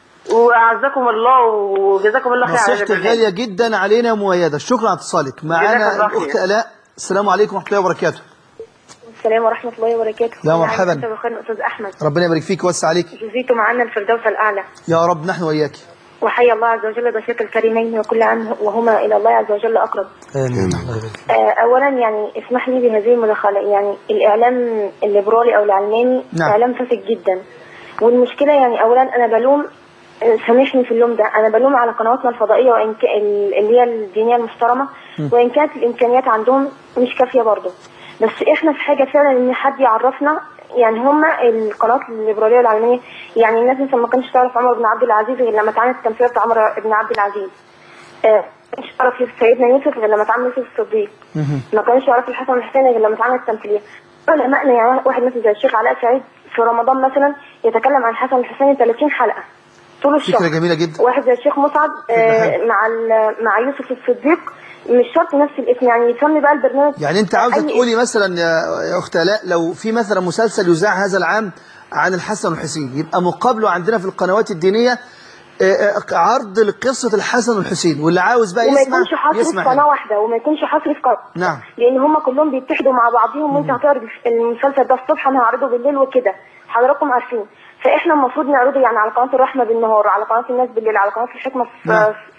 واعزكم الله وجزاكم الله خير على نصيحتك البرنامج. غالية جدا علينا مؤيدة شكرا على اتصالك معانا جزاك الله الأخت خير. ألاء السلام عليكم ورحمة الله وبركاته السلام ورحمة الله وبركاته يا أنا مرحبا. عايزة أسأل خير أستاذ أحمد ربنا يبارك فيك ويوسع عليك جزيتم عنا الفردوس الأعلى يا رب نحن وإياك وحي الله عز وجل ضيفك الكريمين وكل عام وهما إلى الله عز وجل أقرب امين آه، أولا يعني اسمح لي بهذه المداخلة يعني الإعلام الليبرالي أو العلماني نعم. إعلام فاسد جدا والمشكلة يعني أولا أنا بلوم آه، سامحني في اللوم ده أنا بلوم على قنواتنا الفضائية وإن ك... ال- اللي هي الدينية المحترمة وإن كانت الإمكانيات عندهم مش كافية برضه بس إحنا في حاجة فعلا إن حد يعرفنا يعني هما القنوات الليبرالية والعلمانية يعني الناس مثلا ما كانتش تعرف عمر بن عبد العزيز غير لما اتعملت التمثيلية بتاع عمر بن عبد العزيز آه، ما كانش يعرف سيدنا يوسف غير لما اتعمل يوسف الصديق ما كانش يعرف الحسن والحسين غير لما اتعمل التمثيلية علماءنا يعني واحد مثلا زي الشيخ علاء سعيد في رمضان مثلا يتكلم عن الحسن والحسين 30 حلقة طول الشهر فكرة جميلة جدا واحد زي الشيخ مسعد آه، مع ال- مع يوسف الصديق مش شرط نفس الاسم يعني يسمي بقى البرنامج يعني أنت عاوزة أي تقولي مثلا يا يا أخت آلاء لو في مثلا مسلسل يذاع هذا العام عن الحسن والحسين يبقى مقابله عندنا في القنوات الدينية آه، آه، عرض لقصة الحسن والحسين واللي عاوز بقى وما يسمع يكونش حصري في يسمع قناة هنا. واحدة وما يكونش حصري في قناة نعم لان هم كلهم بيتحدوا مع بعضهم وانت هتعرض المسلسل ده الصبح انا هعرضه بالليل وكده حضراتكم عارفين فاحنا المفروض نعرضه يعني على قناه الرحمه بالنهار على قناه الناس بالليل على قناه الحكمه في, نعم. في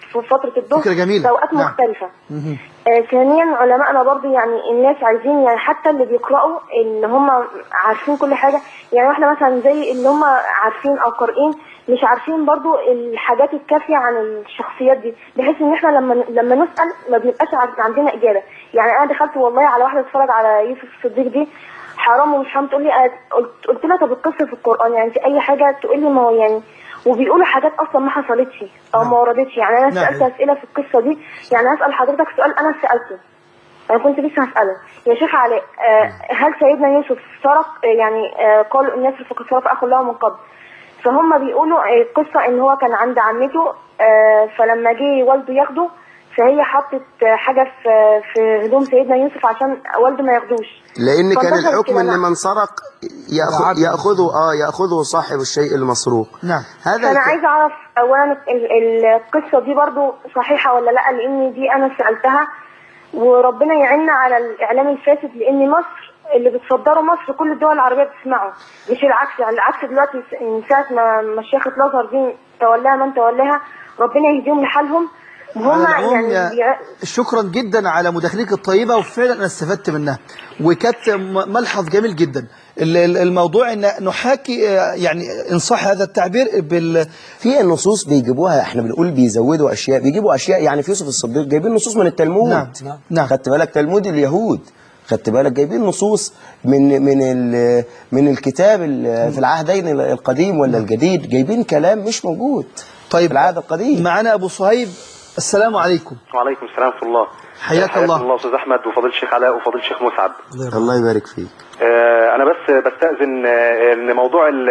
في فتره الظهر فكرة جميلة. في اوقات نعم. مختلفه مهم. آه، ثانيا علمائنا برضو يعني الناس عايزين يعني حتى اللي بيقرأوا ان هم عارفين كل حاجة يعني واحنا مثلا زي اللي هم عارفين او قارئين مش عارفين برضو الحاجات الكافية عن الشخصيات دي بحيث ان احنا لما لما نسأل ما بيبقاش عن- عندنا اجابة يعني انا دخلت والله على واحدة اتفرج على يوسف الصديق دي حرام ومش حرام تقول لي أنا- قلت, قلت لها طب القصة في القرآن يعني في اي حاجة تقول لي ما هو يعني وبيقولوا حاجات اصلا ما حصلتش او ما وردتش يعني انا نعم. سالت اسئله في القصه دي يعني هسال حضرتك سؤال انا سالته انا كنت لسه هساله يا شيخ علاء آه، هل سيدنا يوسف سرق آه، يعني آه، قالوا ان يسرق فقد سرق اخ له من قبل فهم بيقولوا آه، القصه ان هو كان عند عمته آه، فلما جه والده ياخده فهي حطت آه، حاجه في في هدوم سيدنا يوسف عشان والده ما ياخدوش لان كان فانتشرت الحكم كده، ان نعم. من سرق ياخذ ياخذه اه ياخذه صاحب الشيء المسروق نعم هذا فانا الك- عايزه اعرف اولا ال- ال- القصه دي برضو صحيحه ولا لا لان دي انا سالتها وربنا يعيننا على الاعلام الفاسد لان مصر اللي بتصدره مصر كل الدول العربيه بتسمعه مش العكس يعني العكس دلوقتي س- من ساعه ما ما الشيخ الازهر دي تولاها من تولاها ربنا يهديهم لحالهم وهم على العموم يعني يا- بيع- شكرا جدا على مداخلتك الطيبة وفعلا أنا استفدت منها وكانت م- ملحظ جميل جدا ال- ال- الموضوع أن نحاكي آه، يعني إن صح هذا التعبير بال في النصوص بيجيبوها احنا بنقول بيزودوا اشياء بيجيبوا اشياء يعني في يوسف الصديق جايبين نصوص من التلمود نعم، نعم. خدت بالك تلمود اليهود خدت بالك جايبين نصوص من من ال- من الكتاب ال- في العهدين القديم ولا الجديد جايبين كلام مش موجود طيب العهد القديم معنا أبو صهيب السلام عليكم وعليكم السلام ورحمة الله حياك الله. الله أستاذ أحمد وفضيلة الشيخ علاء وفضيلة الشيخ مسعد الله يبارك فيك آه، أنا بس بستأذن آه، إن موضوع ال-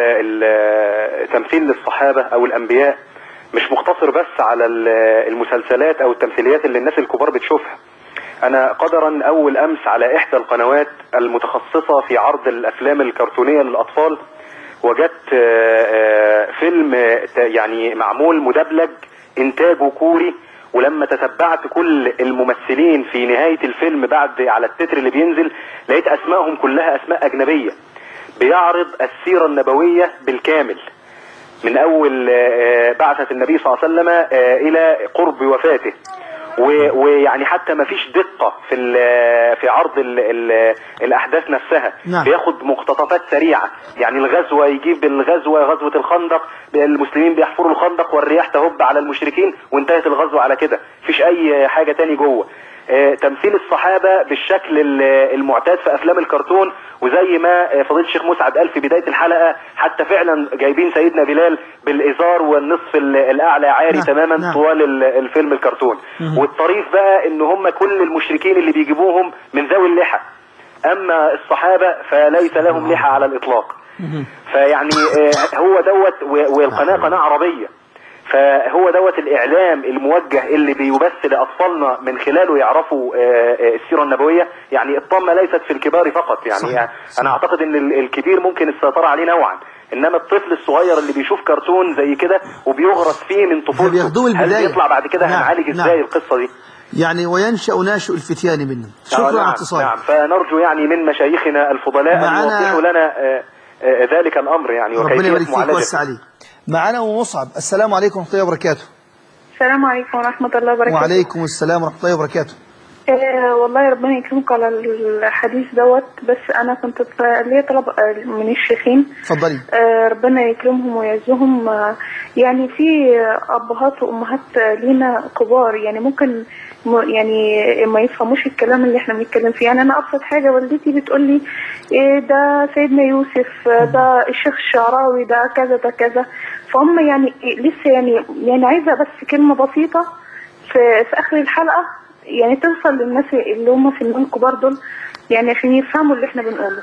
ال- تمثيل الصحابة أو الأنبياء مش مقتصر بس على ال- المسلسلات أو التمثيليات اللي الناس الكبار بتشوفها أنا قدرا أول أمس على إحدى القنوات المتخصصة في عرض الأفلام الكرتونية للأطفال وجدت آه، آه، فيلم آه، يعني معمول مدبلج إنتاجه كوري ولما تتبعت كل الممثلين في نهاية الفيلم بعد على التتر اللي بينزل لقيت أسمائهم كلها أسماء أجنبية بيعرض السيرة النبوية بالكامل من أول آه، بعثة النبي صلى الله عليه وسلم آه، إلى قرب وفاته و- ويعني حتى ما فيش دقة في ال- في عرض ال ال الأحداث نفسها نعم. بياخد مقتطفات سريعة يعني الغزوة يجيب الغزوة غزوة الخندق المسلمين بيحفروا الخندق والرياح تهب على المشركين وانتهت الغزوة على كده مفيش أي حاجة تاني جوه آه، تمثيل الصحابة بالشكل ال- المعتاد في أفلام الكرتون وزي ما آه، فضيلة الشيخ مسعد قال في بداية الحلقة حتى فعلا جايبين سيدنا بلال بالإزار والنصف ال- الأعلى عاري نعم، تماما نعم. طوال ال- الفيلم الكرتون مهم. والطريف بقى ان هم كل المشركين اللي بيجيبوهم من ذوي اللحى اما الصحابة فليس لهم لحى على الاطلاق فيعني آه، هو دوت و- والقناة قناة عربية فهو دوت الاعلام الموجه اللي بيبث لاطفالنا من خلاله يعرفوا آه، آه، السيره النبويه يعني الطامه ليست في الكبار فقط يعني صحيح، انا اعتقد ان ال- الكبير ممكن السيطره عليه نوعا انما الطفل الصغير اللي بيشوف كرتون زي كده وبيغرس فيه من بياخدوه من طفولته هل البداية. يطلع بعد كده نعم، هنعالج نعم. ازاي القصه دي يعني وينشأ ناشئ الفتيان منه آه، شكرا نعم على اتصالك نعم فنرجو يعني من مشايخنا الفضلاء ان معنا- يوضحوا لنا آه، آه، ذلك الامر يعني ربنا يبارك وكيفيه فيك معالجته ويوسع عليك معنا أم مصعب السلام عليكم ورحمة الله وبركاته السلام عليكم ورحمة الله وبركاته وعليكم السلام ورحمة الله وبركاته آه والله ربنا يكرمك على الحديث دوت بس أنا كنت ط- ليا طلب آه، من الشيخين اتفضلي آه ربنا يكرمهم ويعزهم آه يعني في أبهات وأمهات آه، لينا كبار يعني ممكن م- يعني ما يفهموش الكلام اللي احنا بنتكلم فيه يعني أنا أبسط حاجة والدتي بتقول لي إيه ده سيدنا يوسف آه، ده الشيخ الشعراوي ده كذا ده كذا فهم يعني إيه لسه يعني يعني عايزة بس كلمة بسيطة في, في آخر الحلقة يعني توصل للناس اللي هم في النون الكبار دول يعني عشان يفهموا اللي احنا بنقوله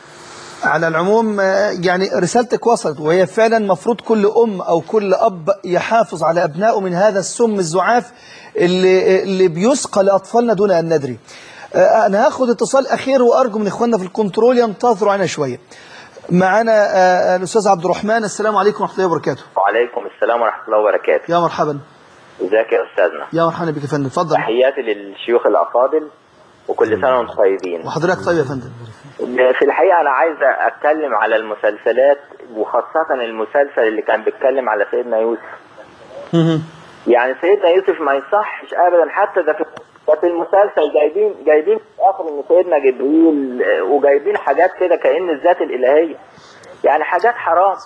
على العموم آه، يعني رسالتك وصلت وهي فعلا مفروض كل أم أو كل أب يحافظ على أبنائه من هذا السم الزعاف اللي, اللي بيسقى لأطفالنا دون أن ندري آه، أنا هاخد اتصال أخير وأرجو من إخواننا في الكنترول ينتظروا عنا شوية معنا آه، الأستاذ عبد الرحمن السلام عليكم ورحمة الله وبركاته وعليكم السلام ورحمة الله وبركاته يا مرحبا ازيك يا أستاذنا يا مرحبا بك يا فندم اتفضل تحياتي للشيوخ الأفاضل وكل سنة وانتم طيبين وحضرتك طيب يا فندم في الحقيقة أنا عايز أتكلم على المسلسلات وخاصة المسلسل اللي كان بيتكلم على سيدنا يوسف مهم. يعني سيدنا يوسف ما يصحش ابدا حتى ده في ده في المسلسل جايبين جايبين في الاخر ان سيدنا جبريل آه، وجايبين حاجات كده كأن الذات الالهيه يعني حاجات حرام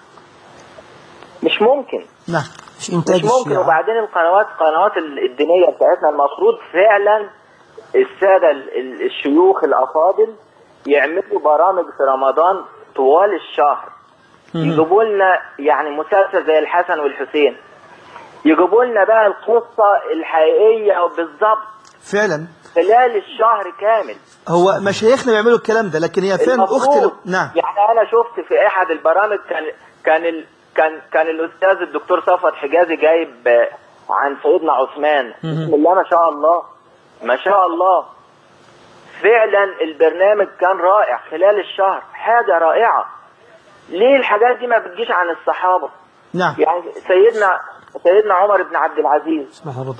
مش ممكن نعم مش إنتاج مش ممكن الشيعة وبعدين القنوات القنوات الدينيه بتاعتنا المفروض فعلا الساده ال- ال- الشيوخ الافاضل يعملوا برامج في رمضان طوال الشهر يجيبوا لنا يعني مسلسل زي الحسن والحسين يجيبوا لنا بقى القصه الحقيقيه بالظبط فعلا خلال الشهر كامل هو مشايخنا بيعملوا الكلام ده لكن هي فعلا المفروض. اخت نعم يعني انا شفت في احد البرامج كان كان ال... كان كان الاستاذ الدكتور صفوت حجازي جايب آه، عن سيدنا عثمان بسم الله ما شاء الله ما شاء الله فعلا البرنامج كان رائع خلال الشهر حاجه رائعه ليه الحاجات دي ما بتجيش عن الصحابه نعم يعني سيدنا سيدنا عمر بن عبد العزيز اسمح رضا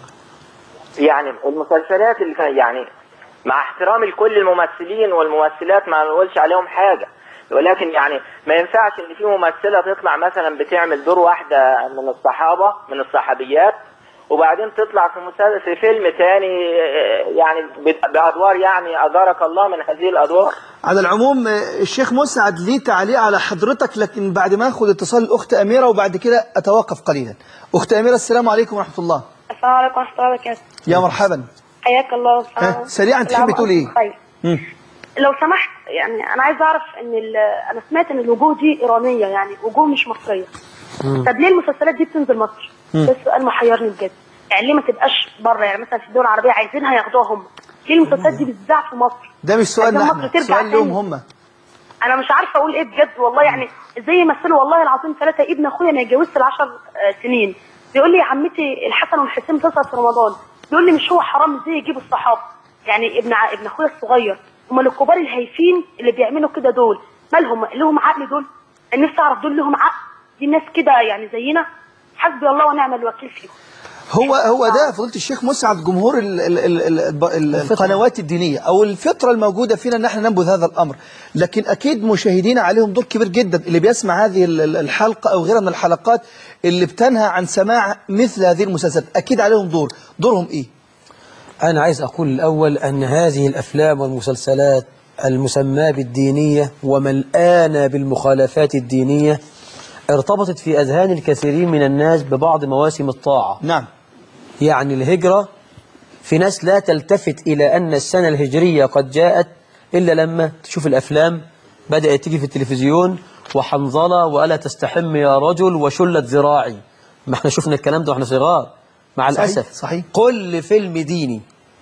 يعني المسلسلات اللي كان يعني مع احترامي لكل الممثلين والممثلات ما نقولش عليهم حاجة ولكن يعني ما ينفعش ان في ممثلة تطلع مثلا بتعمل دور واحدة من الصحابة من الصحابيات وبعدين تطلع في مسلسل في فيلم تاني آه، يعني ب- بأدوار يعني أدارك الله من هذه الأدوار على العموم آه، الشيخ مسعد ليه تعليق على حضرتك لكن بعد ما اخذ اتصال الاخت اميره وبعد كده اتوقف قليلا اخت اميره السلام عليكم ورحمه الله السلام عليكم ورحمة الله وبركاته يا مرحبا حياك الله ها سريعا تحبي تقول ايه طيب مم. لو سمحت يعني أنا عايز أعرف إن ال- أنا سمعت إن الوجوه دي إيرانية يعني وجوه مش مصرية طب ليه المسلسلات دي بتنزل مصر؟ مم. ده السؤال محيرني بجد يعني ليه ما تبقاش بره يعني مثلا في الدول العربية عايزينها ياخدوها هم ليه المسلسلات دي بتذاع في مصر؟ ده مش سؤالنا عشان احنا مصر ترجع سؤال لهم تاني. هم انا مش عارفه اقول ايه بجد والله يعني ازاي يمثلوا والله العظيم ثلاثه ابن اخويا ما يتجوزش العشر آه، سنين بيقول لي يا عمتي الحسن والحسين بتظهر في رمضان بيقول لي مش هو حرام ازاي يجيبوا الصحابه يعني ابن ع... ابن اخويا الصغير هم الكبار الهايفين اللي بيعملوا كده دول مالهم لهم عقل دول أنا نفسي اعرف دول لهم عقل دي الناس كده يعني زينا حسبي الله ونعم الوكيل فيهم هو هو ده فضيله الشيخ مسعد جمهور ال ال ال ال ال القنوات الدينيه او الفطره الموجوده فينا ان احنا ننبذ هذا الامر لكن اكيد مشاهدينا عليهم دور كبير جدا اللي بيسمع هذه ال- ال- الحلقه او غيرها من الحلقات اللي بتنهى عن سماع مثل هذه المسلسلات اكيد عليهم دور دورهم ايه أنا عايز أقول الأول أن هذه الأفلام والمسلسلات المسماة بالدينية وملآنة بالمخالفات الدينية ارتبطت في أذهان الكثيرين من الناس ببعض مواسم الطاعة نعم يعني الهجرة في ناس لا تلتفت إلى أن السنة الهجرية قد جاءت إلا لما تشوف الأفلام بدأت تيجي في التلفزيون وحنظلة وألا تستحم يا رجل وشلت ذراعي ما احنا شفنا الكلام ده واحنا صغار مع صحيح، الأسف صحيح. كل فيلم ديني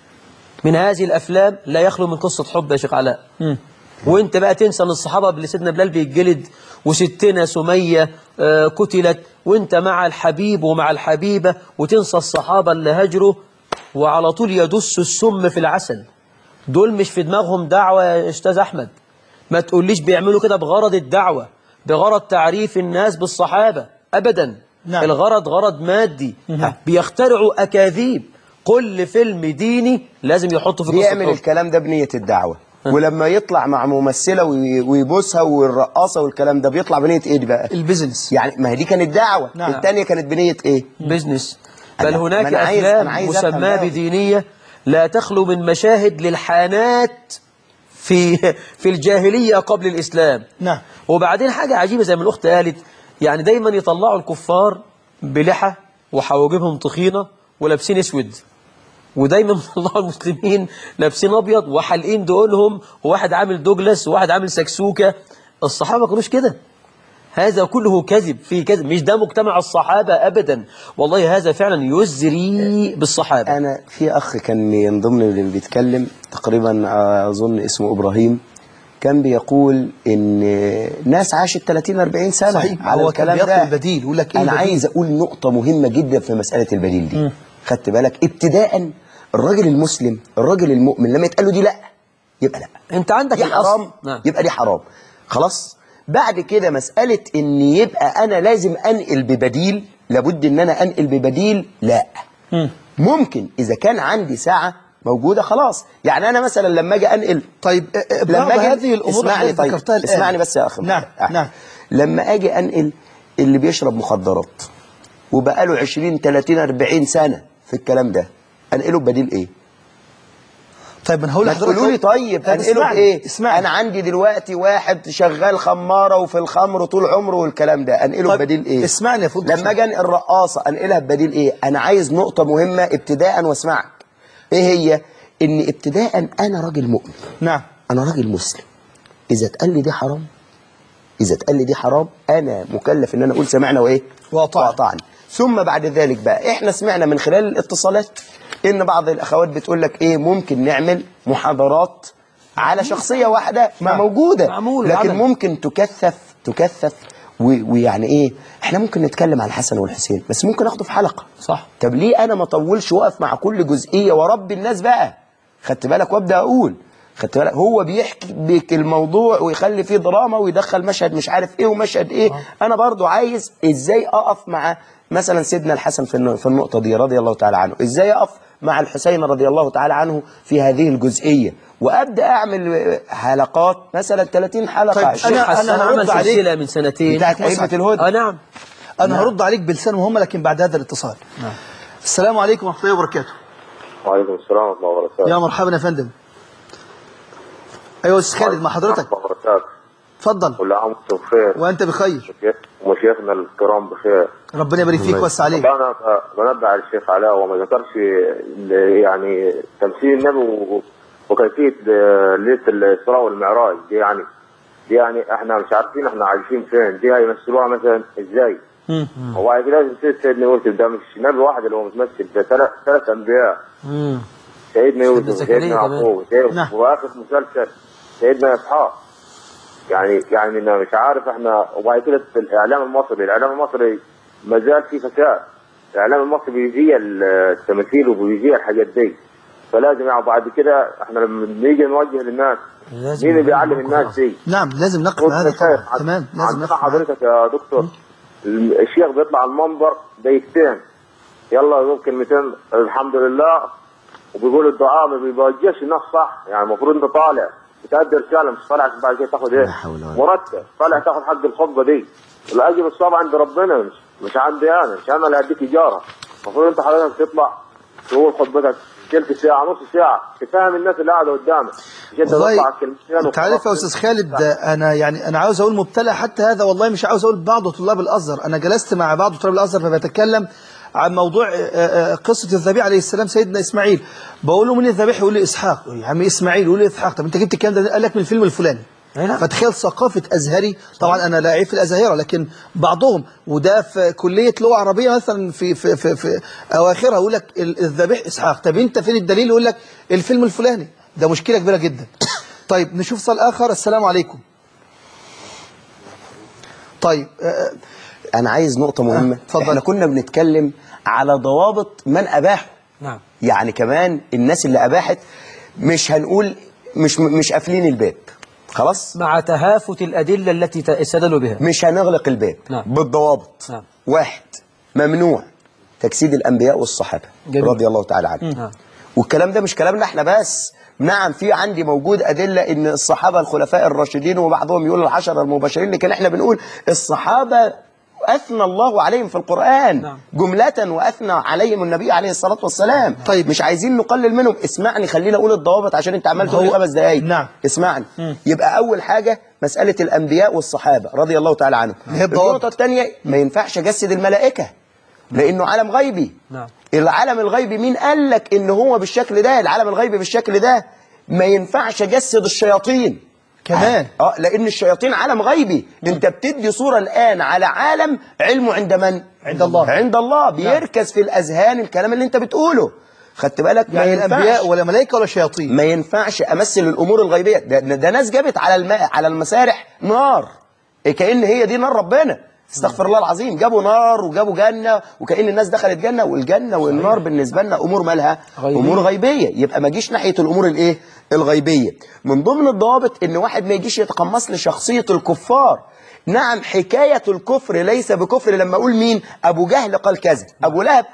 من هذه الأفلام لا يخلو من قصة حب يا شيخ علاء وانت بقى تنسى ان الصحابة اللي سيدنا بلال بيتجلد وستنا سمية آه، قتلت وانت مع الحبيب ومع الحبيبة وتنسى الصحابة اللي هجروا وعلى طول يدس السم في العسل دول مش في دماغهم دعوة يا أستاذ أحمد ما تقوليش بيعملوا كده بغرض الدعوة بغرض تعريف الناس بالصحابة أبدا نعم. الغرض غرض مادي ها، بيخترعوا أكاذيب كل فيلم ديني لازم يحطوا في قصة بيعمل حب. الكلام ده بنية الدعوة ولما يطلع مع ممثلة وي- ويبوسها والرقاصة والكلام ده بيطلع بنية ايه دي بقى البيزنس يعني ما هي دي كانت دعوة نعم. التانية كانت بنية ايه بزنس بل أنا- هناك ما أنا عايز- أفلام أنا عايز أفهم مسماة بقى. بدينية لا تخلو من مشاهد للحانات في في الجاهلية قبل الإسلام نعم وبعدين حاجة عجيبة زي ما الأخت قالت يعني دايما يطلعوا الكفار بلحى وحواجبهم تخينة ولابسين اسود ودايما بيطلعوا المسلمين لابسين ابيض وحالقين دقونهم وواحد عامل دوجلاس وواحد عامل سكسوكة الصحابة ما كانوش كده هذا كله كذب في كذب مش ده مجتمع الصحابة أبدا والله هذا فعلا يزري بالصحابة أنا في أخ كان من ضمن اللي بيتكلم تقريبا آه، أظن اسمه إبراهيم كان بيقول إن ناس عاشت 30 40 سنة صحيح على هو كان الكلام بيطلب ده البديل يقول لك ايه أنا البديل؟ عايز أقول نقطة مهمة جدا في مسألة البديل دي خدت بالك ابتداء الراجل المسلم الراجل المؤمن لما يتقال له دي لا يبقى لا انت عندك دي الأصل. حرام نعم. يبقى دي حرام خلاص بعد كده مسألة ان يبقى انا لازم انقل ببديل لابد ان انا انقل ببديل لا ممكن اذا كان عندي ساعة موجودة خلاص يعني انا مثلا لما اجي انقل طيب بعض هذه الأمور اسمعني اللي طيب ذكرتها الآن. اسمعني بس يا اخي نعم، أحمد. نعم. لما اجي انقل اللي بيشرب مخدرات وبقاله 20 30 40 سنه في الكلام ده انقله ببديل ايه طيب انا هقول ما لحضرتك تقولوا لي طيب طب انقله اسمعني، بايه اسمعني. انا عندي دلوقتي واحد شغال خماره وفي الخمر طول عمره والكلام ده انقله طيب ببديل ايه اسمعني يا فضل لما اجي انقل رقاصه انقلها ببديل ايه انا عايز نقطه مهمه ابتداء واسمعك ايه هي ان ابتداء انا راجل مؤمن نعم انا راجل مسلم اذا اتقال لي دي حرام اذا اتقال لي دي حرام انا مكلف ان انا اقول سمعنا وايه واطعنا واطعنا ثم بعد ذلك بقى احنا سمعنا من خلال الاتصالات ان بعض الاخوات بتقول لك ايه ممكن نعمل محاضرات على شخصيه واحده ما نعم. موجوده معمول لكن العمل. ممكن تكثف تكثف و- ويعني ايه احنا ممكن نتكلم عن الحسن والحسين بس ممكن اخده في حلقه صح طب ليه انا ما اطولش واقف مع كل جزئيه ورب الناس بقى خدت بالك وابدا اقول خدت بالك هو بيحكي بك الموضوع ويخلي فيه دراما ويدخل مشهد مش عارف ايه ومشهد ايه انا برضو عايز ازاي اقف مع مثلا سيدنا الحسن في النو- في النقطه دي رضي الله تعالى عنه ازاي اقف مع الحسين رضي الله تعالى عنه في هذه الجزئيه وابدا اعمل حلقات مثلا 30 حلقه طيب، 20 أنا- الشيخ حسن أنا هرد عمل عليك. سلسله من سنتين بتاعت ائمه الهدى اه نعم انا نعم. هرد عليك بلسان مهم لكن بعد هذا الاتصال نعم. السلام عليكم ورحمه الله وبركاته وعليكم السلام ورحمة الله وبركاته يا مرحبا يا فندم ايوه استاذ خالد مع حضرتك ورحمة الله وبركاته اتفضل كل عام وانتم بخير وانت بخير ومشايخنا الكرام بخير ربنا يبارك فيك ويوسع عليك طبعا انا بنبه على الشيخ علاء وما ذكرش ال- يعني تمثيل النبي و- وكيفيه آه، ليله الاسراء والمعراج دي يعني دي يعني احنا مش عارفين احنا عايشين فين دي هيمثلوها مثلا ازاي هو هيجي لازم سيد سيدنا يوسف ده مش نبي واحد اللي هو متمثل ده ثلاث ثلاث انبياء مم. سيدنا يوسف سيدنا زكريا وسيدنا كمان. يعقوب وسيدنا- نعم. واخر مسلسل سيدنا اسحاق يعني يعني انا مش عارف احنا وبعد كده في الاعلام المصري الاعلام المصري ما زال في فساد الاعلام المصري بيذيع التماثيل وبيذيع الحاجات دي فلازم يعني بعد كده احنا لما نيجي نوجه للناس لازم مين اللي نوجه بيعلم الناس دي؟ نعم لازم نقف بص مع يا هذا طبعا شيخ، تمام لازم عندنا نقف مع هذا. حضرتك يا دكتور الشيخ بيطلع على المنبر دقيقتين يلا يقول كلمتين الحمد لله وبيقول الدعاء ما بيوجهش الناس صح يعني المفروض انت طالع بتأدي رساله مش طالع عشان بعد كده تاخد ايه؟ مرتب طالع تاخد حق الخطبه دي الاجر الصعب عند ربنا مش مش عندي انا مش انا اللي هديك ايجاره المفروض انت حضرتك تطلع تقول خطبتك تلت ساعه نص ساعه تفهم الناس اللي قاعده قدامك مش انت والله تطلع كلمتين انت عارف يا استاذ خالد انا يعني انا عاوز اقول مبتلى حتى هذا والله مش عاوز اقول بعض طلاب الازهر انا جلست مع بعض طلاب الازهر فبتكلم عن موضوع آه، آه، قصه الذبيح عليه السلام سيدنا اسماعيل بقول له من الذبيح يقول لي اسحاق يا عم اسماعيل يقول لي اسحاق طب انت جبت الكلام ده قال لك من الفيلم الفلاني فتخيل ثقافة أزهري طبعا أنا لا أعيب في الأزاهرة لكن بعضهم وده في كلية لغة عربية مثلا في في في, في أواخرها يقول لك ال- الذبيح إسحاق طب أنت فين الدليل يقول لك الفيلم الفلاني ده مشكلة كبيرة جدا طيب نشوف صال آخر السلام عليكم طيب آه، انا عايز نقطه مهمه احنا كنا بنتكلم على ضوابط من اباحه نعم يعني كمان الناس اللي اباحت مش هنقول مش مش قافلين الباب خلاص مع تهافت الأدلة التي ت- استدلوا بها مش هنغلق الباب نعم. بالضوابط نعم. واحد ممنوع تجسيد الانبياء والصحابه جميل. رضي الله تعالى عنهم نعم. والكلام ده مش كلامنا احنا بس نعم في عندي موجود أدلة إن الصحابة الخلفاء الراشدين وبعضهم يقول العشرة المباشرين لكن احنا بنقول الصحابة أثنى الله عليهم في القرآن نعم. جملة وأثنى عليهم النبي عليه الصلاة والسلام طيب مش عايزين نقلل منهم اسمعني خليني أقول الضوابط عشان أنت عمال تقول لي هو- خمس دقايق نعم. اسمعني يبقى أول حاجة مسألة الأنبياء والصحابة رضي الله تعالى عنهم هي الضوابط. النقطة الثانية ما ينفعش أجسد الملائكة لأنه عالم غيبي نعم العالم الغيبي مين قال لك ان هو بالشكل ده العالم الغيبي بالشكل ده ما ينفعش اجسد الشياطين كمان اه لان الشياطين عالم غيبي انت بتدي صورة الان على عالم علمه عند من عند الله. عند الله بيركز في الاذهان الكلام اللي انت بتقوله خدت بالك ما يعني ينفعش الأنبياء ولا ملائكة ولا شياطين ما ينفعش امثل الامور الغيبيه ده, ده ناس جابت على الماء على المسارح نار إيه كأن هي دي نار ربنا استغفر الله العظيم جابوا نار وجابوا جنة وكأن الناس دخلت جنة والجنة والنار بالنسبة لنا أمور مالها غيبية. أمور غيبية يبقى ما جيش ناحية الأمور الإيه الغيبية من ضمن الضوابط إن واحد ما يجيش يتقمص لشخصية الكفار نعم حكاية الكفر ليس بكفر لما أقول مين أبو جهل قال كذا أبو لهب قال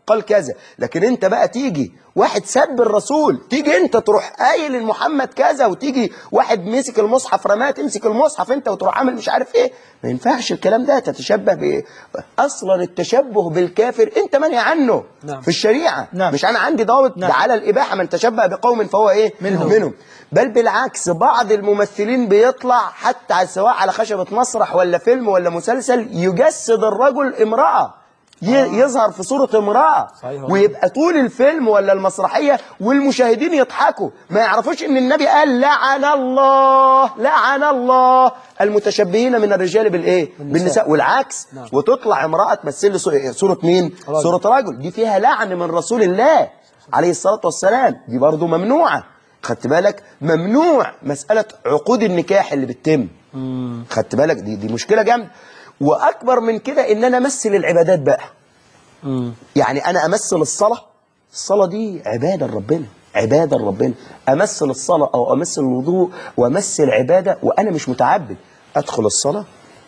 قال كذا لكن انت بقى تيجي واحد سب الرسول تيجي انت تروح قايل لمحمد كذا وتيجي واحد مسك المصحف رماه تمسك المصحف انت وتروح عامل مش عارف ايه ما ينفعش الكلام ده تتشبه ب اصلا التشبه بالكافر انت منهي عنه نعم. في الشريعه نعم. مش انا عندي ضابط نعم. ده على الاباحه من تشبه بقوم فهو ايه منهم. منهم بل بالعكس بعض الممثلين بيطلع حتى على- سواء على خشبة مسرح ولا فيلم ولا مسلسل يجسد الرجل امرأة ي- يظهر في صورة امرأة صحيح. ويبقى طول الفيلم ولا المسرحية والمشاهدين يضحكوا ما يعرفوش ان النبي قال لعن الله لعن الله المتشبهين من الرجال بالايه بالنساء والعكس نعم. وتطلع امرأة تمثل لي صو- صورة مين رجل. صورة رجل دي فيها لعن من رسول الله عليه الصلاة والسلام دي برضو ممنوعة خدت بالك ممنوع مسألة عقود النكاح اللي بتتم خدت بالك دي دي مشكلة جامدة واكبر من كده ان انا امثل العبادات بقى يعني انا امثل الصلاة الصلاة دي عبادة لربنا عبادة لربنا امثل الصلاة او امثل الوضوء وامثل عبادة وانا مش متعبد ادخل الصلاة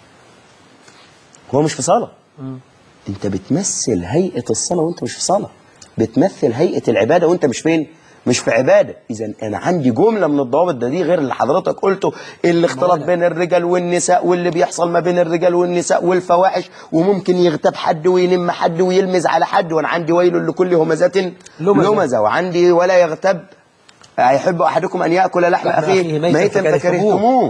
هو مش في صلاة انت بتمثل هيئة الصلاة وانت مش في صلاة بتمثل هيئة العبادة وانت مش فين مش في عبادة اذا انا عندي جملة من الضوابط ده دي غير اللي حضرتك قلته الاختلاط بين الرجال والنساء واللي بيحصل ما بين الرجال والنساء والفواحش وممكن يغتاب حد وينم حد ويلمز على حد وانا عندي ويل لكل همزة لمزة. لمزة وعندي ولا يغتاب هيحب احدكم ان ياكل لحم لحم اخيه أخيه ميتا ميتا فكرهتموه. فكرهتموه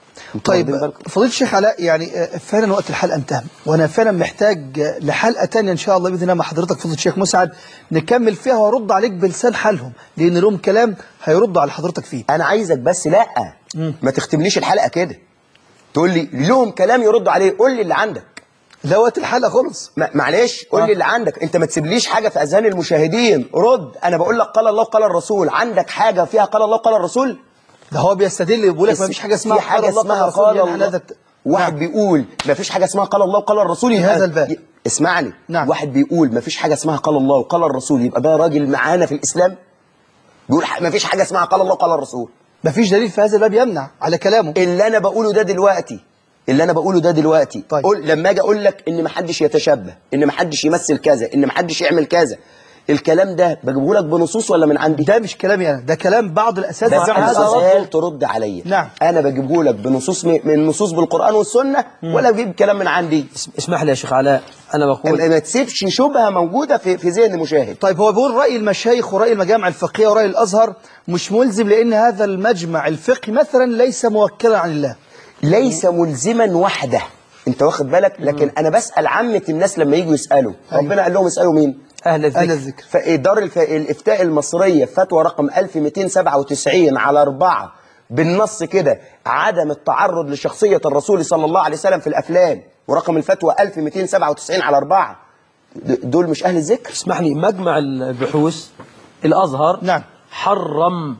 طيب فضيلة الشيخ علاء يعني آه، فعلا وقت الحلقة انتهى وانا فعلا محتاج آه، لحلقة تانية ان شاء الله باذن الله مع حضرتك فضيلة الشيخ مسعد نكمل فيها وارد عليك بلسان حالهم لان لهم كلام هيردوا على حضرتك فيه انا عايزك بس لا ما تختمليش الحلقه كده تقول لي لهم كلام يردوا عليه قول لي اللي عندك لا وقت الحلقه خلص معلش قول لي اللي عندك انت ما تسيبليش حاجه في اذهان المشاهدين رد انا بقول لك قال الله قال الرسول عندك حاجه فيها قال الله قال الرسول ده هو بيستدل بيقول لك ما فيش حاجه اسمها في حاجه قال الله اسمها الرسول قال يعني الله هذا واحد بيقول ما فيش حاجه اسمها قال الله وقال الرسول في يبقى- هذا الباب. ي- اسمعني نعم. واحد بيقول ما فيش حاجه اسمها قال الله وقال الرسول يبقى ده راجل معانا في الاسلام بيقول ح- ما فيش حاجه اسمها قال الله وقال الرسول ما فيش دليل في هذا الباب يمنع على كلامه اللي انا بقوله ده دلوقتي اللي انا بقوله ده دلوقتي طيب. قول لما اجي اقول لك ان ما حدش يتشبه ان ما حدش يمثل كذا ان ما حدش يعمل كذا الكلام ده بجيبه لك بنصوص ولا من عندي ده مش كلامي انا ده كلام بعض الاساتذه بس هذا سؤال ترد عليا نعم انا بجيبه لك بنصوص من من نصوص بالقران والسنه ولا بجيب كلام من عندي اسمح لي يا شيخ علاء انا بقول ما تسيبش شبهه موجوده في في ذهن المشاهد طيب هو بيقول رأي المشايخ ورأي المجامع الفقهية ورأي الأزهر مش ملزم لأن هذا المجمع الفقهي مثلا ليس موكلا عن الله ليس ملزما وحده انت واخد بالك لكن انا بسال عامه الناس لما يجوا يسالوا ربنا قال لهم اسالوا مين اهل الذكر, أهل الذكر. فدار الف... الافتاء المصريه فتوى رقم 1297 على أربعة بالنص كده عدم التعرض لشخصيه الرسول صلى الله عليه وسلم في الافلام ورقم الفتوى 1297 على أربعة د- دول مش اهل الذكر اسمح لي مجمع البحوث الأزهر نعم حرم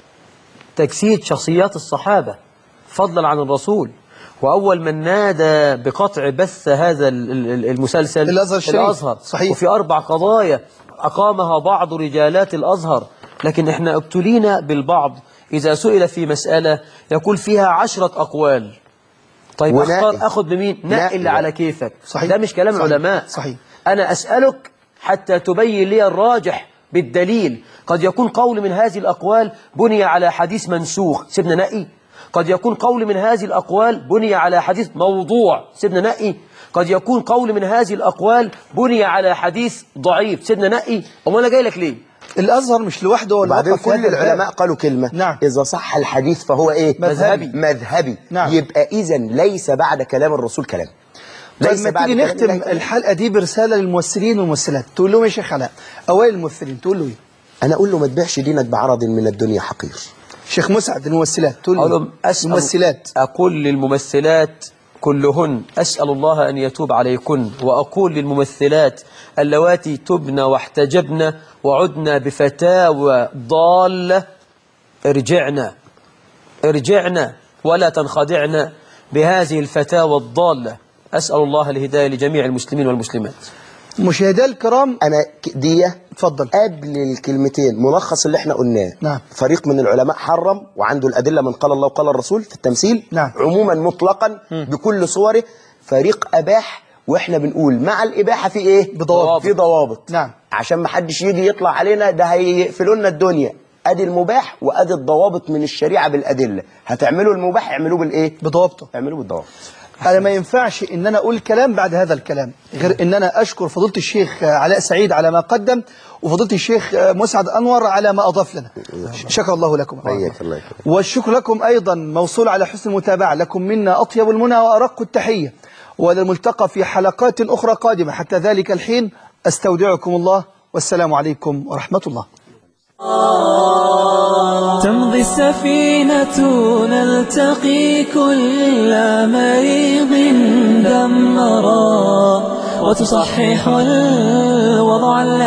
تجسيد شخصيات الصحابة فضلا عن الرسول وأول من نادى بقطع بث هذا ال- ال- المسلسل الأزهر الشريف. الأزهر صحيح. وفي أربع قضايا أقامها بعض رجالات الأزهر لكن احنا ابتلينا بالبعض إذا سئل في مسألة يقول فيها عشرة أقوال طيب ونائل. اختار اخد بمين نقل نائل. اللي على كيفك صحيح. ده مش كلام صحيح. علماء صحيح. انا اسالك حتى تبين لي الراجح بالدليل قد يكون قول من هذه الاقوال بني على حديث منسوخ سيبنا نقي قد يكون قول من هذه الاقوال بني على حديث موضوع سيبنا نقي قد يكون قول من هذه الاقوال بني على حديث ضعيف سيبنا نقي امال انا جاي لك ليه الأزهر مش لوحده ولا وبعدين وقف في كل هذا الباب. العلماء قالوا كلمة نعم. إذا صح الحديث فهو إيه مذهبي. مذهبي نعم. يبقى إذا ليس بعد كلام الرسول كلام طيب ليس ما بعد تيجي كلام نختم الله كلام. الحلقة دي برسالة للممثلين والممثلات تقول لهم يا شيخ علاء أوائل الممثلين تقول له إيه أنا أقول له ما تبيعش دينك بعرض من الدنيا حقير شيخ مسعد الممثلات تقول أقول له لهم أسأل الممثلات أقول للممثلات كلهن أسأل الله أن يتوب عليكن وأقول للممثلات اللواتي تبن واحتجبن وعدن بفتاوى ضالة ارجعنا ارجعنا ولا تنخدعن بهذه الفتاوى الضالة أسأل الله الهداية لجميع المسلمين والمسلمات مشاهدي الكرام أنا ك- دي اتفضل قبل الكلمتين ملخص اللي احنا قلناه نعم. فريق من العلماء حرم وعنده الأدلة من قال الله وقال الرسول في التمثيل نعم. عموما مطلقا بكل صوره فريق أباح واحنا بنقول مع الإباحة في إيه بضوابط. في ضوابط نعم عشان ما حدش يجي يطلع علينا ده هيقفلوا لنا الدنيا ادي المباح وادي الضوابط من الشريعه بالادله هتعملوا المباح اعملوه بالايه بضوابطه اعملوه بالضوابط أنا ما ينفعش إن أنا أقول كلام بعد هذا الكلام غير إن أنا أشكر فضيلة الشيخ علاء سعيد على ما قدم وفضيلة الشيخ مسعد أنور على ما أضاف لنا شكر الله لكم حياك الله يكرمك. والشكر لكم أيضا موصول على حسن المتابعة لكم منا أطيب المنى وأرق التحية وللملتقى في حلقات أخرى قادمة حتى ذلك الحين أستودعكم الله والسلام عليكم ورحمة الله تمضي السفينة نلتقي كل مريض دمرا وتصحح الوضع